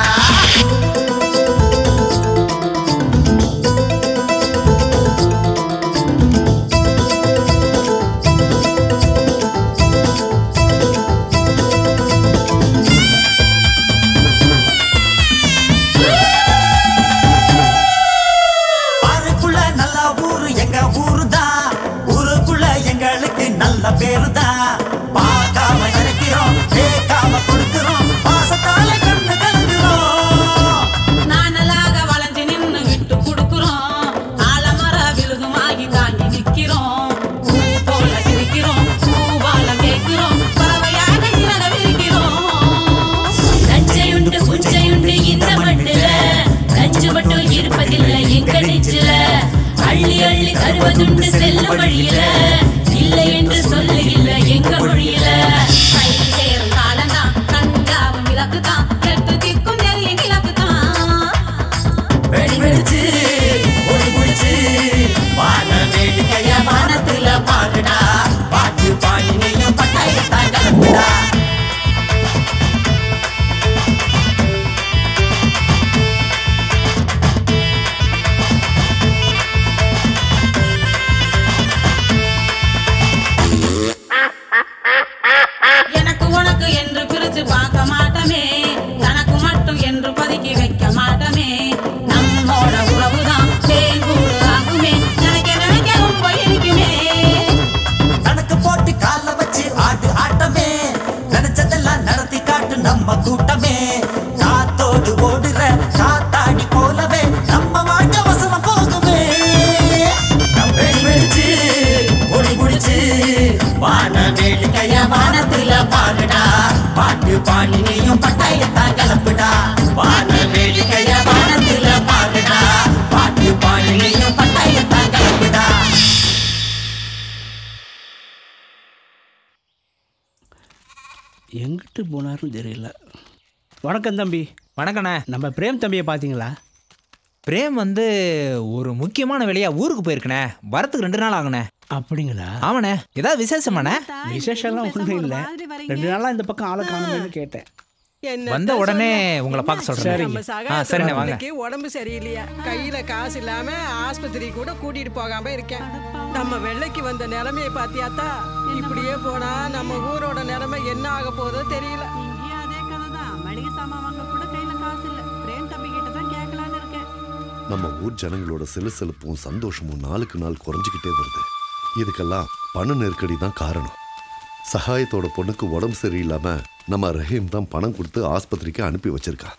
பாருக்குள்ள நல்ல ஊரு எங்க ஊரு தான் ஊருக்குள்ள எங்களுக்கு நல்ல பேரு தான் பார்க்காம இருக்கிறோம் கேட்காம கொடுக்கிறோம் பாசத்தால கண்ணு கலங்குறோம் நானலாக வளைஞ்சு நின்னு விட்டு கொடுக்குறோம் ஆலமர விழுதுமாகி தாங்கி நிக்கிறோம் பூ போல சிரிக்கிறோம் பூவாலம் கேட்கிறோம் பறவையாக சிறக விரிக்கிறோம் நஞ்சையுண்டு புஞ்சையுண்டு இந்த மண்ணுல நஞ்சு மட்டும் இருப்பதில்லை எங்க நெஞ்சில அள்ளி அள்ளி தருவதுண்டு செல்லும் வழியில இல்லை என்று சொல்லு இல்ல எங்க மொழியில கைக்கு சேரும் காலம்தான் கண்காவும் விளக்கு தான் எட்டு திக்கும் தெரிய கிழக்கு தான் வெடி வெடிச்சு ஒளி முடிச்சு வான வேடிக்கைய வானத்துல பாருடா பாட்டு பாடி நீயும் பட்டாயத்தான் கலப்புடா எனக்கு உனக்கு என்று பிரிச்சு பார்க்க மாட்டோமே தனக்கு மட்டும் என்று பதுக்கி வைக்க மாட்டோமே நம்மோட உறவுதான் தேங்கூடு ஆகுமே நினைக்க நினைக்க ரொம்ப இனிக்குமே கணக்கு போட்டு கால வச்சு ஆடு ஆட்டமே நினைச்சதெல்லாம் நடத்தி காட்டு நம்ம கூட்டமே காத்தோடு ஓடுற காத்தாடி போலவே நம்ம வாழ்க்கை வசனம் போகுமே வெடி வெடிச்சு ஒளி முடிச்சு வான வேடிக்கைய வானத்துல பாருடா பாட்டு பாடி நீயும் பட்டாயத்தான் கலப்புடா வான வேடிக்கைய வானத்துல பாருடா பாட்டு பாடி நீயும் பட்டாயத்தான் கலப்புடா எங்கிட்டு போனாருன்னு தெரியல வணக்கம் தம்பி வணக்கண்ணே நம்ம பிரேம் தம்பியை பார்த்தீங்களா பிரேம் வந்து ஒரு முக்கியமான வேலையா ஊருக்கு போயிருக்கனே வரத்துக்கு ரெண்டு நாள் ஆகுனே அப்படிங்களா ஆமாண்ணே ஏதாவது விசேஷமாண்ணே விசேஷம்லாம் ஒன்றும் இல்லை ரெண்டு நாளாக இந்த பக்கம் ஆளை காணுமேனு கேட்டேன் வந்த உடனே உங்களை பார்க்க சொல்றேன் நம்ம ஆ சரிண்ணே வாங்க சகாயத்துக்கு உடம்பு சரியில்லையா கையில காசு இல்லாம ஆஸ்பத்திரி கூட கூட்டிட்டு போகாம இருக்கேன் நம்ம வெள்ளைக்கு வந்த நிலைமையை பாத்தியாத்தா இப்படியே போனா நம்ம ஊரோட நிலைமை என்ன ஆக போதோ தெரியல அதே கதை தான் மளிகை சாமான் வாங்க கூட கையில காசு இல்ல பிரேம் தம்பி கிட்ட தான் கேட்கலான்னு இருக்கேன் நம்ம ஊர் ஜனங்களோட சிலுசிலுப்பும் சந்தோஷமும் நாளுக்கு நாள் குறைஞ்சிக்கிட்டே வருது இதுக்கெல்லாம் பண நெருக்கடி தான் காரணம் சகாயத்தோட பொண்ணுக்கு உடம்பு சரியில்லாம நம்ம ரஹீம் தான் பணம் கொடுத்து ஆஸ்பத்திரிக்கு அனுப்பி வச்சிருக்கா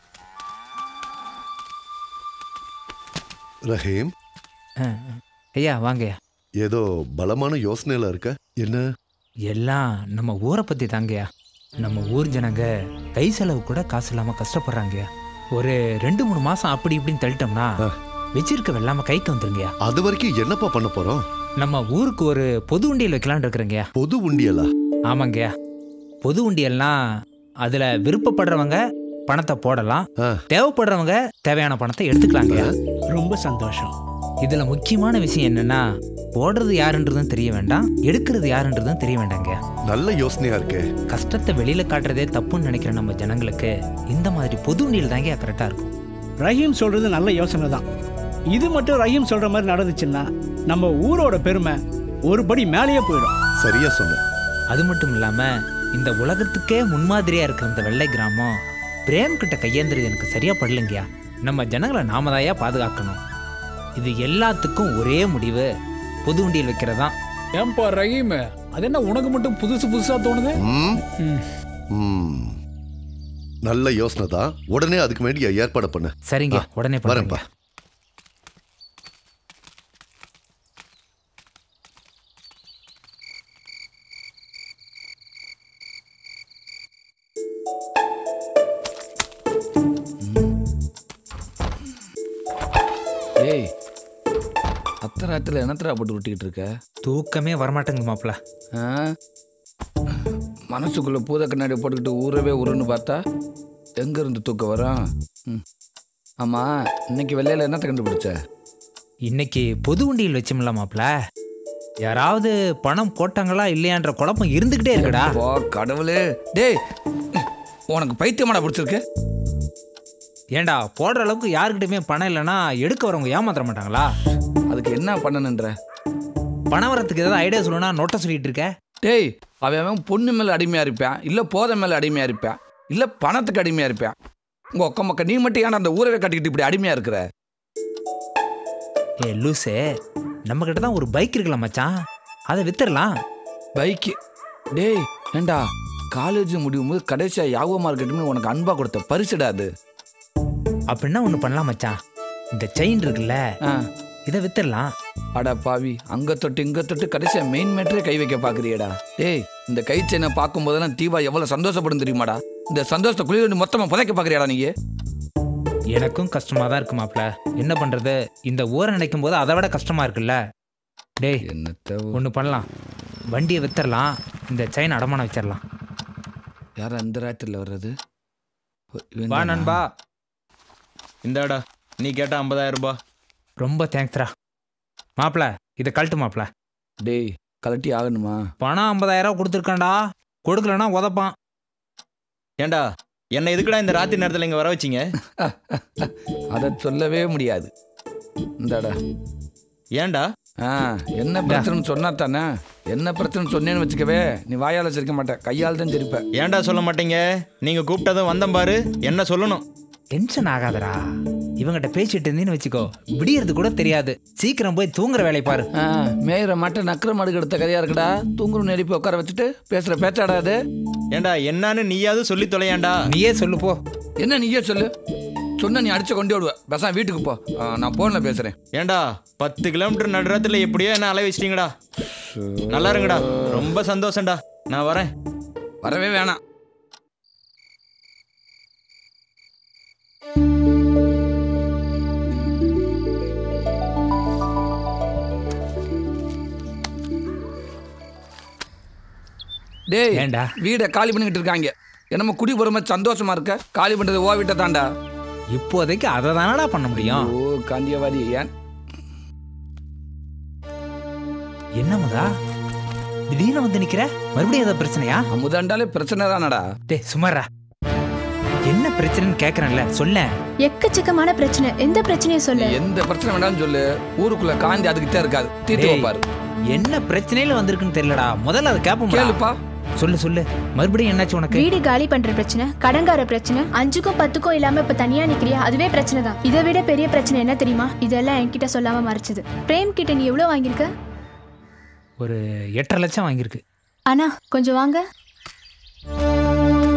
ரஹீம் ஐயா வாங்கய்யா ஏதோ பலமான யோசனையில இருக்க என்ன எல்லாம் நம்ம ஊரை பற்றி தாங்கய்யா நம்ம ஊர் ஜனங்க கை செலவு கூட காசு இல்லாமல் கஷ்டப்படுறாங்கய்யா ஒரு ரெண்டு மூணு மாதம் அப்படி இப்படின்னு தள்ளிட்டோம்னா வச்சிருக்க வெள்ளாம கைக்கு வந்துருங்கய்யா அது வரைக்கும் என்னப்பா பண்ண போறோம் நம்ம ஊருக்கு ஒரு பொது உண்டியல் வைக்கலாம்னு இருக்கிறேங்கய்யா பொது உண்டியலா ஆமாங்கய்யா பொது உண்டியல்னா அதில் விருப்பப்படுறவங்க பணத்தை போடலாம் தேவைப்படுறவங்க தேவையான பணத்தை எடுத்துக்கலாங்கய்யா ரொம்ப சந்தோஷம் இதில் முக்கியமான விஷயம் என்னன்னா போடுறது யாருன்றதும் தெரிய வேண்டாம் எடுக்கிறது யாருன்றதும் தெரிய வேண்டாங்க நல்ல யோசனையா இருக்கு கஷ்டத்தை வெளியில காட்டுறதே தப்புன்னு நினைக்கிற நம்ம ஜனங்களுக்கு இந்த மாதிரி பொது உண்டியல் தாங்க கரெக்டாக இருக்கும் ரஹீம் சொல்றது நல்ல யோசனை தான் இது மட்டும் ரஹீம் சொல்ற மாதிரி நடந்துச்சுன்னா நம்ம ஊரோட பெருமை ஒரு படி மேலேயே போயிடும் சரியா சொன்ன அது மட்டும் இல்லாம இந்த உலகத்துக்கே முன்மாதிரியா இருக்கிற இந்த வெள்ளை கிராமம் பிரேம் கிட்ட கையேந்துறது எனக்கு சரியா படலைங்கயா நம்ம ஜனங்களை நாம தாயா பாதுகாக்கணும் இது எல்லாத்துக்கும் ஒரே முடிவு பொது உண்டியல் வைக்கிறதான் ஏன்பா ரஹீம் அது என்ன உனக்கு மட்டும் புதுசு புதுசா தோணுது ம்? ம். நல்ல யோசனை தான் உடனே அதுக்கு வேண்டிய ஏற்பாடு பண்ண சரிங்க உடனே வரேன்ப்பா ஏய் அத்தராத்தில் என்னத்தரா போட்டு விட்டுக்கிட்டு இருக்க தூக்கமே வரமாட்டேங்குது மாப்பிள்ள ஆ மனசுக்குள்ள பூத கண்ணாடி போட்டுக்கிட்டு ஊறவே உருன்னு பார்த்தா எங்க இருந்து தூக்கம் வரும் ம். ஆமா இன்னைக்கு வெள்ளையில என்னத்தை கண்டுபிடிச்ச இன்னைக்கு பொது உண்டியல் வச்சோம்ல மாப்பிள்ள யாராவது பணம் போட்டாங்களா இல்லையான்ற குழப்பம் இருந்துகிட்டே இருக்குடா வா கடவுளே டேய் உனக்கு பைத்தியமாடா பிடிச்சிருக்கு ஏன்டா போடுற அளவுக்கு யாருக்கிட்டயுமே பணம் இல்லைன்னா எடுக்க வரவங்க ஏமாத்திர மாட்டாங்களா அதுக்கு என்ன பண்ணணுன்ற பணம் வரத்துக்கு ஏதாவது ஐடியா சொல்லணும்னா நோட்டை சொல்லிட்டு இருக்க டேய் அவன் அவன் பொண்ணு மேல அடிமையா இருப்பான் இல்ல போதை மேல அடிமையா இருப்பான் இல்ல பணத்துக்கு அடிமையா இருப்பான் உங்க ஒக்க மக்க நீ மட்டும் ஏன்னா அந்த ஊரவே கட்டிக்கிட்டு இப்படி அடிமையா இருக்கிற ஏ லூசே நம்ம கிட்ட தான் ஒரு பைக் இருக்குல்ல மச்சான் அதை வித்துடலாம் பைக்கு டேய் ஏண்டா காலேஜ் முடியும் போது கடைசியா யாவோ மார்க்கெட்னு உனக்கு அன்பா கொடுத்த பரிசுடா அது அப்படின்னா ஒன்று பண்ணலாம் மச்சான் இந்த செயின் இருக்குல்ல இதை வித்துடலாம் அடா பாவி அங்க தொட்டு இங்க தொட்டு கடைசியா மெயின் மேட்டரே கை வைக்க பாக்குறியடா டேய் இந்த கை செயினை பார்க்கும் போதெல்லாம் தீபா எவ்வளவு சந்தோஷப்படும் தெரியுமாடா இந்த சந்தோஷத்தை குளிர் மொத்தமா புதைக்க பாக்குறியாடா நீங்க எனக்கும் கஷ்டமா தான் இருக்கு மாப்ள என்ன பண்றது இந்த ஊரை நினைக்கும் போது அதை விட கஷ்டமா இருக்குல்ல டேய் என்னத்த ஒன்று பண்ணலாம் வண்டியை வித்துடலாம் இந்த செயின் அடமானம் வச்சிடலாம் யார் அந்த ராத்திரில வர்றது வா நண்பா இந்தாடா நீ கேட்ட ஐம்பதாயிரம் ரூபாய் ரொம்ப தேங்க்ஸ்ரா மாப்ள இதை கழட்டு மாப்ள டேய் கலட்டி ஆகணுமா பணம் ஐம்பதாயிரம் கொடுத்துருக்கான்டா கொடுக்கலன்னா உதப்பான் ஏண்டா என்ன எதுக்குடா இந்த ராத்திரி நேரத்தில் இங்கே வர வச்சிங்க அதை சொல்லவே முடியாது இந்தாடா ஏன்டா ஆ என்ன பிரச்சனைன்னு சொன்னா தானே என்ன பிரச்சனை சொன்னேன்னு வச்சுக்கவே நீ வாயால சிரிக்க மாட்டேன் கையால் தான் சிரிப்ப ஏன்டா சொல்ல மாட்டீங்க நீங்கள் கூப்பிட்டதும் வந்தேன் பாரு என்ன சொல்லணும் டென்ஷன் ஆகாதடா இவங்கிட்ட பேசிட்டு இருந்தீன்னு வச்சுக்கோ விடியறது கூட தெரியாது சீக்கிரம் போய் தூங்குற வேலையை பாரு ஆ மேயிற மாட்டை நக்கிற மாடு எடுத்த கதையா இருக்குடா தூங்குற எழுப்பி உட்கார வச்சுட்டு பேசுற பேச்சாடா அது ஏன்டா என்னன்னு நீயாவது சொல்லி தொலையாண்டா நீயே சொல்லு போ என்ன நீயே சொல்லு சொன்ன நீ அடிச்சு கொண்டு விடுவ பேச வீட்டுக்கு போ ஆ, நான் போன்ல பேசுறேன் ஏன்டா பத்து கிலோமீட்டர் நடுறத்துல எப்படியோ என்ன அலை வச்சிட்டீங்கடா நல்லா இருங்கடா ரொம்ப சந்தோஷம்டா நான் வரேன் வரவே வேணாம் டேய் ஏன்டா வீடை காலி பண்ணிக்கிட்டு இருக்காங்க என்னமோ குடி போற மாதிரி சந்தோஷமா இருக்க காலி பண்றது ஓ வீட்டை தாண்டா இப்போதைக்கு அதை தானடா பண்ண முடியும் ஓ காந்தியவாதி ஏன் என்ன முதா திடீர்னு வந்து நிக்கிற மறுபடியும் ஏதாவது பிரச்சனையா அமுதாண்டாலே பிரச்சனை தானடா டேய் சுமாரா என்ன பிரச்சனைன்னு கேக்குறேன்ல சொல்ல எக்கச்சக்கமான பிரச்சனை எந்த பிரச்சனையும் சொல்லு எந்த பிரச்சனை வேணாலும் சொல்லு ஊருக்குள்ள காந்தி அதுக்கிட்டே இருக்காது தீர்த்து டேய், வைப்பாரு என்ன பிரச்சனையில வந்திருக்குன்னு தெரியலடா முதல்ல அதை கேப்போம் கேளுப்பா சொல்லு சொல்லு மறுபடியும் என்னாச்சு உனக்கு வீடு காலி பண்ற பிரச்சனை கடங்கார பிரச்சனை அஞ்சுக்கும் பத்துக்கும் இல்லாம இப்ப தனியா நிக்கிறியா அதுவே பிரச்சனை தான் இதை விட பெரிய பிரச்சனை என்ன தெரியுமா இதெல்லாம் என்கிட்ட சொல்லாம மறைச்சது பிரேம் கிட்ட நீ எவ்வளவு வாங்கியிருக்க ஒரு எட்டரை லட்சம் வாங்கியிருக்கு அண்ணா கொஞ்சம் வாங்க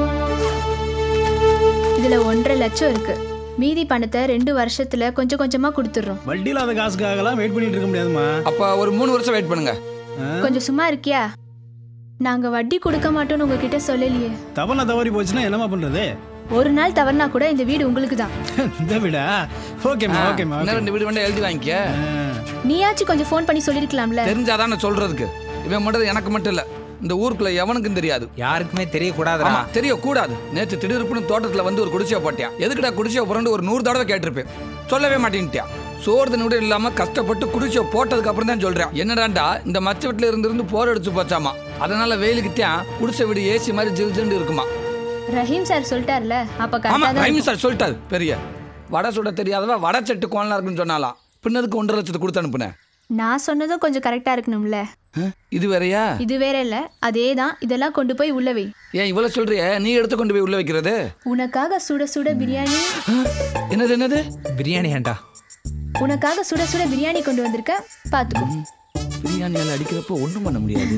இதுல ஒன்றரை லட்சம் இருக்கு மீதி பணத்தை ரெண்டு வருஷத்துல கொஞ்சம் கொஞ்சமா கொடுத்துடுறோம் வட்டி இல்லாத காசுக்காகலாம் வெயிட் பண்ணிட்டு இருக்க முடியாதுமா அப்ப ஒரு மூணு வருஷம் வெயிட் பண்ணுங்க கொஞ்சம் சும்மா இருக்கியா நாங்க வட்டி கொடுக்க மாட்டோம்னு உங்ககிட்ட சொல்லலையே தவணை தவறி போச்சுன்னா என்னமா பண்றது ஒரு நாள் தவறுனா கூட இந்த வீடு உங்களுக்கு தான் இந்த விடா ஓகேம்மா ஓகேம்மா இன்னும் ரெண்டு வீடு வேண்டாம் எழுதி வாங்கிக்க நீயாச்சும் கொஞ்சம் ஃபோன் பண்ணி சொல்லிருக்கலாம்ல தெரிஞ்சாதான் நான் சொல்றதுக்கு இவன் மட்டும் எனக்கு மட்டும் இல்ல இந்த ஊருக்குள்ள எவனுக்கும் தெரியாது யாருக்குமே தெரியக்கூடாதுடா ஆமா தெரியக்கூடாது நேத்து திடீர்னு தோட்டத்துல வந்து ஒரு குடிசையை போட்டியா எதுக்குடா குடிசையை போறேன்னு ஒரு நூறு தடவை கேட்டிருப்பேன் சொல்லவே மாட்டேன்ட்டியா சோறு தண்ணி கூட இல்லாம கஷ்டப்பட்டு குடிசையை போட்டதுக்கு அப்புறம் தான் சொல்றேன் என்னடாண்டா இந்த மச்ச வீட்டுல இருந்து இருந்து போர் அடிச்சு போச்சாமா அதனால வெயிலுக்குத்தான் குடிசை வீடு ஏசி மாதிரி ஜில் ஜில்னு இருக்குமா ரஹீம் சார் சொல்லிட்டார்ல அப்ப ஆமா கரெக்டா ரைமி தான் சார் சொல்லிட்டாரு பெரிய வடை சுட தெரியாதவ வடை செட்டு கோணலா இருக்குன்னு சொன்னாலாம் பின்னதுக்கு ஒன்றரை லட்சத்தை கொடுத்து அனுப்புனேன் நான் சொன்னதும் கொஞ்சம் கரெக்டா இருக்கணும்ல இது வேறயா இது வேற இல்ல அதே தான் இதெல்லாம் கொண்டு போய் உள்ள வை ஏன் இவ்வளவு சொல்றிய நீ எடுத்து கொண்டு போய் உள்ள வைக்கிறது உனக்காக சுட சுட பிரியாணி என்னது என்னது பிரியாணி ஏண்டா உனக்காக சுட சுட பிரியாணி கொண்டு வந்திருக்க பாத்துக்கோ பிரியாணியால் அடிக்கிறப்போ ஒன்றும் பண்ண முடியாது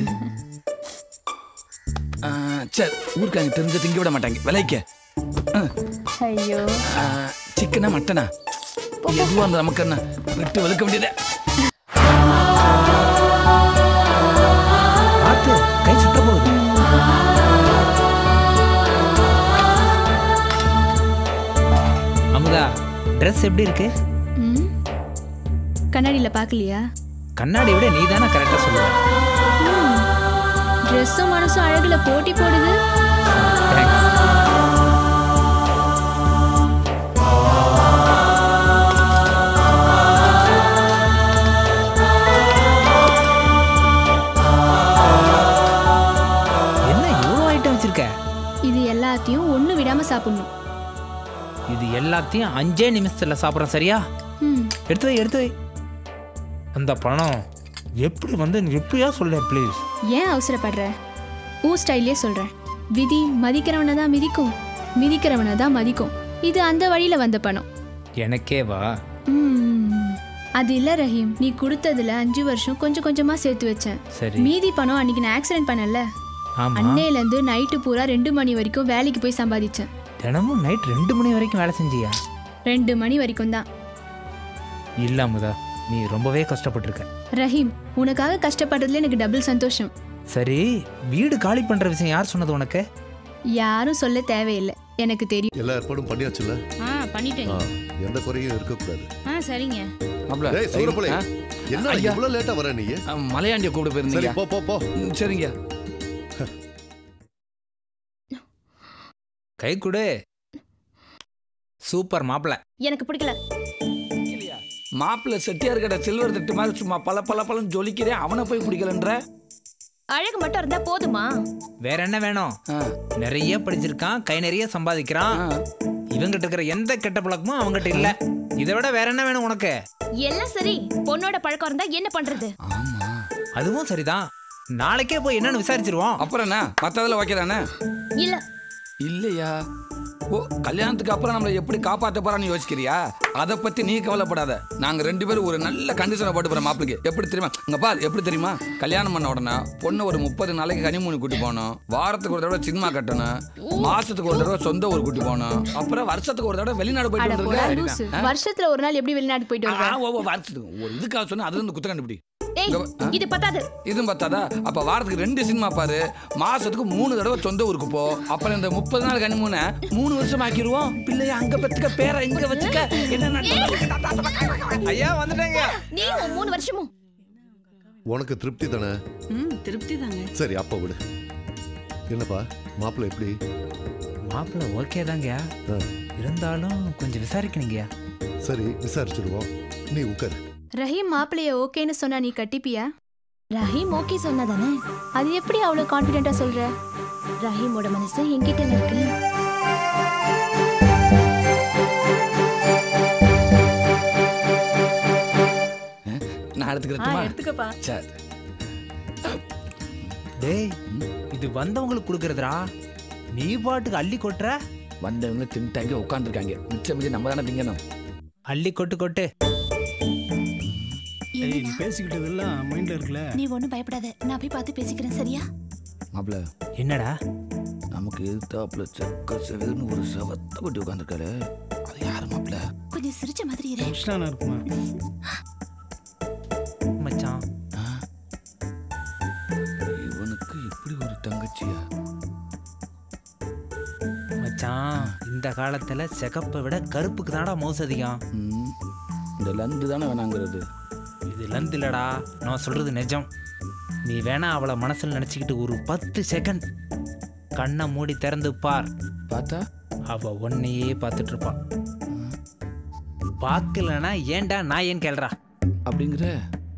ஆ, சரி ஊருக்காங்க தெரிஞ்ச திங்க விட மாட்டாங்க விலைக்க ஐயோ சிக்கனா மட்டனா எதுவாக இருந்தால் நமக்கு என்ன விட்டு வெளுக்க வேண்டியதே பார்த்து கை சுற்ற போகுது அமுதா ட்ரெஸ் எப்படி இருக்கு ம் கண்ணாடியில பாக்கலையா கண்ணாடி விட நீ தானே கரெக்டாக சொல்லுவ ட்ரெஸ்ஸும் மனசும் அழகுல போட்டி போடுது என்ன இவ்வளோ ஐட்டம் வச்சிருக்க இது எல்லாத்தையும் ஒண்ணு விடாம சாப்பிடணும் இது எல்லாத்தையும் அஞ்சே நிமிஷத்தில் சாப்பிட்றோம் சரியா ம் எடுத்து வை எடுத்து வை அந்த பணம் எப்படி வந்து எப்படியா சொல்ல ப்ளீஸ் ஏன் அவசரப்படுற உன் ஸ்டைல்லே சொல்றேன் விதி மதிக்கிறவனை தான் மிதிக்கும் மிதிக்கிறவனை தான் மதிக்கும் இது அந்த வழியில வந்த பணம் எனக்கே வா ம், அது இல்ல ரஹீம் நீ கொடுத்ததுல அஞ்சு வருஷம் கொஞ்சம் கொஞ்சமா சேர்த்து வச்சேன் சரி மீதி பணம் அன்னைக்கு நான் ஆக்சிடென்ட் பண்ணல ஆமா அன்னையில இருந்து நைட்டு பூரா ரெண்டு மணி வரைக்கும் வேலைக்கு போய் சம்பாதிச்சேன் தினமும் நைட் ரெண்டு மணி வரைக்கும் வேலை செஞ்சியா ரெண்டு மணி வரைக்கும் தான் இல்ல அமுதா நீ ரொம்பவே கஷ்டப்பட்டிருக்க ரஹீம் உனக்காக கஷ்டப்படுறதுல எனக்கு டபுள் சந்தோஷம் சரி வீடு காலி பண்ற விஷயம் யார் சொன்னது உனக்கு யாரும் சொல்ல தேவையில்லை எனக்கு தெரியும் எல்லா ஏற்பாடும் பண்ணியாச்சுல்ல ஆ பண்ணிட்டேங்க ஆ, எந்த குறையும் இருக்கக்கூடாது ஆ சரிங்க மாப்ள, டேய் சூரப்பளே ஆ? என்ன ஐயா. இவ்வளவு லேட்டா வர நீ ஆ, மலையாண்டிய கூப்பிட சரி போயிருந்தீங்க போ போ போ ம், சரிங்க கை கொடு சூப்பர் மாப்பிள எனக்கு பிடிக்கல மாப்பிள்ளை செட்டியார் கடை சில்வர் தட்டு மாதிரி சும்மா பல பல பழம் ஜொலிக்கிறேன் அவனை போய் பிடிக்கலன்ற அழகு மட்டும் இருந்தா போதுமா வேற என்ன வேணும் நிறைய படிச்சிருக்கான் கை நிறைய சம்பாதிக்கிறான் இவங்கிட்ட இருக்கிற எந்த கெட்ட பழக்கமும் அவங்ககிட்ட இல்ல இதை விட வேற என்ன வேணும் உனக்கு எல்லாம் சரி பொண்ணோட பழக்கம் இருந்தா என்ன பண்றது அதுவும் சரிதான் நாளைக்கே போய் என்னன்னு விசாரிச்சிருவோம் அப்புறம் என்ன மற்றதில் ஓகே தானே இல்ல இல்லையா ஓ கல்யாணத்துக்கு அப்புறம் நம்மளை எப்படி காப்பாற்ற போறான்னு யோசிக்கிறியா அதை பத்தி நீ கவலைப்படாத நாங்க ரெண்டு பேரும் ஒரு நல்ல கண்டிஷனை போட்டு போறோம் மாப்பிளைக்கு எப்படி தெரியுமா இங்க பார் எப்படி தெரியுமா கல்யாணம் பண்ண உடனே பொண்ணு ஒரு முப்பது நாளைக்கு கனிமூணு கூட்டி போகணும் வாரத்துக்கு ஒரு தடவை சினிமா கட்டணும் மாசத்துக்கு ஒரு தடவை சொந்த ஊர் கூட்டி போகணும் அப்புறம் வருஷத்துக்கு ஒரு தடவை வெளிநாடு போயிட்டு அட போடா லூசு. வந்துருக்க வருஷத்துல ஒரு நாள் எப்படி வெளிநாட்டு போயிட்டு ஆ, வருவேன் ஓ, ஓ, வருஷத்துக்கு ஒரு இதுக்காக சொன்னா அது வந்து குத்த கண்டுபிடி ஏய் இங்க வா. ஆ? இது பத்தாது இதுவும் பார்த்தாதா அப்ப வாரத்துக்கு ரெண்டு சினிமா பாரு மாசத்துக்கு மூணு தடவை சொந்த ஊருக்கு போ அப்புறம் இந்த முப்பது நாள் கனிமூனை மூணு வருஷம் ஆக்கிடுவோம் பிள்ளைய அங்க பெத்துக்க பேரை இங்க வச்சுக்க என்ன ஐயா வந்துட்டேங்க நீ உன் மூணு வருஷமும் உனக்கு திருப்தி தானே ம் திருப்தி தாங்க சரி அப்ப விடு என்னப்பா மாப்பிள்ளை எப்படி மாப்பிள்ள ஓகே தாங்க இருந்தாலும் கொஞ்சம் விசாரிக்கணுங்கய்யா சரி விசாரிச்சிருவோம் நீ உட்காரு ரஹீம் மாப்பிளைய ஓகேன்னு சொன்னா நீ கட்டிப்பியா ரஹீம் ஓகே சொன்னாதானே அது எப்படி அவ்வளவு கான்பிடென்ட்டா சொல்ற ரஹீமோட மனசு என்கிட்ட இருக்கு நான் எடுத்துக்கிறேன் எடுத்துக்கப்பா சரி டேய் இது வந்தவங்களுக்கு கொடுக்கறதுடா நீ பாட்டுக்கு அள்ளி கொட்டுற வந்தவங்க தின்ட்டாங்க உட்காந்துருக்காங்க மிச்சம் மிச்சம் நம்ம தானே திங்கணும் அள்ளி கொட்டு கொட்டு ஏய் நீ பேசிக்கிட்டது எல்லாம் மைண்ட்ல இருக்குல்ல நீ ஒண்ணும் பயப்படாத நான் போய் பார்த்து பேசிக்கிறேன் சரியா மாப்பிள்ள என்னடா நமக்கு எதிர்த்தாப்புல செக்க செவன்னு ஒரு செவத்த கொட்டி உட்காந்துருக்காரு அது யாரு மாப்பிள்ள கொஞ்சம் சிரிச்ச மாதிரி இரு கிருஷ்ணானா இருக்குமா மச்சான் இவனுக்கு இப்படி ஒரு தங்கச்சியா மச்சான் இந்த காலத்துல சிகப்பை விட கருப்புக்கு தான்டா மவுஸ் அதிகம் இந்த லந்து தானே வேணாங்கிறது இது லந்து இல்லடா நான் சொல்றது நிஜம் நீ வேணா அவளை மனசுல நினைச்சுக்கிட்டு ஒரு பத்து செகண்ட் கண்ணை மூடி திறந்து பார் பார்த்தா அவ உன்னையே பார்த்துட்டு இருப்பான் பார்க்கலனா ஏன்டா நான் ஏன் கேள்றா அப்படிங்கிற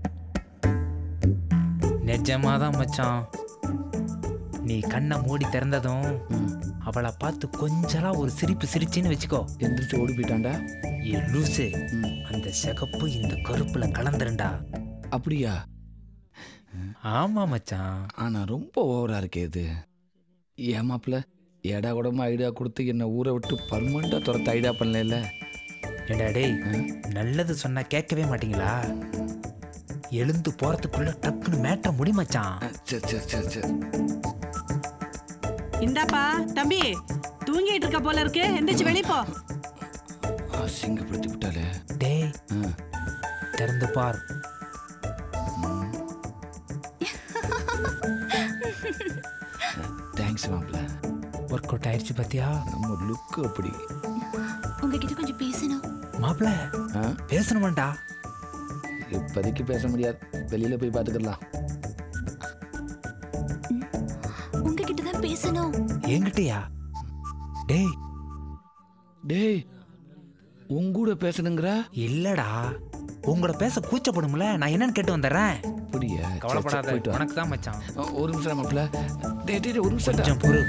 நிஜமாதான் மச்சான் நீ கண்ணை மூடி திறந்ததும் அவளை பார்த்து கொஞ்சலா ஒரு சிரிப்பு சிரிச்சின்னு வச்சுக்கோ எந்திரிச்சு ஓடி போயிட்டான்டா ஏ லூசு அந்த சிகப்பு இந்த கருப்புல கலந்துருண்டா அப்படியா ஆமா மச்சான் ஆனா ரொம்ப ஓவரா இருக்கே இது ஏன் மாப்பிள்ள ஏடா கூடமா ஐடியா கொடுத்து என்ன ஊரை விட்டு பர்மனண்டா துரத்த ஐடியா பண்ணல ஏண்டா டேய் நல்லது சொன்னா கேட்கவே மாட்டீங்களா எழுந்து போறதுக்குள்ள டக்குன்னு மேட்ட முடி மச்சான் சரி சரி சரி சரி இந்தாப்பா தம்பி தூங்கிட்டு இருக்க போல இருக்கு எந்திரிச்சு வெளிய போ அசிங்கப்படுத்தி விட்டாலே டேய் திறந்து பார் தேங்க்ஸ் மாப்பிள்ள ஒர்க் அவுட் ஆயிடுச்சு பாத்தியா நம்ம லுக் அப்படி உங்ககிட்ட கொஞ்சம் பேசணும் மாப்பிள ஆ? பேசணுமாண்டா இப்போதைக்கு பேச முடியாது வெளியில போய் பார்த்துக்கலாம் உங்ககிட்ட தான் பேசணும் என்கிட்டயா டேய் டேய் உங்கூட பேசணுங்கிற இல்லடா உங்களோட பேச கூச்சப்படும்ல நான் என்னன்னு கேட்டு வந்துடுறேன் அப்படியா சரி, சரி, கவலைப்படாத போயிட்டு வா. உனக்கு தான் மச்சான் அ, ஒரு நிமிஷம் மாப்பிள்ள டேய் டேய், டேய், ஒரு நிமிஷம் கொஞ்சம் பொறு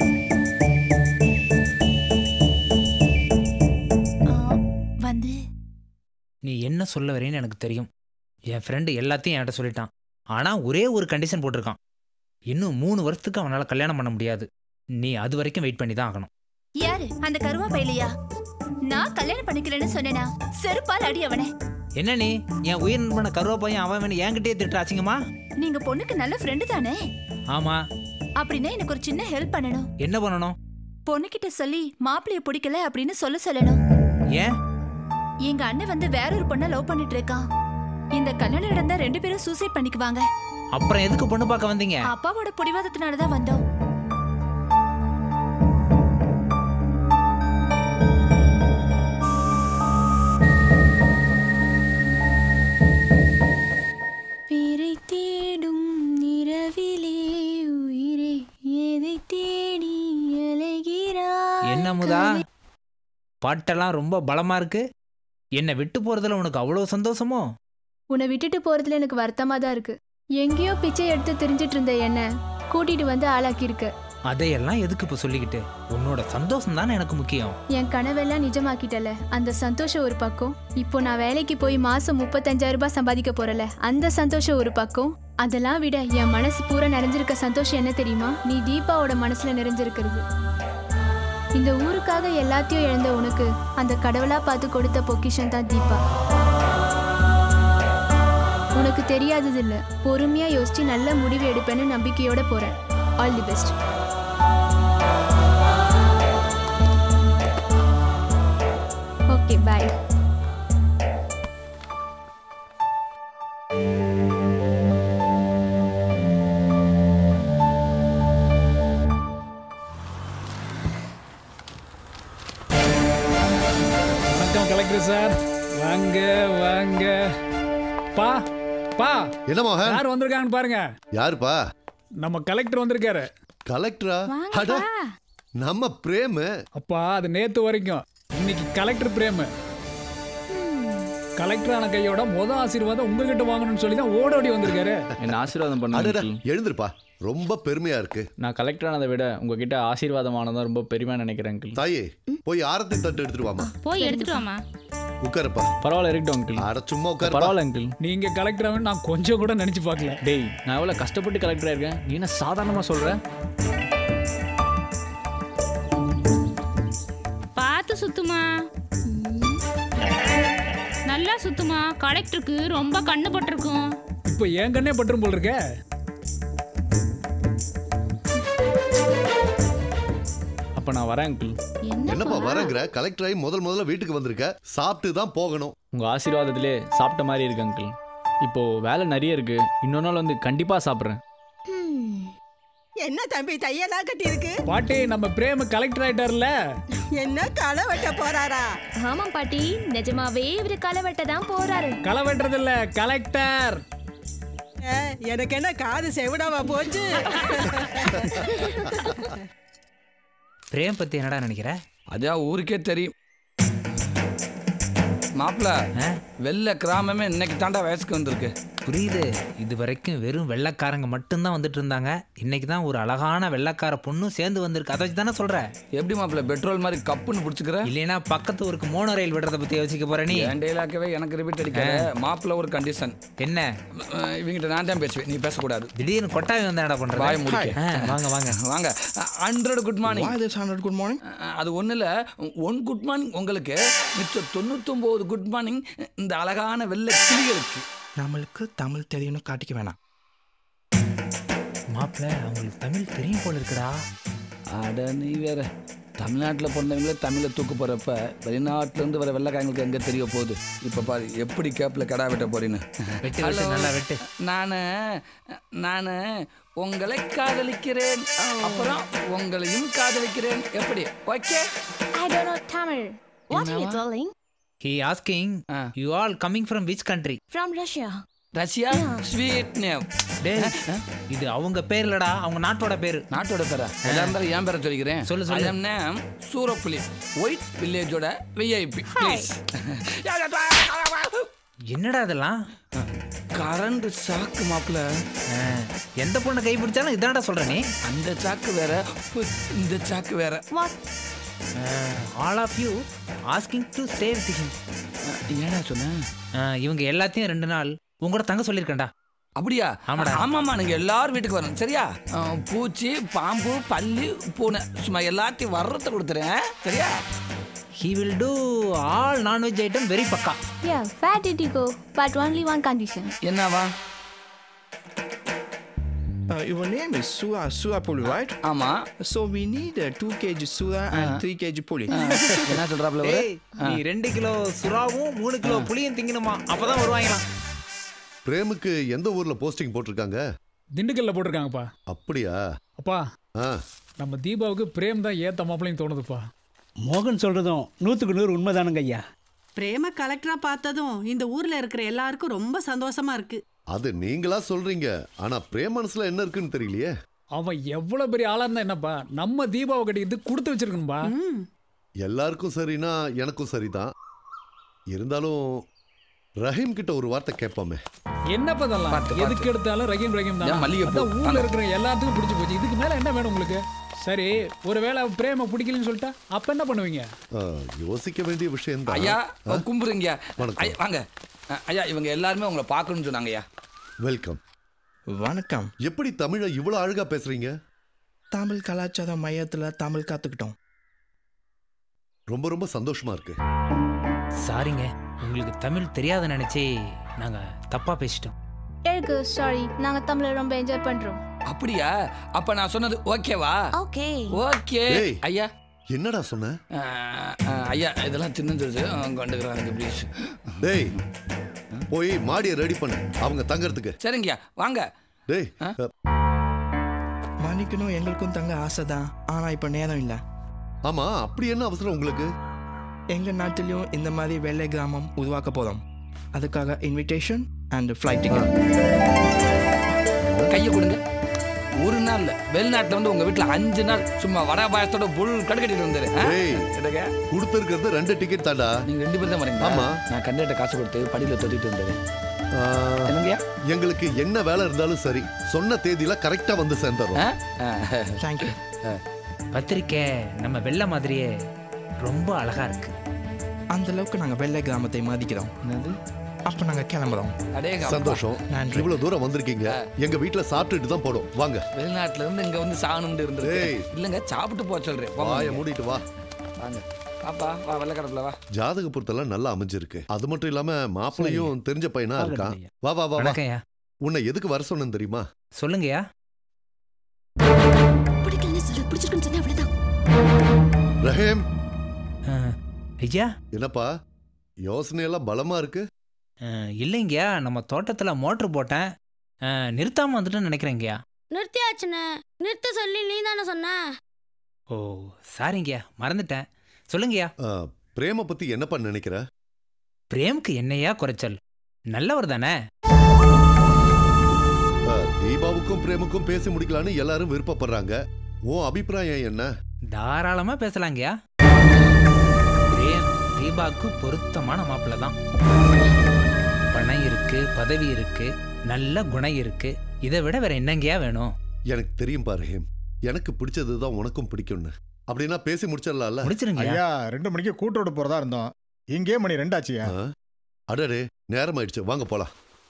வந்து நீ என்ன சொல்ல வரேன்னு எனக்கு தெரியும் என் ஃப்ரெண்டு எல்லாத்தையும் என்கிட்ட சொல்லிட்டான் ஆனால் ஒரே ஒரு கண்டிஷன் போட்டிருக்கான் இன்னும் மூணு வருஷத்துக்கு அவனால் கல்யாணம் பண்ண முடியாது நீ அது வரைக்கும் வெயிட் பண்ணி தான் ஆகணும் யாரு அந்த கருவா பையலையா நான் கல்யாணம் பண்ணிக்கிறேன்னு சொன்னேனா செருப்பால் அடி அவனை என்ன நீ என் உயிர் நண்பன கருவா பையன் அவன் வேணும் என்கிட்டயே திட்டுற ஆச்சுங்கம்மா நீங்க பொண்ணுக்கு நல்ல ஃப்ரெண்டு தானே ஆமா அப்படின்னா எனக்கு ஒரு சின்ன ஹெல்ப் பண்ணணும் என்ன பண்ணணும் பொண்ணுகிட்ட சொல்லி மாப்பிளைய பிடிக்கல அப்படின்னு சொல்ல சொல்லணும் ஏன் எங்க அண்ணன் வந்து வேற ஒரு பொண்ணை லவ் பண்ணிட்டு இருக்கான் இந்த கல்யாணம் நடந்தா ரெண்டு பேரும் சூசைட் பண்ணிக்குவாங்க அப்புறம் எதுக்கு பொண்ணு பார்க்க வந்தீங்க அப்பாவோட பிடிவாதத்தினால தான் வந்தோம் பேரை தேடும் நிறவிலே உயிரே எதை தேடி அலைகிறாய் என்ன முதா பாட்டெல்லாம் ரொம்ப பலமா இருக்கு என்னை விட்டு போறதுல உனக்கு அவ்வளோ சந்தோஷமோ உன்னை விட்டுட்டு போறதுல எனக்கு வருத்தமா தான் இருக்கு எங்கேயோ பிச்சை எடுத்து தெரிஞ்சிட்டு இருந்த என்ன கூட்டிட்டு வந்து ஆளாக்கியிருக்க அதையெல்லாம் எதுக்கு இப்போ சொல்லிக்கிட்டு உன்னோட சந்தோஷம் தானே எனக்கு முக்கியம் என் கனவெல்லாம் நிஜமாக்கிட்டல அந்த சந்தோஷம் ஒரு பக்கம் இப்போ நான் வேலைக்கு போய் மாசம் முப்பத்தஞ்சாயிரம் ரூபாய் சம்பாதிக்க போறல அந்த சந்தோஷம் ஒரு பக்கம் அதெல்லாம் விட என் மனசு பூரா நிறைஞ்சிருக்க சந்தோஷம் என்ன தெரியுமா நீ தீபாவோட மனசுல நிறைஞ்சிருக்கிறது இந்த ஊருக்காக எல்லாத்தையும் இழந்த உனக்கு அந்த கடவுளா பார்த்து கொடுத்த பொக்கிஷம் தான் தீபா உனக்கு தெரியாதது இல்ல பொறுமையா யோசிச்சு நல்ல முடிவு எடுப்பேன்னு நம்பிக்கையோட போறேன் all the best okay bye வணக்கம் கலெக்டர் சார் வாங்க வாங்க பா பா என்ன மோகன் யார் வந்திருக்காங்கன்னு பாருங்க யாருப்பா நம்ம கலெக்டர் வந்திருக்காரு கலெக்டரா அட, நம்ம பிரேமு அப்பா அது நேத்து வரைக்கும் இன்னைக்கு கலெக்டர் பிரேமு கலெக்டர் ஆன கையோட முத ஆசீர்வாதம் உங்ககிட்ட வாங்கணும்னு சொல்லி தான் ஓடோடி வந்திருக்காரு என்ன ஆசீர்வாதம் அடடா, பண்ணுங்க எழுந்திருப்பா ரொம்ப பெருமையா இருக்கு நான் கலெக்டர் ஆனதை விட உங்ககிட்ட ஆசீர்வாதம் ஆனதான் ரொம்ப பெருமையா நினைக்கிறேன் அங்கிள் தாயே போய் ஆரத்தி தட்டு எடுத்துட்டு வாமா போய் எடுத்துட்டு வாமா உட்காரப்பா பரவாயில்ல இருக்கட்டும் அங்கிள் அட சும்மா உட்காரு பரவாயில்ல அங்கிள் நீங்க கலெக்டர் ஆகணும்னு நான் கொஞ்சம் கூட நினைச்சு பார்க்கல டேய் நான் எவ்வளவு கஷ்டப்பட்டு கலெக்டர் ஆயிருக்கேன் நீ என்ன சாதாரணமா சொல்ற பார்த்து சுத்துமா நல்லா சுத்துமா கலெக்டருக்கு ரொம்ப கண்ணு பட்டிருக்கும் இப்போ என் கண்ணே பட்டுரும் போல் இருக்க அப்ப நான் வரேன் அங்கிள் என்னப்பா வரங்கிற கலெக்டர் ஆகி முதல் முதல்ல வீட்டுக்கு வந்திருக்க சாப்பிட்டு தான் போகணும் உங்க ஆசீர்வாதத்திலே சாப்பிட்ட மாதிரி இருக்கு அங்கிள் இப்போ வேலை நிறைய இருக்கு இன்னொரு நாள் வந்து கண்டிப்பா சாப்பிட்றேன் என்ன தம்பி தையெல்லாம் கட்டி இருக்கு பாட்டி நம்ம பிரேம கலெக்டர் ஆயிட்டார்ல என்ன களை வெட்ட போறாரா ஆமாம் பாட்டி நிஜமாவே இவரு களை வெட்ட தான் போறாரு களை வெட்டுறது இல்ல கலெக்டர் ஏ, எனக்கு என்ன காது செவிடாவா போச்சு பிரேம் பத்தி என்னடா நினைக்கிற அதான் ஊருக்கே தெரியும் மாப்பிள வெள்ளை கிராமமே இன்னைக்கு தாண்டா வயசுக்கு வந்திருக்கு புரியுது இது வரைக்கும் வெறும் வெள்ளைக்காரங்க மட்டும்தான் வந்துட்டு இருந்தாங்க இன்னைக்கு தான் ஒரு அழகான வெள்ளைக்கார பொண்ணும் சேர்ந்து வந்திருக்கு அதை வச்சு தானே சொல்ற எப்படி மாப்பிள பெட்ரோல் மாதிரி கப்புன்னு பிடிச்சிக்கிற இல்லைன்னா பக்கத்து ஊருக்கு மோனோ ரயில் விடுறத பத்தி யோசிக்க போற நீ என் டெய்லாக்கவே எனக்கு ரிப்பீட் அடிக்காத மாப்பிள ஒரு கண்டிஷன் என்ன இவங்கிட்ட நான் தான் பேசுவேன் நீ பேசக்கூடாது திடீர்னு கொட்டாவி வந்து என்னடா பண்ற வாய் முடிக்க வாங்க வாங்க வாங்க hundred good morning Why this 100 good morning? அது ஒன்றும் இல்லை ஒன் குட் மார்னிங் உங்களுக்கு மிச்சம் தொண்ணூத்தொம்பது குட் மார்னிங் இந்த அழகான வெள்ளை கிளிகளுக்கு நம்மளுக்கு தமிழ் தெரியும்னு காட்டிக்க வேணாம் மாப்பிள்ள அவங்களுக்கு தமிழ் தெரியும் போல இருக்குடா அட நீ வேற தமிழ்நாட்டில் பிறந்தவங்களே தமிழை தூக்கு போகிறப்ப வெளிநாட்டிலேருந்து வர வெள்ளைக்காரங்களுக்கு எங்கே தெரிய போகுது இப்போ பாரு எப்படி கேப்பில் கடா வெட்ட போறீன்னு வெட்டு, வெட்டு, நல்லா வெட்டு. நான் நான் உங்களை காதலிக்கிறேன் அப்புறம் உங்களையும் காதலிக்கிறேன் எப்படி okay I don't know Tamil. What are you என்னவா? telling? He asking you all coming from which country From Russia. Russia sweet name டேய் இது அவங்க பேர் இல்லடா அவங்க நாட்டோட பேரு நாட்டோட பேரா எதா இருந்தாலும் என் பேரை சொல்லிக்கிறேன் சொல்லு, சொல்லு. ஐ நேம் சூரப்புலி ஒயிட் வில்லேஜோட விஐபி ப்ளீஸ் என்னடா இதெல்லாம் கரண்ட் சாக்கு மாப்பிள்ள எந்த பொண்ணை கை பிடிச்சாலும் இதான்டா சொல்ற நீ அந்த சாக்கு வேற இந்த சாக்கு வேற all of you asking to stay with him ஏடா சொன்ன இவங்க எல்லாத்தையும் ரெண்டு நாள் உங்களோட தங்க சொல்லியிருக்கேன்டா அப்படியா ஆமாடா. ஆமாம்மா நீங்க எல்லாரும் வீட்டுக்கு வரணும் சரியா அஹ், பூச்சி பாம்பு பல்லி பூனை சும்மா எல்லாத்தையும் வர்றத கொடுத்துறேன் சரியா he will do all non veg item very பக்கா Yeah, where did you go? But only one condition. என்னவா Uh, your name is Sura Sura Puli, right? ஆமா So we need uh, 2 kg Sura and 3 kg Puli. என்ன சொல்றாப்ல அவரு? ஏய் நீ ரெண்டு kilo சுறாவும் மூணு kilo புளியும் திங்கணுமா அப்பதான் வருவாங்களாம் பிரேமுக்கு எந்த ஊர்ல போஸ்டிங் போட்டிருக்காங்க திண்டுக்கல்ல போட்டிருக்காங்கப்பா அப்படியா அப்பா ஆ நம்ம தீபாவுக்கு பிரேம் தான் ஏத்த மாப்பிளையும் தோணுதுப்பா மோகன் சொல்றதும் நூற்றுக்கு நூறு உண்மைதானுங்க ஐயா பிரேம கலெக்டரா பார்த்ததும் இந்த ஊர்ல இருக்கிற எல்லாருக்கும் ரொம்ப சந்தோஷமா இருக்கு அது நீங்களா சொல்றீங்க ஆனா பிரேம் மனசுல என்ன இருக்குன்னு தெரியலையே அவன் எவ்வளவு பெரிய ஆளா இருந்தா என்னப்பா நம்ம தீபாவை கட்டிக்கிட்டு கொடுத்து வச்சிருக்கணும்பா எல்லாருக்கும் சரினா எனக்கும் சரிதான் இருந்தாலும் ரஹீம் கிட்ட ஒரு வார்த்தை கேட்போமே என்னப்பா இதெல்லாம் பார்த்து, எதுக்கு எடுத்தாலும் ரஹீம் ரஹீம் ஏன் தான் மல்லிகை பூ? அதான் ஊர்ல தாங்க. இருக்கிற எல்லாத்துக்கும் பிடிச்சு போச்சு இதுக்கு மேல என்ன வேணும் உங்களுக்கு சரி ஒருவேளை பிரேம பிடிக்கலன்னு சொல்லிட்டா அப்ப என்ன பண்ணுவீங்க ஆ, யோசிக்க வேண்டிய விஷயம் ஐயா தான் கும்புறீங்க வணக்கம். ஐயா, வாங்க அஹ், ஐயா இவங்க எல்லாருமே உங்களை பார்க்கணும்னு சொன்னாங்க ஐயா வெல்கம் வணக்கம் எப்படி தமிழை இவ்வளவு அழகா பேசுறீங்க தமிழ் கலாச்சார மையத்துல தமிழ் கத்துக்கிட்டோம் ரொம்ப ரொம்ப சந்தோஷமா இருக்கு சாரிங்க உங்களுக்கு தமிழ் தெரியாத நினைச்சே நாங்க தப்பா பேசிட்டோம் எனக்கு சாரி நாங்க தமிழை ரொம்ப என்ஜாய் பண்றோம் அப்படியா அப்ப நான் சொன்னது ஓகேவா ஓகே ஓகே டேய். ஐயா என்னடா சொன்ன அஹ், அஹ், ஐயா இதெல்லாம் தின்னு கொண்டுக்கிறாங்க ப்ளீஸ் டேய் போய் மாடியை ரெடி பண்ணு அவங்க தங்கறதுக்கு சரிங்கய்யா வாங்க டேய் மன்னிக்கணும் எங்களுக்கும் தங்க ஆசை தான் ஆனா இப்ப நேரம் இல்ல ஆமா அப்படி என்ன அவசரம் உங்களுக்கு எங்க நாட்டிலையும் இந்த மாதிரி வெள்ளை கிராமம் உருவாக்க போறோம் அதுக்காக இன்விடேஷன் அண்ட் ஃப்ளைட் டிக்கெட் கையை கொடுங்க ஒரு நாள்ல வெளிநாட்டுல வந்து உங்க வீட்டுல அஞ்சு நாள் சும்மா வடை பாயசத்தோட புல் கடுக்கட்டிட்டு வந்தாரு டேய் கொடுத்திருக்கிறது ரெண்டு டிக்கெட் தாண்டா நீங்க ரெண்டு பேரும் தான் வரீங்களா ஆமா. நான் கண்டிட்ட காசு கொடுத்து படியில தொட்டிட்டு வந்தாரு ஆ, என்னங்கய்யா எங்களுக்கு என்ன வேலை இருந்தாலும் சரி சொன்ன தேதியில கரெக்டா வந்து சேர்ந்துறோம் தேங்க்யூ பத்திரிக்கை நம்ம வெள்ளை மாதிரியே ரொம்ப அழகா இருக்கு அந்த அளவுக்கு நாங்க வெள்ளை கிராமத்தை மதிக்கிறோம் அப்ப நாங்க கிளம்புறோம் சந்தோஷம் நன்றி. இவ்வளவு தூரம் வந்திருக்கீங்க எங்க வீட்டுல சாப்பிட்டுட்டு தான் போடும் வாங்க வெளிநாட்டுல இருந்து இங்க வந்து சாகணும்னு இருந்திருக்கு ஏய். இல்லங்க சாப்பிட்டு போக சொல்றேன் போங்க வாயை நீங்க. மூடிட்டு வா வாங்க பாப்பா வா வெள்ளக்கடப்புல வா ஜாதக பொருத்தெல்லாம் நல்லா அமைஞ்சிருக்கு அது மட்டும் இல்லாம மாப்பிளையும் தெரிஞ்ச பையனா வாங்க இருக்கான் ஐயா. வா வா வா வா வணக்கம்யா உன்னை எதுக்கு வர சொன்னேன் தெரியுமா சொல்லுங்கய்யா பிடிக்கலன்னு சொல்லு பிடிச்சிருக்குன்னு சொன்னா அவ்வளவுதான் ரஹீம் ஐயா என்னப்பா யோசனை எல்லாம் பலமா இருக்கு அஹ், இல்லைங்கய்யா நம்ம தோட்டத்தில் மோட்ரு போட்டேன் அஹ், நிறுத்தாம வந்துட்டுன்னு நினைக்கிறேங்கய்யா நிறுத்தியாச்சுண்ணே நிறுத்த சொல்லி நீ தானே சொன்ன ஓ சாரிங்கய்யா மறந்துட்டேன் சொல்லுங்கய்யா ஆ, பிரேம பத்தி என்னப்பா நினைக்கிற பிரேமுக்கு என்னையா குறைச்சல் நல்லவர் தானே ஆ, தீபாவுக்கும் பிரேமுக்கும் பேசி முடிக்கலான்னு எல்லாரும் விருப்பப்படுறாங்க உன் அபிப்பிராயம் என்ன தாராளமாக பேசலாங்கய்யா பிரேம் தீபாவுக்கு பொருத்தமான மாப்பிள்ளை தான் பணம் இருக்கு பதவி இருக்கு நல்ல குணம் இருக்கு இதை விட வேற என்னங்கய்யா வேணும் எனக்கு தெரியும் பா ரஹீம் எனக்கு பிடிச்சதுதான் உனக்கும் பிடிக்கும்னு அப்படின்னா பேசி முடிச்சிடலாம்ல ஐயா ரெண்டு மணிக்கு கூட்டோடு போறதா இருந்தோம் இங்கே மணி ரெண்டாச்சியா ஆ, அடடே நேரம் ஆயிடுச்சு வாங்க போலாம்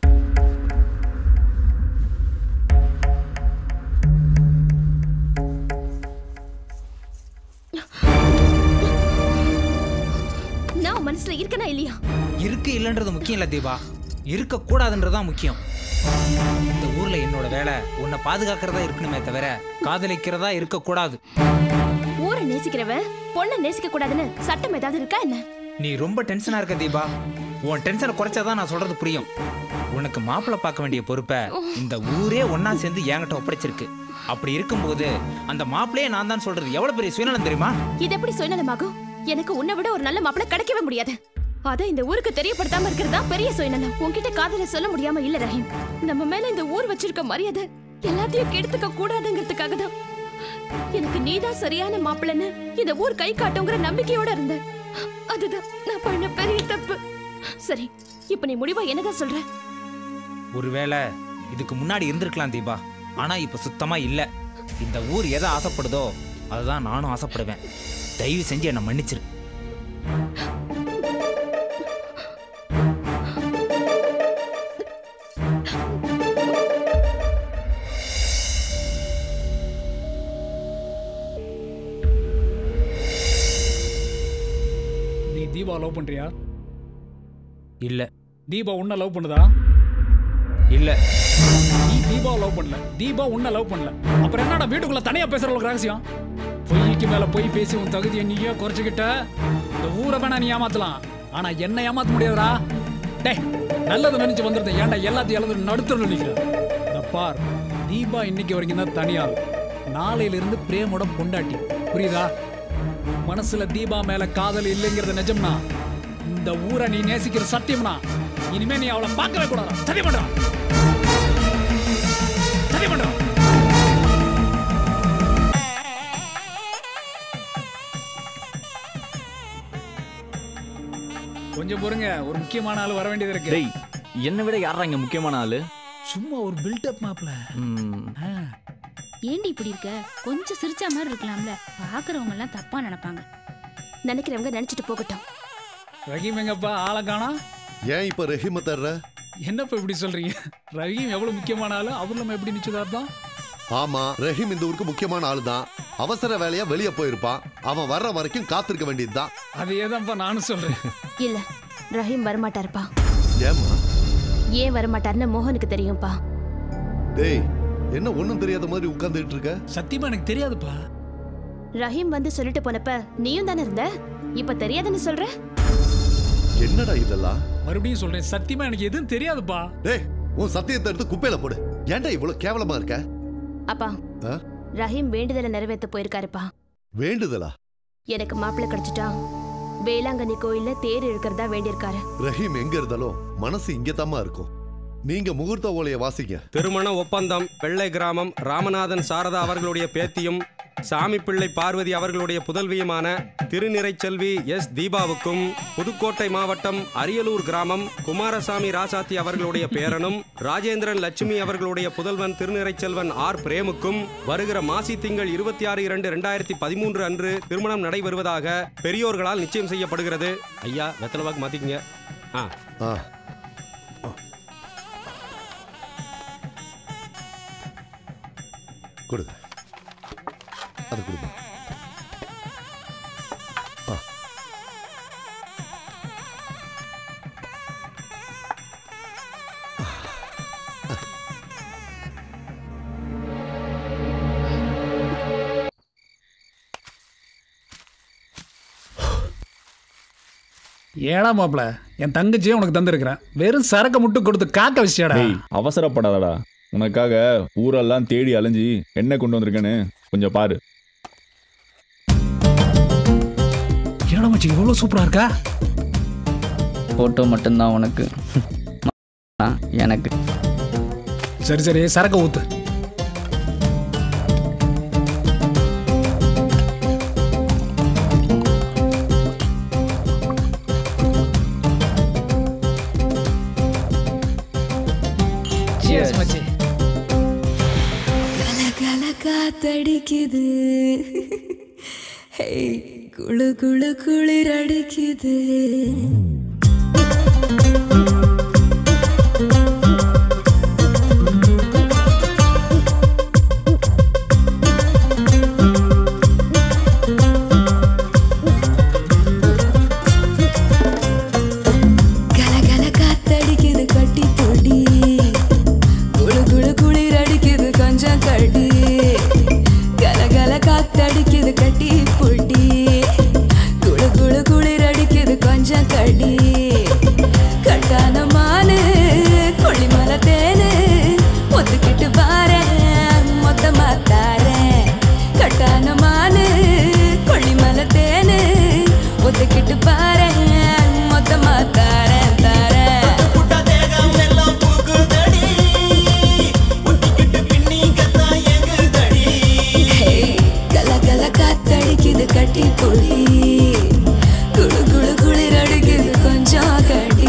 நான் உன் மனசுல இருக்கனா இல்லையா இருக்கு இல்லைன்றது முக்கியம் இல்லை தீபா இருக்கக்கூடாதுன்றதுதான் முக்கியம் இந்த ஊர்ல என்னோட வேலை உன்னை பாதுகாக்கிறதா இருக்கணுமே தவிர காதலிக்கிறதா இருக்கக்கூடாது ஊரை நேசிக்கிறவ பொண்ணை நேசிக்க கூடாதுன்னு சட்டம் ஏதாவது இருக்கா என்ன நீ ரொம்ப டென்ஷனா இருக்க தீபா உன் டென்ஷனை குறைச்சாதான் நான் சொல்றது புரியும் உனக்கு மாப்பிள்ளை பார்க்க வேண்டிய பொறுப்பை இந்த ஊரே ஒண்ணா சேர்ந்து என்கிட்ட ஒப்படைச்சிருக்கு அப்படி இருக்கும்போது அந்த மாப்பிள்ளையே நான் தான் சொல்றது எவ்வளவு பெரிய சுயநலம் தெரியுமா இது எப்படி சுயநலமாகும் எனக்கு உன்னை விட ஒரு நல்ல மாப்பிள்ளை கிடைக்கவே முடியாது அத இந்த ஊருக்கு தெரியப்படுத்தாம இருக்கிறது தான் பெரிய சுயநலம் உன்கிட்ட காதல சொல்ல முடியாம இல்ல ரஹீம் நம்ம மேல இந்த ஊர் வச்சிருக்க மரியாதை எல்லாத்தையும் கெடுத்துக்க கூடாதுங்கிறதுக்காக தான் எனக்கு நீதான் சரியான மாப்பிள்ளைன்னு இந்த ஊர் கை காட்டுங்கிற நம்பிக்கையோட இருந்தேன் அதுதான் நான் பண்ண பெரிய தப்பு சரி இப்ப நீ முடிவா என்னதான் சொல்ற ஒருவேளை இதுக்கு முன்னாடி இருந்திருக்கலாம் தீபா ஆனா இப்ப சுத்தமா இல்ல இந்த ஊர் எதை ஆசைப்படுதோ அதுதான் நானும் ஆசைப்படுவேன் தயவு செஞ்சு என்னை மன்னிச்சிரு நீ தீபா லவ் பண்றியா இல்ல தீபா உன்னை லவ் பண்ணுதா இல்ல நீ தீபா லவ் பண்ணல தீபா உன்னை லவ் பண்ணல அப்புறம் என்னடா வீட்டுக்குள்ள தனியா பேசுற ஒரு ரகசியம் பொய்க்கு மேல பொய் பேசி உன் தகுதியை நீயே குறைச்சிக்கிட்ட இந்த ஊரை வேணா நீ ஏமாத்தலாம் ஆனா என்ன ஏமாத்த முடியாதுடா டேய் நல்லது நினைச்சு வந்துருந்தேன் ஏன்டா எல்லாத்தையும் எழுந்து நடுத்தர நினைக்கிறேன் இந்த பார் தீபா இன்னைக்கு வரைக்கும் தான் தனியாள் நாளையில இருந்து பிரேமோட பொண்டாட்டி புரியுதா உன் மனசுல தீபா மேல காதல் இல்லைங்கிறது நிஜம்னா இந்த ஊரை நீ நேசிக்கிற சத்தியம்னா இனிமே நீ அவளை பார்க்கவே கூடாது சத்தியம் பண்றா சத்தியம் பண்றா கொஞ்சம் பொறுங்க ஒரு முக்கியமான ஆள் வர வேண்டியது இருக்கு டேய் என்னை விட யாரா இங்க முக்கியமான ஆளு சும்மா ஒரு பில்டப் மாப்ள ம், ஏண்டி இப்படி இருக்க கொஞ்சம் சிரிச்ச மாதிரி இருக்கலாம்ல பாக்குறவங்க எல்லாம் தப்பா நினைப்பாங்க நினைக்கிறவங்க நினைச்சிட்டு போகட்டும் ரஹீம் எங்கப்பா ஆளை காணா ஏன் இப்ப ரஹீம தர்ற என்னப்பா இப்படி சொல்றீங்க ரஹீம் எவ்வளவு முக்கியமான ஆளு அவர் நம்ம எப்படி நிச்சயதார்த்தம் ஆமா ரஹீம் இந்த ஊருக்கு முக்கியமான ஆளு தான் அவசர வேலையா வெளியே போயிருப்பான் அவன் வர்ற வரைக்கும் காத்திருக்க வேண்டியதுதான் அதையே தான்ப்பா நானும் சொல்றேன் இல்ல ரஹீம் வரமாட்டாருப்பா ஏமா ஏன் வரமாட்டாருன்னு மோகனுக்கு தெரியும்ப்பா டேய் என்ன ஒண்ணும் தெரியாத மாதிரி உட்கார்ந்துட்டு இருக்க சத்தியமா எனக்கு தெரியாதுப்பா ரஹீம் வந்து சொல்லிட்டு போனப்ப நீயும் தானே இருந்த இப்ப தெரியாதுன்னு சொல்ற என்னடா இதெல்லாம் மறுபடியும் சொல்றேன் சத்தியமா எனக்கு எதுவும் தெரியாதுப்பா டேய் உன் சத்தியத்தை எடுத்து குப்பையில போடு ஏன்டா இவ்வளவு கேவலமா இருக்க அப்பா ஆ? ரஹீம் வேண்டுதலை நிறைவேற்ற போயிருக்காருப்பா வேண்டுதலா எனக்கு மாப்பிள்ளை கிடைச்சிட்டா வேளாங்கண்ணி கோயில்ல தேர் இழுக்கிறதா வேண்டியிருக்காரு ரஹீம் எங்க இருந்தாலும் மனசு இங்கதாம்மா இருக்கும் நீங்க முகூர்த்த ஓலைய வாசிங்க திருமண ஒப்பந்தம் வெள்ளை கிராமம் ராமநாதன் சாரதா அவர்களுடைய பேத்தியும் சாமி பிள்ளை பார்வதி அவர்களுடைய புதல்வியுமான திருநிறைச்செல்வி எஸ் தீபாவுக்கும் புதுக்கோட்டை மாவட்டம் அரியலூர் கிராமம் குமாரசாமி ராசாத்தி அவர்களுடைய பேரனும் ராஜேந்திரன் லட்சுமி அவர்களுடைய புதல்வன் திருநிறைச்செல்வன் ஆர் பிரேமுக்கும் வருகிற மாசி திங்கள் இருபத்தி ஆறு இரண்டு ரெண்டாயிரத்தி பதிமூன்று அன்று திருமணம் நடைபெறுவதாக பெரியோர்களால் நிச்சயம் செய்யப்படுகிறது ஐயா வெத்தலவாக்கு மாத்திக்கங்க ஆ ஆ கொடுங்க அது கொடுங்க ஆ ஏடா மாப்பிள என் தங்கச்சியே உனக்கு தந்திருக்கிறேன் வெறும் சரக்கு மட்டும் கொடுத்து காக்க வச்சியாடா டேய் அவசரப்படாதடா உனக்காக ஊரெல்லாம் தேடி அலைஞ்சி என்ன கொண்டு வந்திருக்கேன்னு கொஞ்சம் பாரு என்னடா மச்சி இவ்வளோ சூப்பரா இருக்கா ஃபோட்டோ மட்டும்தான் உனக்கு நான் எனக்கு சரி சரி சரக்கு ஊத்து Cheers, மச்சி கல கல காத்தடிக்குது ஹே குளு குளு குளிர் அடிக்குது கல கல காத்தடிக்குது கட்டி பொடி குளு குளு குளிர் அடிக்குது கொஞ்சம் கடி கல கல காத்தடிக்குது கட்டி பொடி குளு குளு குளிர் அடிக்குது கொஞ்சம் கடி கட்டான மானு கொள்ளிமலை தேனு ஒத்துக்கிட்டு பாரேன் மொத்தமா தாரேன் கட்டான மானு கொள்ளிமலை தேனு ஒத்துக்கிட்டு பாரேன் மொத்தமா தாரேன் தாரேன் ஹேய், கல கல காத்தடிக்குது கட்டி பொடி குளு குளு குளிர் அடிக்குது கொஞ்சம் கடி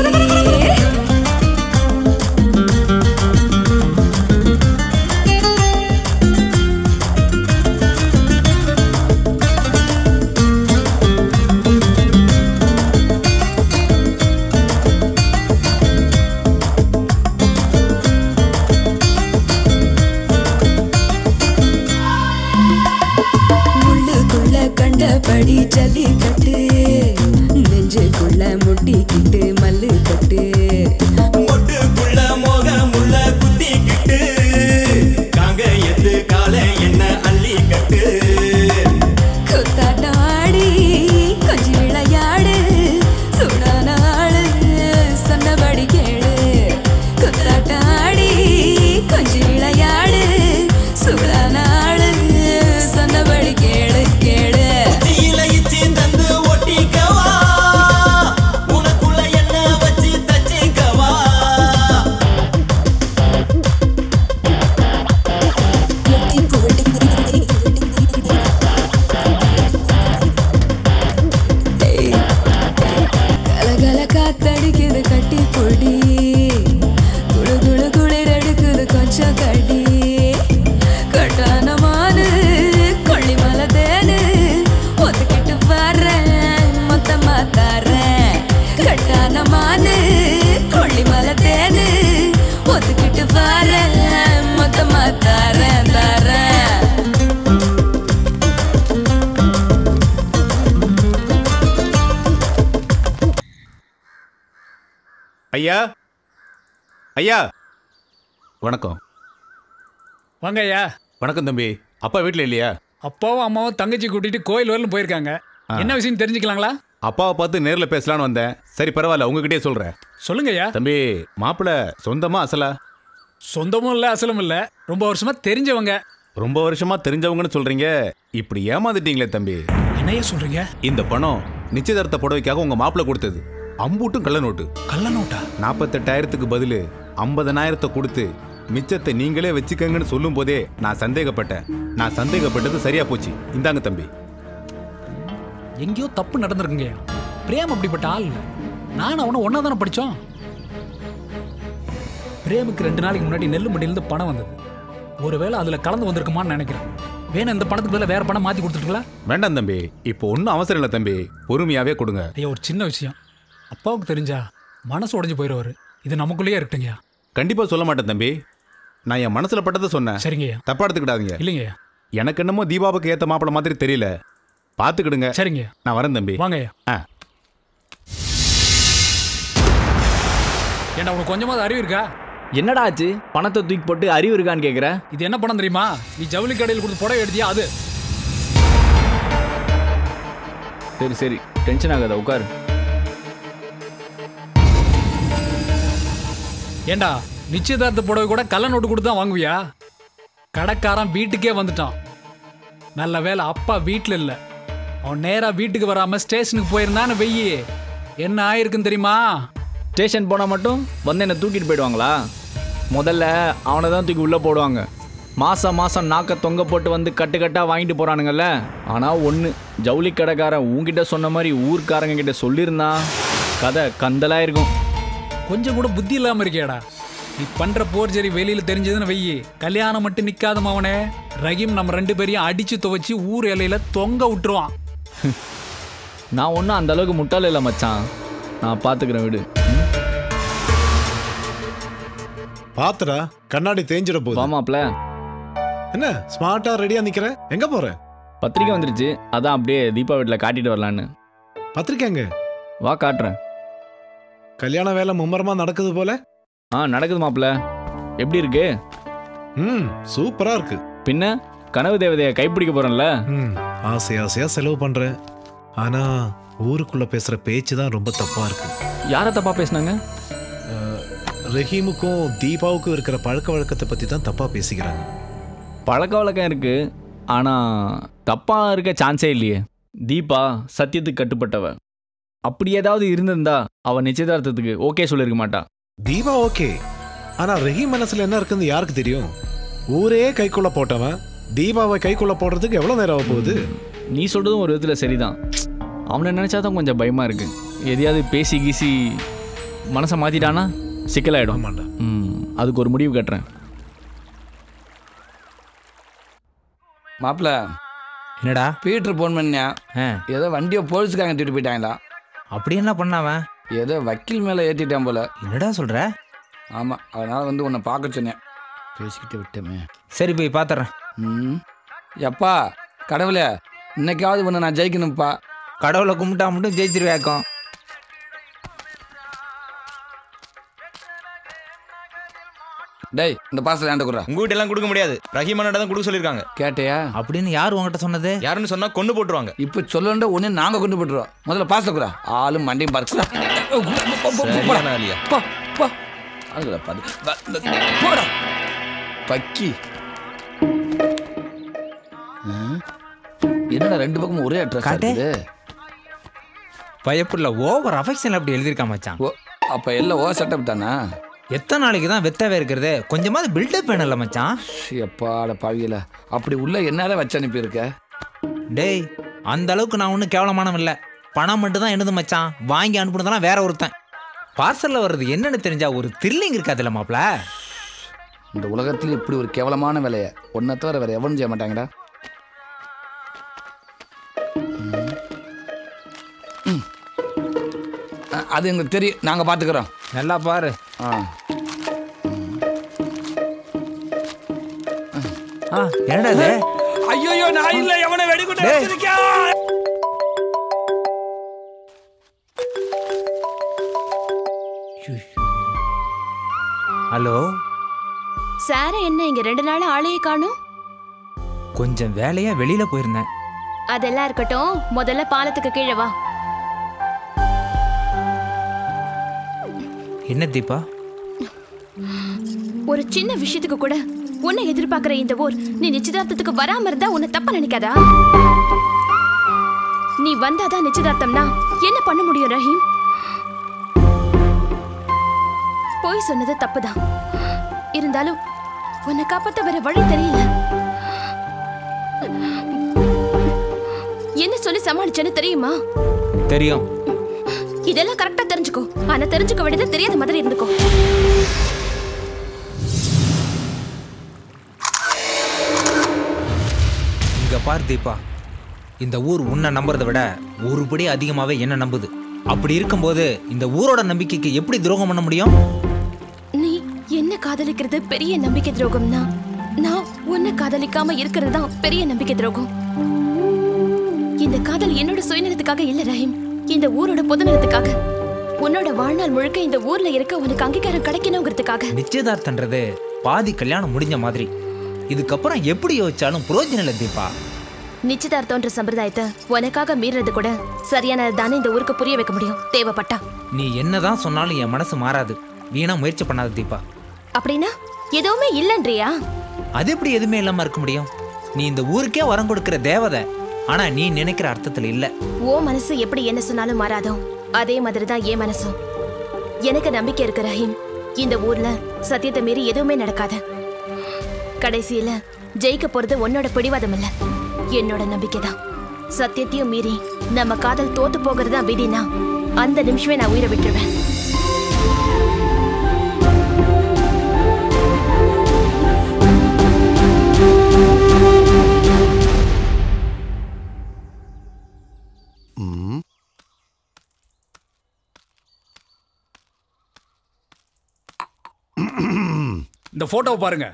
உள்ளுக்குள்ள கண்டபடி ஜல்லிக்கட்டு நெஞ்சுக்குள்ள முட்டிக்கிட்டு மல்லு கட்டு மொட்டுக்குள்ள மோகமுள்ள குத்திக்கிட்டு காங்க எத்து காலை என்ன அள்ளி கட்டு குத்தாட்டம் ஆடி கொஞ்சி விளையாடு சூடான ஆளு சொன்னபடி கேளு குத்தாட்டம் ஆடி கொஞ்சி விளையாடு சூடான ஆளு சொன்னபடி கேளு கேளு உச்சியில இச்சி தந்து ஒட்டிக்கவா உனக்குள்ள என்ன வச்சு தச்சிக்கவா கலகல காத்தடிக்குது கட்டி பொடி குளு குளு குளிர் எடுக்குது கொஞ்சம் கடி கட்டானமானு கொள்ளிமலை தேனு ஒத்துக்கிட்டு வர்றேன் மொத்தமா தர்றேன் கட்டானமானு கொள்ளிமலை தேனு ஒத்துக்கிட்டு வர்றேன் மொத்தமா தரேன் தரேன் ஐயா ஐயா வணக்கம் வாங்க ஐயா வணக்கம் தம்பி அப்பா வீட்டில் இல்லையா அப்பாவும் அம்மாவும் தங்கச்சி கூட்டிட்டு கோயில் வரலும் போயிருக்காங்க ஆ. என்ன விஷயம் தெரிஞ்சுக்கலாங்களா அப்பாவை பார்த்து நேரில் பேசலான்னு வந்தேன் சரி பரவாயில்ல உங்ககிட்டயே சொல்கிறேன் சொல்லுங்க ஐயா தம்பி மாப்பிள்ளை சொந்தமா அசலா சொந்தமும் இல்லை அசலும் இல்லை ரொம்ப வருஷமா தெரிஞ்சவங்க ரொம்ப வருஷமா தெரிஞ்சவங்கன்னு சொல்றீங்க இப்படி ஏமாந்துட்டீங்களே தம்பி என்னையா சொல்றீங்க இந்த பணம் நிச்சயதார்த்த புடவைக்காக உங்க மாப்பிள்ளை கொடுத்தது அம்பூட்டும் கள்ள நோட்டு கள்ள நோட்டா நாற்பத்தெட்டாயிரத்துக்கு பதிலு ஐம்பதனாயிரத்தை கொடுத்து மிச்சத்தை நீங்களே வச்சுக்கங்கன்னு சொல்லும் போதே நான் சந்தேகப்பட்டேன் நான் சந்தேகப்பட்டது சரியா போச்சு இந்தாங்க தம்பி எங்கேயோ தப்பு நடந்திருக்குங்க பிரேம் அப்படிப்பட்ட ஆள் இல்லை நான் அவனை ஒன்றா தானே படித்தோம் பிரேமுக்கு ரெண்டு நாளைக்கு முன்னாடி நெல்லு மண்டியிலேருந்து பணம் வந்தது ஒருவேளை அதில் கலந்து வந்திருக்குமான்னு நினைக்கிறேன் வேணும் இந்த பணத்துக்கு பதிலா வேற பணம் மாற்றி கொடுத்துருங்களா வேண்டாம் தம்பி இப்போ ஒன்றும் அவசரம் இல்லை தம்பி பொறுமையாவே கொடுங்க ஐயா ஒரு சின்ன விஷயம் அப்பாவுக்கு தெரிஞ்சா மனசு உடைஞ்சு போயிடுவாரு இது நமக்குள்ளேயே இருக்கட்டுங்கய்யா கண்டிப்பா சொல்ல மாட்டேன் தம்பி நான் என் மனசுல பட்டதை சொன்னேன் சரிங்கய்யா தப்பா எடுத்துக்கிடாதீங்க இல்லைங்கய்யா எனக்கு என்னமோ தீபாவுக்கு ஏத்த மாப்பிள மாதிரி தெரியல பாத்துக்கிடுங்க சரிங்க நான் வரேன் தம்பி வாங்கய்யா ஆ ஏன்டா உனக்கு கொஞ்சமாவது அறிவு இருக்கா என்னடா ஆச்சு பணத்தை தூக்கி போட்டு அறிவு இருக்கான்னு கேட்குற இது என்ன பணம் தெரியுமா நீ ஜவுளி கடையில் கொடுத்து புடவை எடுத்தியா அது சரி சரி டென்ஷன் ஆகாத உட்காரு ஏண்டா நிச்சயதார்த்த புடவை கூட கள்ள நோட்டு கொடுத்து தான் வாங்குவியா கடைக்காரன் வீட்டுக்கே வந்துட்டான் நல்ல வேளை அப்பா வீட்டில் இல்லை அவன் நேராக வீட்டுக்கு வராமல் ஸ்டேஷனுக்கு போயிருந்தான்னு வெய்யி என்ன ஆயிருக்குன்னு தெரியுமா ஸ்டேஷன் போனால் மட்டும் வந்து என்னை தூக்கிட்டு போயிடுவாங்களா முதல்ல அவனை தான் தூக்கி உள்ளே போடுவாங்க மாதம் மாதம் நாக்க தொங்க போட்டு வந்து கட்டு கட்டாக வாங்கிட்டு போகிறானுங்கல்ல ஆனால் ஒன்று ஜவுளி கடைக்காரன் உன்கிட்ட சொன்ன மாதிரி ஊர்க்காரங்க கிட்ட சொல்லியிருந்தா கதை கந்தலாக இருக்கும் கொஞ்சம் கூட புத்தி இல்லாமல் இருக்கியாடா நீ பண்ற போர்ஜரி வெளியில தெரிஞ்சதுன்னு வெய்யி கல்யாணம் மட்டும் நிக்காத அவனே ரஹீம் நம்ம ரெண்டு பேரையும் அடிச்சு துவைச்சு ஊர் எல்லையில தொங்க விட்டுருவான் நான் ஒன்றும் அந்த அளவுக்கு முட்டாள் இல்லை மச்சான் நான் பார்த்துக்கிறேன் விடு பாத்துடா கண்ணாடி தேஞ்சிட போகுது வாமாப்ல என்ன ஸ்மார்ட்டா ரெடியா நிக்கிற எங்க போற பத்திரிக்கை வந்துருச்சு அதான் அப்படியே தீபா வீட்டில் காட்டிட்டு வரலான்னு பத்திரிக்கைங்க வா காட்டுறேன் கல்யாண வேலை மும்மரமா நடக்குது போல ஆ நடக்குது மாப்ள எப்படி இருக்கு ம் சூப்பரா இருக்கு பின்ன கனவு தேவதையை கைப்பிடிக்க போறேன்ல ம் ஆசை ஆசையா செலவு பண்றேன் ஆனா ஊருக்குள்ள பேசுற பேச்சு தான் ரொம்ப தப்பா இருக்கு யாரை தப்பா பேசுனாங்க அஹ், ரஹீமுக்கும் தீபாவுக்கும் இருக்கிற பழக்க வழக்கத்தை பத்தி தான் தப்பா பேசிக்கிறாங்க பழக்க வழக்கம் இருக்கு ஆனா தப்பா இருக்க சான்ஸே இல்லையே தீபா சத்தியத்துக்கு கட்டுப்பட்டவ அப்படி ஏதாவது இருந்திருந்தா அவ நிச்சயதார்த்தத்துக்கு ஓகே சொல்லியிருக்க மாட்டா தீபா ஓகே ஆனா ரஹீம் மனசுல என்ன இருக்குன்னு யாருக்கு தெரியும் ஊரே கைக்குள்ள போட்டவன் தீபாவை கைக்குள்ள போடுறதுக்கு எவ்வளவு நேரம் ஆக போகுது நீ சொல்றதும் ஒரு விதத்தில் சரிதான் அவனை நினைச்சாதான் கொஞ்சம் பயமா இருக்கு எதையாவது பேசி கீசி மனசை மாத்திட்டானா சிக்கலாயிடும் ம் அதுக்கு ஒரு முடிவு கட்டுறேன் மாப்பிள்ள என்னடா பீட்டர் போன் பண்ணியா ஏதோ வண்டியை போலீஸ்காரங்க தூக்கிட்டு போயிட்டாங்களா அப்படி என்ன பண்ணாவன் ஏதோ வக்கீல் மேலே ஏற்றிட்டான் போல என்னடா சொல்ற ஆமாம் அதனால வந்து உன்னை பார்க்க சொன்னேன் பேசிக்கிட்டு விட்டோமே சரி போய் பார்த்துறேன் ம் எப்பா கடவுளே இன்னைக்காவது உன்னை நான் ஜெயிக்கணும்ப்பா கடவுளை கும்பிட்டா மட்டும் ஜெயிச்சிருவேக்கம் டேய் இந்த பாசல் ஏன்ட குடுறா உங்க எல்லாம் கொடுக்க முடியாது ரஹீமானோட தான் கொடுக்க சொல்லியிருக்காங்க கேட்டியா அப்படின்னு யார் உங்ககிட்ட சொன்னது யாருன்னு சொன்னா கொண்டு போட்டுருவாங்க இப்போ சொல்லண்ட ஒன்று நாங்கள் கொண்டு போட்டுருவோம் முதல்ல பாசல குறா ஆளும் மண்டையும் பார்த்துடா சரியான ஆளியா? போ போ அதுல பாரு வ- இந்த- போடா பக்கி ஆ? என்னடா ரெண்டு பக்கமும் ஒரே அட்ரஸ் காட்டு. இருக்குது பயப்புள்ள ஓவர் அஃபெக்ஷன் அப்படி எழுதியிருக்கா மச்சான் ஓ அப்போ எல்லாம் ஓ செட்டப் தானா எத்தனை நாளைக்கு தான் வெத்தவே இருக்கிறது கொஞ்சமாவது பில்டப் வேணும்ல மச்சான் எப்பாட பாவியல அப்படி உள்ள என்னதான் வச்சு அனுப்பியிருக்க டேய் அந்த அளவுக்கு நான் ஒன்றும் கேவலமானவன் இல்லை பணம் மட்டும் தான் என்னது மச்சான் வாங்கி அனுப்புனதெல்லாம் வேற ஒருத்தன் பார்சலில் வர்றது என்னன்னு தெரிஞ்சா ஒரு த்ரில்லிங் இருக்காதுல்ல மாப்ள இந்த உலகத்துல இப்படி ஒரு கேவலமான வேலையை ஒன்றை தவிர வேற எவனும் செய்ய மாட்டாங்கடா ம். ம். அ- அது எங்களுக்கு தெரியும் நாங்க பாத்துக்கிறோம் நல்லா பாரு ஆ ஆ என்னடா இது ஐயோ நான் இல்ல எவனை வெடிகுண்டு வச்சிருக்கேன் ஹலோ சார என்ன இங்க ரெண்டு நாள் ஆளையே காணும் கொஞ்சம் வேலையா வெளியில போயிருந்தேன் அதெல்லாம் இருக்கட்டும் முதல்ல பாலத்துக்கு கீழே வா என்ன தீபா ஒரு சின்ன விஷயத்துக்கு கூட உன்னை எதிர்பார்க்கிற இந்த ஊர் நீ நிச்சயதார்த்தத்துக்கு வராம இருந்தா உன்னை தப்பா நினைக்காதா நீ வந்தாதான் நிச்சயதார்த்தம்னா என்ன பண்ண முடியும் ரஹீம் போய் சொன்னது தப்புதான் இருந்தாலும் உன்னை காப்பாத்த வேற வழி தெரியல என்ன சொல்லி சமாளிச்சேன்னு தெரியுமா தெரியும் இதெல்லாம் கரெக்டா தெரிஞ்சுக்கோ ஆனா தெரிஞ்சுக்க வேண்டியது தெரியாத மாதிரி இருந்துக்கோ இங்க பார் தீபா இந்த ஊர் உன்னை நம்புறதை விட ஒருபடி அதிகமாவே என்ன நம்புது அப்படி இருக்கும்போது இந்த ஊரோட நம்பிக்கைக்கு எப்படி துரோகம் பண்ண முடியும் நீ என்ன காதலிக்கிறது பெரிய நம்பிக்கை துரோகம்னா நான் உன்னை காதலிக்காம இருக்கிறது தான் பெரிய நம்பிக்கை துரோகம் இந்த காதல் என்னோட சுயநலத்துக்காக இல்ல ரஹீம் இந்த ஊரோட பொதுநலத்துக்காக உன்னோட வாழ்நாள் முழுக்க இந்த ஊர்ல இருக்க உனக்கு அங்கீகாரம் கிடைக்கணுங்கிறதுக்காக நிச்சயதார்த்தன்றது பாதி கல்யாணம் முடிஞ்ச மாதிரி இதுக்கப்புறம் எப்படி யோசிச்சாலும் புரோஜனம் இல்லை தீபா நிச்சயதார்த்தம்ன்ற சம்பிரதாயத்தை உனக்காக மீறது கூட சரியானது தானே இந்த ஊருக்கு புரிய வைக்க முடியும் தேவைப்பட்டா நீ என்னதான் சொன்னாலும் என் மனசு மாறாது வீணா முயற்சி பண்ணாத தீபா அப்படின்னா எதுவுமே இல்லைன்றியா அது எப்படி எதுவுமே இல்லாம இருக்க முடியும் நீ இந்த ஊருக்கே வரம் கொடுக்கிற தேவதை ஆனா நீ நினைக்கிற அர்த்தத்துல இல்ல ஓ மனசு எப்படி என்ன சொன்னாலும் மாறாதோ அதே மாதிரி தான் என் மனசும் எனக்கு நம்பிக்கை இருக்கு ரஹீம் இந்த ஊர்ல சத்தியத்தை மீறி எதுவுமே நடக்காது கடைசியில ஜெயிக்க போறது உன்னோட பிடிவாதம் இல்ல என்னோட நம்பிக்கை தான் சத்தியத்தையும் மீறி நம்ம காதல் தோத்து போகிறது தான் விதினா அந்த நிமிஷமே நான் உயிரை விட்டுருவேன் ம் இந்த போட்டோவை பாருங்க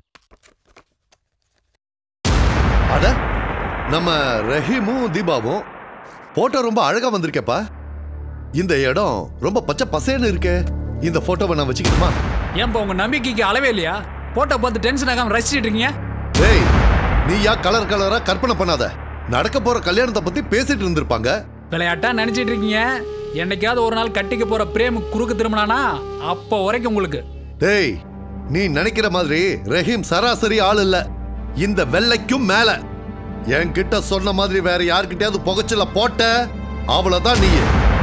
அட நம்ம ரஹீமும் தீபாவும் போட்டோ ரொம்ப அழகா வந்திருக்கேப்பா இந்த இடம் ரொம்ப பச்சை பசேன்னு இருக்கே இந்த போட்டோவை நான் வச்சுக்கணுமா ஏன்பா உங்க நம்பிக்கைக்கு அளவே இல்லையா போட்டோ பார்த்து டென்ஷன் ஆகாம ரசிச்சிட்டு இருக்கீங்க டேய் நீயா கலர் கலரா கற்பனை பண்ணாத நடக்க போற கல்யாணத்தை பத்தி பேசிட்டு இருந்திருப்பாங்க விளையாட்டா நினைச்சிட்டு இருக்கீங்க என்னைக்காவது ஒரு நாள் கட்டிக்க போற பிரேம் குறுக்கு திரும்பினானா அப்போ வரைக்கும் உங்களுக்கு டேய் நீ நினைக்கிற மாதிரி ரஹீம் சராசரி ஆள் இல்ல இந்த வெள்ளைக்கும் மேல என்கிட்ட சொன்ன மாதிரி வேற யார்கிட்டயாவது புகைச்சல போட்ட அவ்வளவுதான் நீ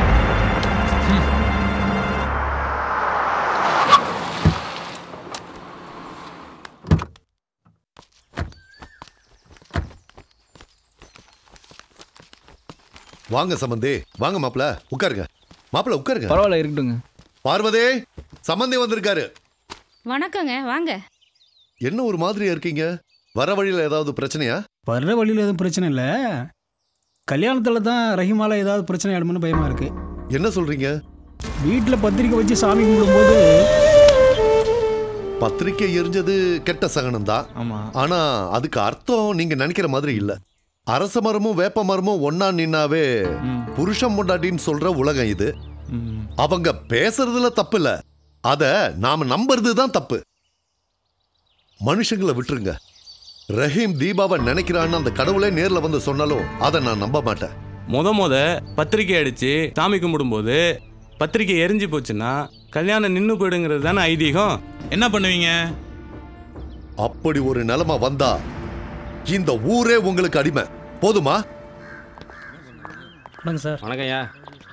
வாங்க சம்பந்தி வாங்க மாப்பிள உட்காருங்க மாப்பிள உட்காருங்க பரவாயில்ல இருக்கட்டுங்க பார்வதி சம்பந்தி வந்திருக்காரு வணக்கங்க வாங்க என்ன ஒரு மாதிரியா இருக்கீங்க வர வழியில ஏதாவது பிரச்சனையா வர்ற வழியில் எதுவும் பிரச்சனை இல்லை கல்யாணத்தில் தான் ரஹிமால ஏதாவது பிரச்சனை ஆயிடுமோன்னு பயமா இருக்கு என்ன சொல்றீங்க வீட்டில் பத்திரிக்கை வச்சு சாமி கும்பிடும்போது பத்திரிக்கை எரிஞ்சது கெட்ட சகனம் தான் ஆனா அதுக்கு அர்த்தம் நீங்க நினைக்கிற மாதிரி இல்ல அரச மரமும் வேப்ப மரமும் ஒன்னா நின்னாவே புருஷன் பொண்டாட்டின்னு சொல்ற உலகம் இது அவங்க பேசுறதுல தப்பு இல்ல அத நாம நம்புறது தான் தப்பு மனுஷங்களை விட்டுருங்க ரஹீம் தீபாவை நினைக்கிறான்னு அந்த கடவுளே நேர்ல வந்து சொன்னாலும் அதை நான் நம்ப மாட்டேன் முத முத பத்திரிக்கை அடிச்சு சாமி கும்பிடும்போது பத்திரிக்கை எரிஞ்சு போச்சுன்னா கல்யாணம் நின்று போயிடுங்கிறது தானே ஐதீகம் என்ன பண்ணுவீங்க அப்படி ஒரு நிலைமை வந்தா இந்த ஊரே உங்களுக்கு அடிமை போதுமா வணக்கம் சார் வணக்கம்யா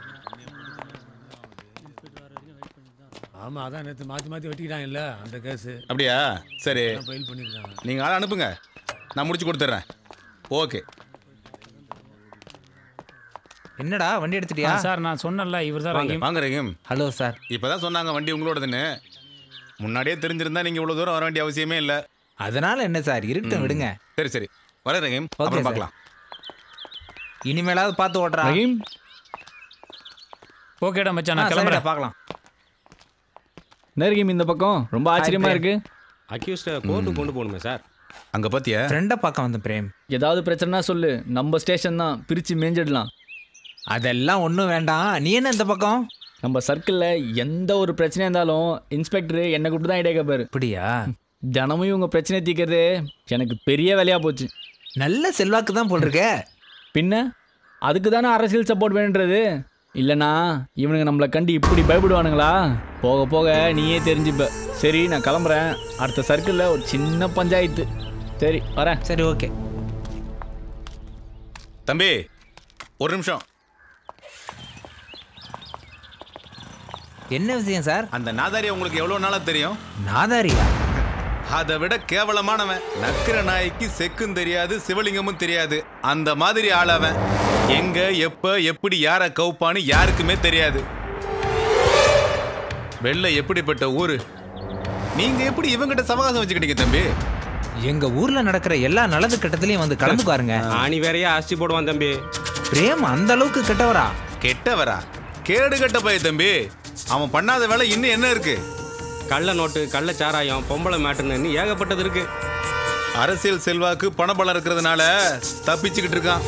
ஆமா அதான் நேற்று மாற்றி மாற்றி வெட்டிக்கிட்டாங்கல்ல அந்த கேஸு அப்படியா சரி ஃபைல் பண்ணிருக்காங்க நீங்க ஆளை அனுப்புங்க நான் முடிச்சு கொடுத்துட்றேன் ஓகே என்னடா வண்டி எடுத்துட்டியா சார் நான் சொன்னல இவர் தான் வாங்க வாங்க ரஹீம் ஹலோ சார் இப்பதான் சொன்னாங்க வண்டி உங்களோடதுன்னு முன்னாடியே தெரிஞ்சிருந்தா நீங்க இவ்வளவு தூரம் வர வேண்டிய அவசியமே இல்ல அதனால என்ன சார் இருக்கட்டும் ம். விடுங்க சரி சரி வர ரஹீம் ஓகே அப்புறம் சார். பார்க்கலாம் இனிமேலாவது பார்த்து ஓட்டுறா ரஹீம் ஓகேடா மச்சான் நான் ஆ, கிளம்புறேன் சரிடா, பார்க்கலாம் நெருகிம் இந்த பக்கம் ரொம்ப ஆச்சரியமா இருக்கு அக்யூஸ்ட கோர்ட்டுக்கு கொண்டு போகணுமே சார் அங்க பாத்தியா ஃப்ரெண்டை பார்க்க வந்த பிரேம் ஏதாவது பிரச்சனைனா சொல்லு நம்ம ஸ்டேஷன் தான் பிரிச்சு மேஞ்சிடலாம் அதெல்லாம் ஒன்றும் வேண்டாம் நீ என்ன இந்த பக்கம் நம்ம சர்க்கிளில் எந்த ஒரு பிரச்சனையாக இருந்தாலும் இன்ஸ்பெக்டர் என்னை கூப்பிட்டு தான் இடையே கேட்பாரு அப்படியா தினமும் இவங்க பிரச்சனை தீர்க்கறது எனக்கு பெரிய வேலையாக போச்சு நல்ல செல்வாக்கு தான் போல் இருக்க பின்ன அதுக்கு தானே அரசியல் சப்போர்ட் வேணுன்றது இல்லைனா இவனுங்க நம்மளை கண்டு இப்படி பயப்படுவானுங்களா போக போக நீயே தெரிஞ்சுப்ப சரி நான் கிளம்புறேன் அடுத்த சர்க்கிளில் ஒரு சின்ன பஞ்சாயத்து சரி வரேன் சரி ஓகே தம்பி ஒரு நிமிஷம் என்ன விஷயம் சார் அந்த நாதாரி உங்களுக்கு எவ்வளவு நாளா தெரியும் நாதாரியா அதை விட கேவலமானவன் நக்கிர நாய்க்கு செக்கும் தெரியாது சிவலிங்கமும் தெரியாது அந்த மாதிரி ஆளவன் எங்க எப்ப எப்படி யார கவுப்பான்னு யாருக்குமே தெரியாது வெள்ளை எப்படிப்பட்ட ஊரு நீங்க எப்படி இவங்கிட்ட சவகாசம் வச்சுக்கிட்டீங்க தம்பி எங்க ஊர்ல நடக்கிற எல்லா நல்லது கெட்டத்துலயும் வந்து கலந்துக்காருங்க ஆணி வேறையா ஆஸ்தி போடுவான் தம்பி பிரேம் அந்த அளவுக்கு கெட்டவரா கெட்டவரா கேடு கெட்ட பைய தம்பி அவன் பண்ணாத வேலை இன்னும் என்ன இருக்கு கள்ள நோட்டு கள்ள சாராயம் பொம்பளை மேட்டுன்னு இன்னும் ஏகப்பட்டது இருக்கு அரசியல் செல்வாக்கு பணபலம் இருக்கிறதுனால தப்பிச்சுக்கிட்டு இருக்கான்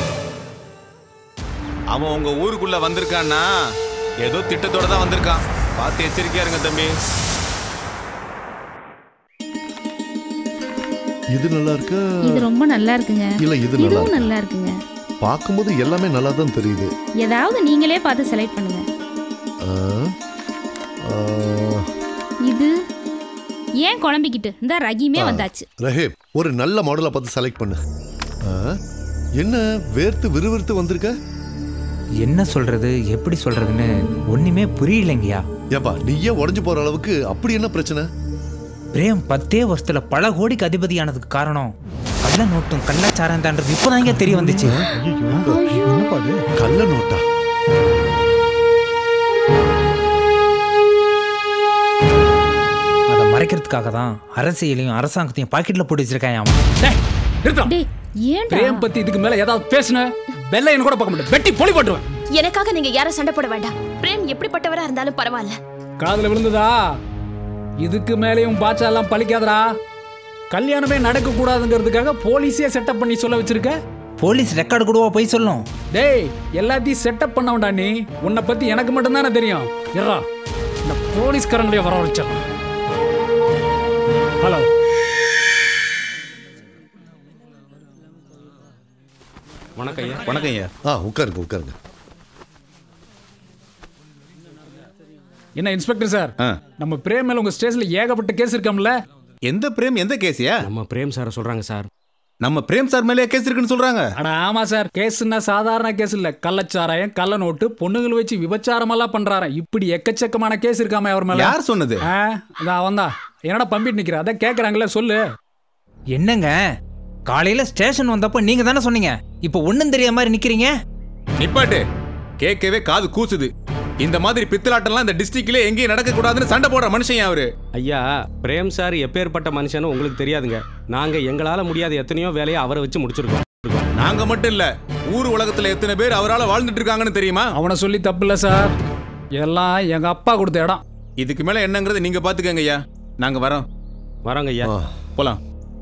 அவன் உங்க ஊருக்குள்ள வந்திருக்கான்னா ஏதோ திட்டத்தோட தான் வந்திருக்கான் பார்த்து எச்சரிக்கையா இருங்க தம்பி இது நல்லா இருக்கா இது ரொம்ப நல்லா இருக்குங்க இல்ல இது நல்லா இதுவும் இருக்கு. நல்லா இருக்குங்க பார்க்கும்போது எல்லாமே நல்லா தான் தெரியுது ஏதாவது நீங்களே பார்த்து செலக்ட் பண்ணுங்க ஆ, ஆ, ஏன் குழம்பிக்கிட்டு இந்த ரகிமே ஆ. வந்தாச்சு ரஹீம் ஒரு நல்ல மாடலை பார்த்து செலக்ட் பண்ணு ஆ, என்ன வேர்த்து விறுவிறுத்து வந்திருக்க என்ன சொல்றது எப்படி சொல்றதுன்னு ஒண்ணுமே புரியலைங்கய்யா ஏப்பா நீயே உடஞ்சு போற அளவுக்கு அப்படி என்ன பிரச்சனை பிரேம் பத்தே வருஷத்துல பல கோடிக்கு அதிபதியானதுக்கு காரணம் கள்ள நோட்டும் கள்ளச்சாரம் தான்றது இப்போதாங்க தெரிய வந்துச்சு கள்ள நோட்டா அதை மறைக்கிறதுக்காக தான் அரசியலையும் அரசாங்கத்தையும் பாக்கெட்ல போட்டு வச்சிருக்கான் அவன் நிறுத்தம் ஏன்டா பிரேம் பத்தி இதுக்கு மேல ஏதாவது பேசுன வெள்ளையன் கூட பார்க்க மாட்டேன் வெட்டி பொலி போட்டுருவேன் எனக்காக நீங்க யாரும் சண்டை போட வேண்டாம் பிரேம் எப்படிப்பட்டவரா இருந்தாலும் பரவாயில்ல காதுல விழுந்ததா இதுக்கு மேலேயும் பாச்சா எல்லாம் பழிக்காதடா கல்யாணமே நடக்க கூடாதுங்கிறதுக்காக போலீஸே செட்டப் பண்ணி சொல்ல வச்சிருக்க போலீஸ் ரெக்கார்டு கூடவா போய் சொல்லும் டேய் எல்லாத்தையும் செட்டப் பண்ணவன்டா நீ உன்னை பத்தி எனக்கு மட்டும் தானே தெரியும் இருடா இந்த போலீஸ்காரங்களே வர வச்சான் ஹலோ வணக்கம் ஐயா வணக்கம் ஐயா ஆ உட்காருங்க உட்காருங்க என்ன இன்ஸ்பெக்டர் சார் நம்ம பிரேம் மேல உங்க ஸ்டேஷன்ல ஏகப்பட்ட கேஸ் இருக்காம்ல எந்த பிரேம் எந்த கேஸியா நம்ம பிரேம் சார் சொல்றாங்க சார் நம்ம பிரேம் சார் மேலே கேஸ் இருக்குன்னு சொல்றாங்க அட ஆமா சார் கேஸ்னா சாதாரண கேஸ் இல்ல கள்ளச்சாராயம் கள்ள நோட்டு பொண்ணுங்களை வச்சு விபச்சாரம் எல்லாம் பண்றாரு இப்படி எக்கச்சக்கமான கேஸ் இருக்காம அவர் மேல யார் சொன்னது? ஆ, அதான் அவன்தான் என்னடா பம்பிட்டு நிக்கிற அதான் கேக்குறாங்களே சொல்லு என்னங்க காலையில ஸ்டேஷன் வந்தப்போ நீங்க தானே சொன்னீங்க இப்போ ஒண்ணும் தெரியாத மாதிரி நிக்கிறீங்க நிப்பாட்டு கேட்கவே காது கூசுது இந்த மாதிரி பித்தலாட்டம்லாம் இந்த டிஸ்ட்ரிக்ட்ல எங்கேயும் நடக்க கூடாதுன்னு சண்டை போடுற மனுஷன் அவரு ஐயா பிரேம் சார் எப்பேற்பட்ட மனுஷன்னு உங்களுக்கு தெரியாதுங்க நாங்க எங்களால முடியாத எத்தனையோ வேலையை அவரை வச்சு முடிச்சிருக்கோம் நாங்க மட்டும் இல்ல ஊர் உலகத்துல எத்தனை பேர் அவரால வாழ்ந்துட்டு இருக்காங்கன்னு தெரியுமா அவனை சொல்லி தப்பு இல்ல சார் எல்லாம் எங்க அப்பா கொடுத்த இடம் இதுக்கு மேல என்னங்கறது நீங்க பாத்துக்கங்க ஐயா நாங்க வரோம் வரோங்க ஐயா போலாம்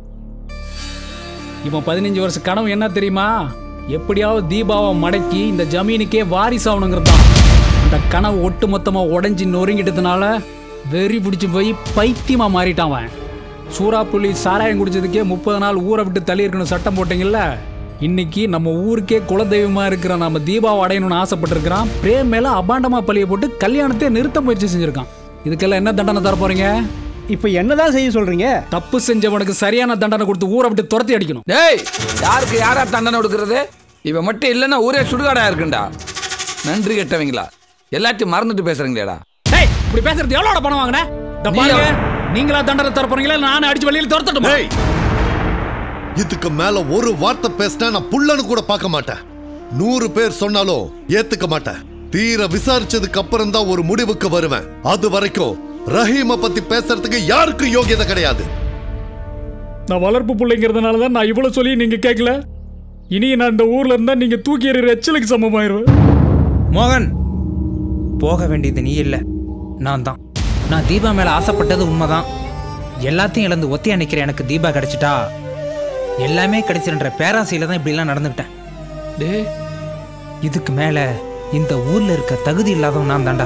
இவன் பதினஞ்சு வருஷ கனவு என்ன தெரியுமா எப்படியாவது தீபாவை மடக்கி இந்த ஜமீனுக்கே வாரிசு ஆகணுங்கிறது தான் இந்த கனவு ஒட்டு மொத்தமா உடஞ்சி நொறுங்கிட்டதுனால வெறி பிடிச்சி போய் பைத்தியமா மாறிட்டான் அவன் சூறாப்புள்ளி சாராயம் குடிச்சதுக்கே முப்பது நாள் ஊரை விட்டு தள்ளி இருக்கணும் சட்டம் போட்டீங்கல்ல இன்னைக்கு நம்ம ஊருக்கே குலதெய்வமா இருக்கிற நம்ம தீபாவை அடையணும்னு ஆசைப்பட்டிருக்கிறான் பிரேம் மேல அபாண்டமா பழிய போட்டு கல்யாணத்தை நிறுத்த முயற்சி செஞ்சிருக்கான் இதுக்கெல்லாம் என்ன தண்டனை தர போறீங்க இப்போ என்னதான் செய்ய சொல்றீங்க தப்பு செஞ்சவனுக்கு சரியான தண்டனை கொடுத்து ஊரை விட்டு துரத்தி அடிக்கணும் டேய் யாருக்கு யாரா தண்டனை கொடுக்கறது இவன் மட்டும் இல்லைன்னா ஊரே சுடுகாடா இருக்குண்டா நன்றி கெட்டவங்களா எல்லாத்தையும் மறந்துட்டு பேசுறீங்களேடா டேய் இப்படி பேசுறது எவ்வளோட பணம் வாங்கின இந்த பாருங்க நீங்களா தண்டனை தர போறீங்களா இல்ல நானே அடிச்சு வெளியில துரத்தட்டுமா இதுக்கு மேல ஒரு வார்த்தை பேசினா நான் புள்ளன்னு கூட பார்க்க மாட்டேன் நூறு பேர் சொன்னாலும் ஏத்துக்க மாட்டேன் தீர விசாரிச்சதுக்கு அப்புறம் தான் ஒரு முடிவுக்கு வருவேன் அது வரைக்கும் ரஹீம பத்தி பேசுறதுக்கு யாருக்கும் யோகியதை கிடையாது நான் வளர்ப்பு பிள்ளைங்கிறதுனால தான் நான் இவ்வளவு சொல்லி நீங்க கேட்கல இனி நான் இந்த ஊர்ல இருந்தா நீங்க தூக்கி எறிகிற எச்சலுக்கு சமமாயிருவேன் மோகன் போக வேண்டியது நீ இல்லை நான் தான் நான் தீபா மேல ஆசைப்பட்டது உண்மைதான் எல்லாத்தையும் இழந்து ஒத்தையா நிக்கிற எனக்கு தீபா கிடைச்சிட்டா எல்லாமே கிடைச்சிருன்ற பேராசையில தான் இப்படிலாம் நடந்துக்கிட்டேன் டே இதுக்கு மேல இந்த ஊர்ல இருக்க தகுதி இல்லாதவன் நான் தான்டா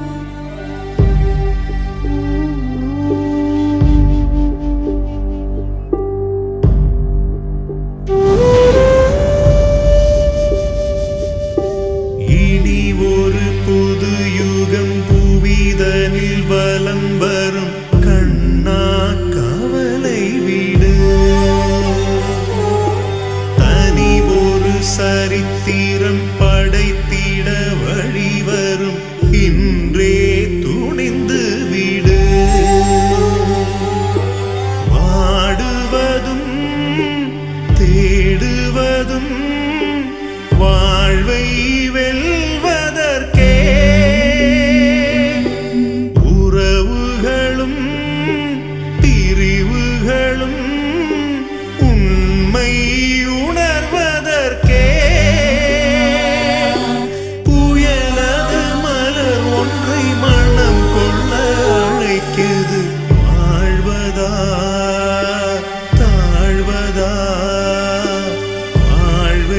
இனி ஒரு புது யுகம் புவிதனில் வலம் வரும் கண்ணா கவலை விடு தனி ஒரு சரித்திரம் படைத்திட வழிவரும் இன்றே துணிந்து விடு வாடுவதும் தேடுவதும் வாழ்வை வெல்வதற்கே உறவுகளும் பிரிவுகளும் உண்மை உணர்வதற்கே புயலது மலர் ஒன்றை மனம் கொள்ள அழைக்குது வாழ்வதா தாழ்வதா வாழ்வதா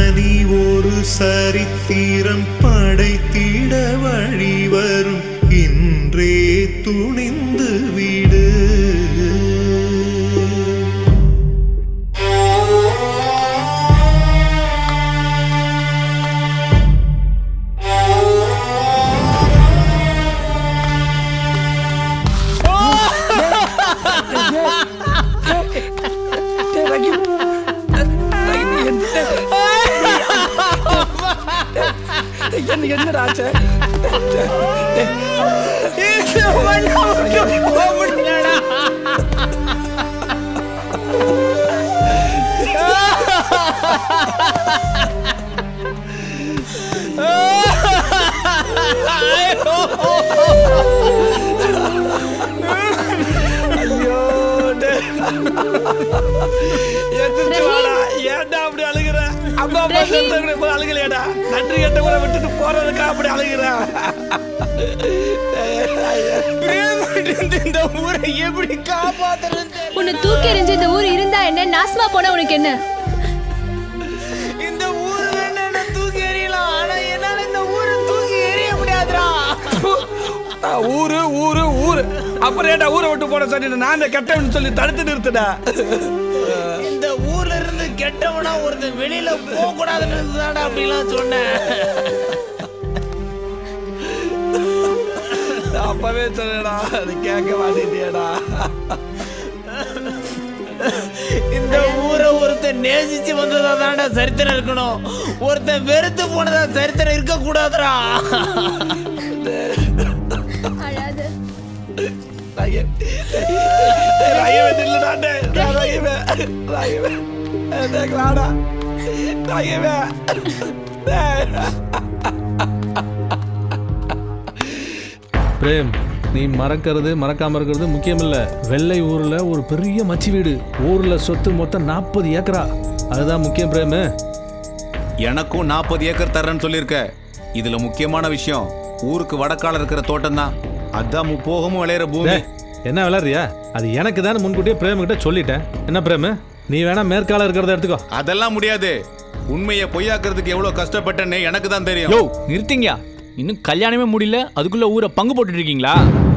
நீ ஒரு சரித்திரம் படைத்திட வழி வரும் இன்றே துணிந்து விடு என்ன என்னடா ஆச்சு எந்திரிச்சு வாடா ஏன்டா அப்படி அழுகுற அம்மா அப்பா செத்தவங்களை போய் அழுகலையாடா நன்றி கெட்டவங்களை விட்டுட்டு போறதுக்கா அப்படி அழுகுற இந்த ஊரை எப்படி காப்பாத்துறது உன்னை தூக்கி எறிஞ்சு இந்த ஊர் இருந்தா என்ன நாசமா போனா உனக்கு என்ன இந்த ஊர் வேணா என்ன தூக்கி எறியலாம் ஆனா என்னால இந்த ஊரை தூக்கி எறிய முடியாதுடா ஊரு ஊரு ஊரு அப்புறம் ஏன்டா ஊரை விட்டு போட சொன்னீங்க நான் இந்த கெட்டவன் சொல்லி தடுத்து நிறுத்துடா இந்த ஊர்ல இருந்து கெட்டவனா ஒருத்தன் வெளியில போக கூடாதுன்னு தான்டா அப்படிலாம் சொன்னேன் நான் அப்பவே சொன்னேடா அது கேட்க மாட்டேட்டியடா இந்த ஊரை ஒருத்தன் நேசிச்சு வந்ததா தான்டா சரித்திரம் இருக்கணும் ஒருத்தன் வெறுத்து போனதா சரித்திரம் இருக்க கூடாதுடா பிரேம் நீ மறக்கிறது மறக்காம இருக்கிறது முக்கியம் இல்ல வெள்ளை ஊர்ல ஒரு பெரிய மச்சி வீடு ஊர்ல சொத்து மொத்தம் நாற்பது ஏக்கரா அதுதான் முக்கியம் பிரேமு எனக்கும் நாற்பது ஏக்கர் தரேன்னு சொல்லியிருக்க இதுல முக்கியமான விஷயம் ஊருக்கு வடக்கால இருக்கிற தோட்டம் தான் அதான் முப்போகமும் விளையிற பூமி டேய், என்ன விளாடுறியா அது எனக்கு தான் முன்கூட்டியே பிரேம் கிட்ட சொல்லிட்டேன் என்ன பிரேமு நீ வேணா மேற்கால இருக்கிறத எடுத்துக்கோ அதெல்லாம் முடியாது உண்மையை பொய்யாக்குறதுக்கு எவ்வளவு கஷ்டப்பட்டேன்னு எனக்கு தான் தெரியும் யோ நிறுத்திங்க இன்னும் கல்யாணமே முடியல அதுக்குள்ள ஊரை பங்கு போட்டுட்டு இருக்கீங்களா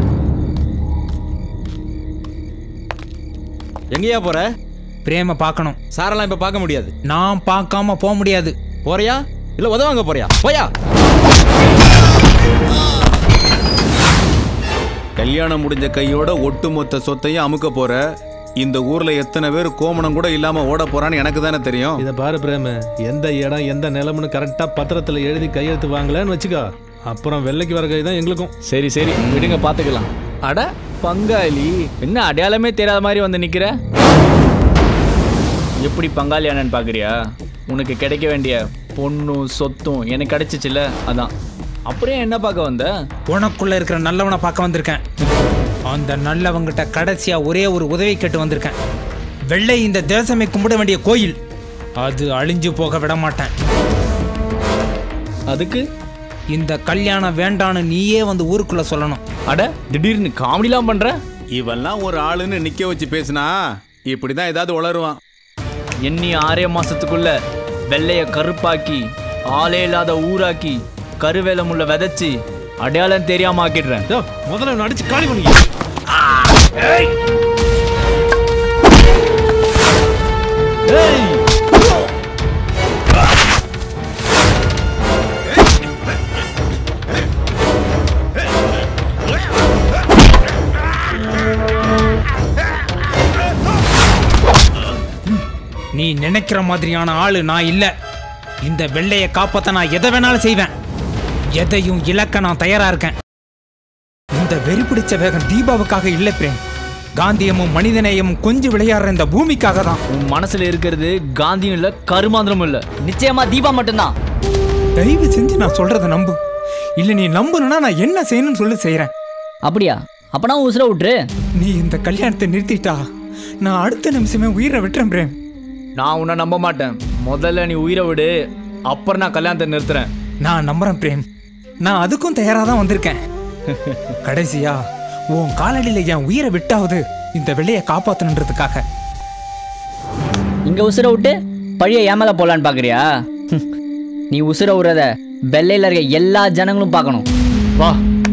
எங்கேயா போற பிரேம பார்க்கணும் சாரெல்லாம் இப்ப பார்க்க முடியாது நான் பார்க்காம போக முடியாது போறியா இல்ல உதவாங்க போறியா போயா கல்யாணம் முடிஞ்ச கையோட ஒட்டுமொத்த சொத்தையும் அமுக்க போற இந்த ஊர்ல எத்தனை பேர் கோமணம் கூட இல்லாம ஓட போறான்னு எனக்கு தானே தெரியும் இதை பாரு பிரேமு எந்த இடம் எந்த நிலம்னு கரெக்டா பத்திரத்துல எழுதி கையெழுத்து வாங்கலன்னு வச்சுக்கோ அப்புறம் வெள்ளைக்கு வர கை தான் எங்களுக்கும் சரி சரி விடுங்க பாத்துக்கலாம் அட பங்காளி என்ன அடையாளமே தெரியாத மாதிரி வந்து நிக்கிற எப்படி பங்காளி அண்ணன் பாக்குறியா உனக்கு கிடைக்க வேண்டிய பொண்ணும் சொத்தும் எனக்கு கிடைச்சிச்சுல அதான் அப்படியே என்ன பார்க்க வந்த உனக்குள்ள இருக்கிற நல்லவனை பார்க்க வந்திருக்கேன் அந்த நல்லவங்கிட்ட கடைசியா ஒரே ஒரு உதவி கேட்டு வந்திருக்கேன் வெள்ளை இந்த தேசமே கும்பிட வேண்டிய கோயில் அது அழிஞ்சு போக விட மாட்டேன் அதுக்கு இந்த கல்யாணம் வேண்டான்னு நீயே வந்து ஊருக்குள்ள சொல்லணும் அட திடீர்னு காமெடிலாம் பண்ற இவெல்லாம் ஒரு ஆளுன்னு நிக்க வச்சு பேசினா இப்படிதான் ஏதாவது உளருவான் எண்ணி ஆறே மாசத்துக்குள்ள வெள்ளைய கருப்பாக்கி ஆளே இல்லாத ஊராக்கி கருவேலம் உள்ள விதைச்சு அடையாளம் தெரியாம ஆக்கிடுறேன் முதல்ல இவனை அடிச்சு காலி பண்ணி நீ நினைக்கிற மாதிரியான ஆளு நான் இல்ல இந்த வெள்ளையை காப்பாத்த நான் எதை வேணாலும் செய்வேன் எதையும் இழக்க நான் தயாரா இருக்கேன் இந்த வெறி பிடிச்ச வேகம் தீபாவுக்காக இல்ல பிரேம் காந்தியமும் மனிதநேயமும் கொஞ்சம் விளையாடுற இந்த பூமிக்காக தான் உன் மனசுல இருக்கிறது காந்தியும் இல்ல கருமாந்திரமும் இல்ல நிச்சயமா தீபா மட்டும்தான் தயவு செஞ்சு நான் சொல்றத நம்பு இல்ல நீ நம்பணும்னா நான் என்ன செய்யணும்னு சொல்லி செய்யறேன் அப்படியா அப்பனா உசுர விட்டுரு நீ இந்த கல்யாணத்தை நிறுத்திட்டா நான் அடுத்த நிமிஷமே உயிரை விட்டுறேன் பிரேம் நான் உன்னை நம்ப மாட்டேன் முதல்ல நீ உயிரை விடு அப்புறம் நான் கல்யாணத்தை நிறுத்துறேன் நான் நம்புறேன் பிரேம் நான் அதுக்கும் தயாரா தான் வந்திருக்கேன் கடைசியா உன் காலடியில என் உயிரை விட்டாவது இந்த வெள்ளையை காப்பாத்தணுன்றதுக்காக இங்க உசுர விட்டு பழிய ஏமால போலான்னு பார்க்குறியா நீ உசுர விடுறத வெள்ளையில் இருக்க எல்லா ஜனங்களும் பார்க்கணும் வா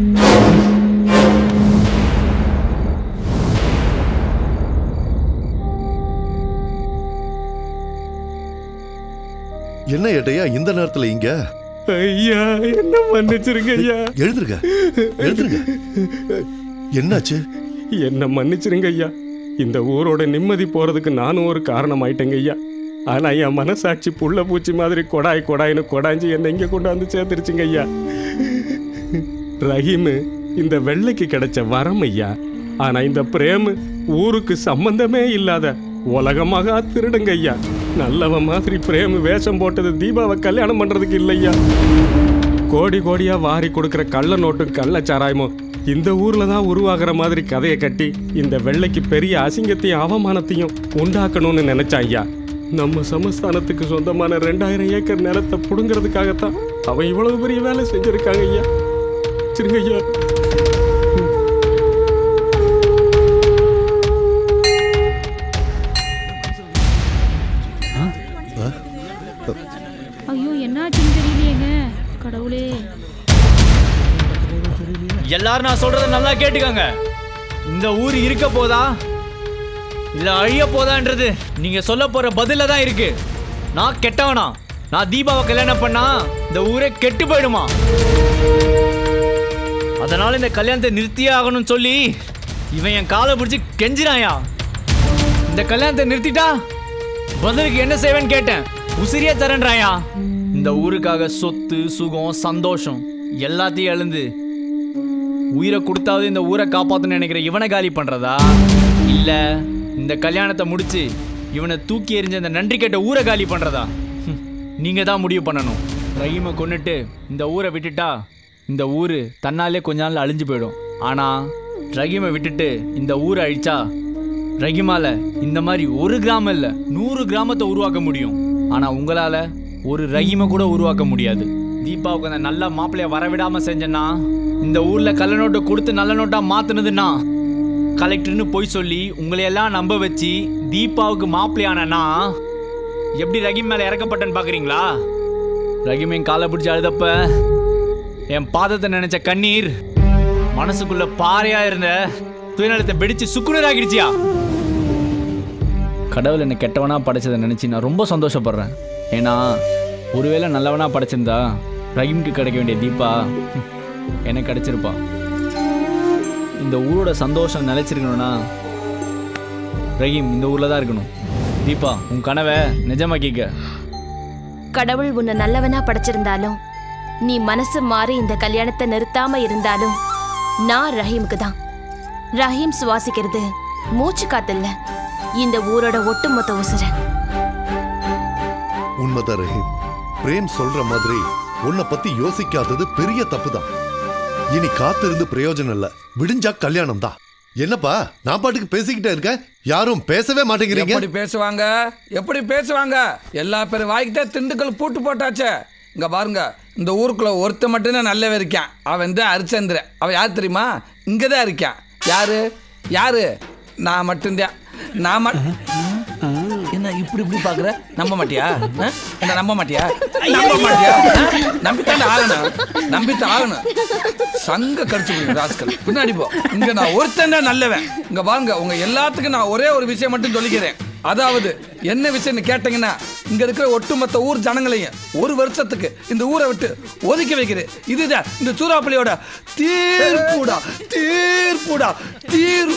என்ன ஏட்டையா இந்த நேரத்துல இங்க ஐயா என்ன மன்னிச்சிருங்க ஐயா எழுதுருங்க எழுதுருங்க என்னாச்சு என்ன மன்னிச்சிருங்க ஐயா இந்த ஊரோட நிம்மதி போறதுக்கு நானும் ஒரு காரணம் ஆயிட்டேங்க ஐயா ஆனா என் மனசாட்சி புள்ள பூச்சி மாதிரி கொடாய் கொடாய்னு கொடாஞ்சி என்னை இங்க கொண்டாந்து சேர்த்துருச்சுங்க ஐயா ரஹீமு இந்த வெள்ளைக்கு கிடைச்ச வரம் ஐயா ஆனா இந்த பிரேமு ஊருக்கு சம்பந்தமே இல்லாத உலகமாக திருடுங்க ஐயா நல்லவன் மாதிரி பிரேமு வேஷம் போட்டது தீபாவை கல்யாணம் பண்றதுக்கு இல்லையா கோடி கோடியா வாரி கொடுக்கிற கள்ள நோட்டும் கள்ள சாராயமும் இந்த ஊர்ல தான் உருவாகிற மாதிரி கதையை கட்டி இந்த வெள்ளைக்கு பெரிய அசிங்கத்தையும் அவமானத்தையும் உண்டாக்கணும்னு நினைச்சா ஐயா நம்ம சமஸ்தானத்துக்கு சொந்தமான ரெண்டாயிரம் ஏக்கர் நிலத்தை புடுங்கிறதுக்காகத்தான் அவன் இவ்வளவு பெரிய வேலை செஞ்சிருக்காங்க ஐயா சரிங்க ஐயா ஐயோ என்னாச்சுன்னு தெரியலையேங்க கடவுளே எல்லாரும் நான் சொல்றத நல்லா கேட்டுக்கோங்க இந்த ஊர் இருக்க போதா இல்ல அழிய போதான்றது நீங்க சொல்ல போற பதில தான் இருக்கு நான் கெட்டவனா நான் தீபாவை கல்யாணம் பண்ணா இந்த ஊரே கெட்டு போயிடுமா அதனால இந்த கல்யாணத்தை நிறுத்தியே ஆகணும்னு சொல்லி இவன் என் காலை பிடிச்சி கெஞ்சிராயா இந்த கல்யாணத்தை நிறுத்திட்டா பதிலுக்கு என்ன செய்வேன்னு கேட்டேன் உசிரியே தரேன்றாயா இந்த ஊருக்காக சொத்து சுகம் சந்தோஷம் எல்லாத்தையும் எழுந்து உயிரை கொடுத்தாவது இந்த ஊரை காப்பாத்தணும்னு நினைக்கிற இவனை காலி பண்றதா இல்ல இந்த கல்யாணத்தை முடிச்சு இவனை தூக்கி எறிஞ்ச இந்த நன்றி கேட்ட ஊரை காலி பண்றதா ஹம், நீங்க தான் முடிவு பண்ணணும் ரஹீமை கொன்னுட்டு இந்த ஊரை விட்டுட்டா இந்த ஊரு தன்னாலே கொஞ்ச நாள் அழிஞ்சு போயிடும் ஆனா ரஹீமை விட்டுட்டு இந்த ஊரை அழிச்சா ரஹீமால இந்த மாதிரி ஒரு கிராமம் இல்ல நூறு கிராமத்தை உருவாக்க முடியும் ஆனா உங்களால ஒரு ரஹீமை கூட உருவாக்க முடியாது தீபாவுக்கு அந்த நல்ல மாப்பிள்ளைய வரவிடாம செஞ்சேன்னா இந்த ஊர்ல கள்ள நோட்டை கொடுத்து நல்ல நோட்டா மாத்துனதுன்னா கலெக்டர்னு போய் சொல்லி உங்களையெல்லாம் நம்ப வச்சு தீபாவுக்கு மாப்பிள்ளையானா எப்படி ரஹீம் மேல இறக்கப்பட்டேன்னு பாக்குறீங்களா ரஹீம் என் காலை பிடிச்சி அழுதப்ப என் பாதத்தை நினைச்ச கண்ணீர் மனசுக்குள்ள பாறையா இருந்த துயநலத்தை வெடிச்சு சுக்குநூறாகிடுச்சியா கடவுள் என்னை கெட்டவனா படைச்சதை நினைச்சு நான் ரொம்ப சந்தோஷப்படுறேன் ஏன்னா ஒருவேளை நல்லவனா படைச்சிருந்தா ரஹீம்க்கு கிடைக்க வேண்டிய தீபா ஹம், எனக்கு கிடைச்சிருப்பா இந்த ஊரோட சந்தோஷம் நிலைச்சிருக்கணும்னா ரஹீம் இந்த ஊர்ல தான் இருக்கணும் தீபா உன் கனவை நிஜமாக்கிக்க கடவுள் உன்னை நல்லவனா படைச்சிருந்தாலும் நீ மனசு மாறி இந்த கல்யாணத்தை நிறுத்தாம இருந்தாலும் நான் ரஹீமுக்கு தான் ரஹீம் சுவாசிக்கிறது மூச்சு காத்தில்ல இந்த ஊரோட ஒட்டுமொத்த உசுர உண்மைதான் ரஹீம் பிரேம் சொல்ற மாதிரி உன்னை பத்தி யோசிக்காதது பெரிய தப்புதான் இனி காத்திருந்து பிரயோஜனம் இல்ல விடிஞ்சா கல்யாணம் தான் என்னப்பா நான் பாட்டுக்கு பேசிக்கிட்டே இருக்கேன் யாரும் பேசவே மாட்டேங்கிறீங்க எப்படி பேசுவாங்க எப்படி பேசுவாங்க எல்லா பேரும் வாய்க்கிட்டே திண்டுக்கல் பூட்டு போட்டாச்சே இங்க பாருங்க இந்த ஊருக்குள்ள ஒருத்த மட்டும்தான் நல்லவே இருக்கான் அவன் தான் ஹரிச்சந்திரன் அவன் யார் தெரியுமா இங்க தான் இருக்கான் யாரு யாரு நான் மட்டும்தான் நான் மட் என்ன இப்படி இப்படி பாக்குற நம்ப மாட்டியா ஆ? என்ன நம்ப மாட்டியா நம்ப மாட்டியா ஆ? நம்பித்தான் ஆகணும் நம்பித்தான் ஆகணும் சங்க கடிச்சு போய் ராஸ்கல் பின்னாடி போ இங்க நான் ஒருத்தன் தான் நல்லவன் இங்க பாருங்க உங்க எல்லாத்துக்கும் நான் ஒரே ஒரு விஷயம் மட்டும் சொல்லிக்கிறேன் அதாவது என்ன விஷயம்னு கேட்டீங்கன்னா இங்க இருக்கிற ஒட்டுமொத்த ஊர் ஜனங்களையும் ஒரு வருஷத்துக்கு இந்த ஊரை விட்டு ஒதுக்கி வைக்கிறேன் இதுதான் இந்த சூறாப்பள்ளியோட தீர்ப்புடா தீர்ப்புடா தீர்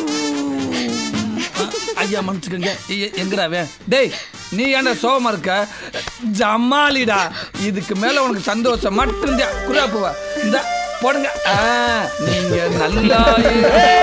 ஐயா மன்னிச்சுக்கோங்க எ- எங்கடா அவன் டேய் நீ ஏன்டா சோகமா இருக்க ஜமாலிடா இதுக்கு மேல உனக்கு சந்தோஷம் மட்டும்தான் குறாப்புவா இந்த போடுங்க ஆ, நீங்க நல்லா இரு-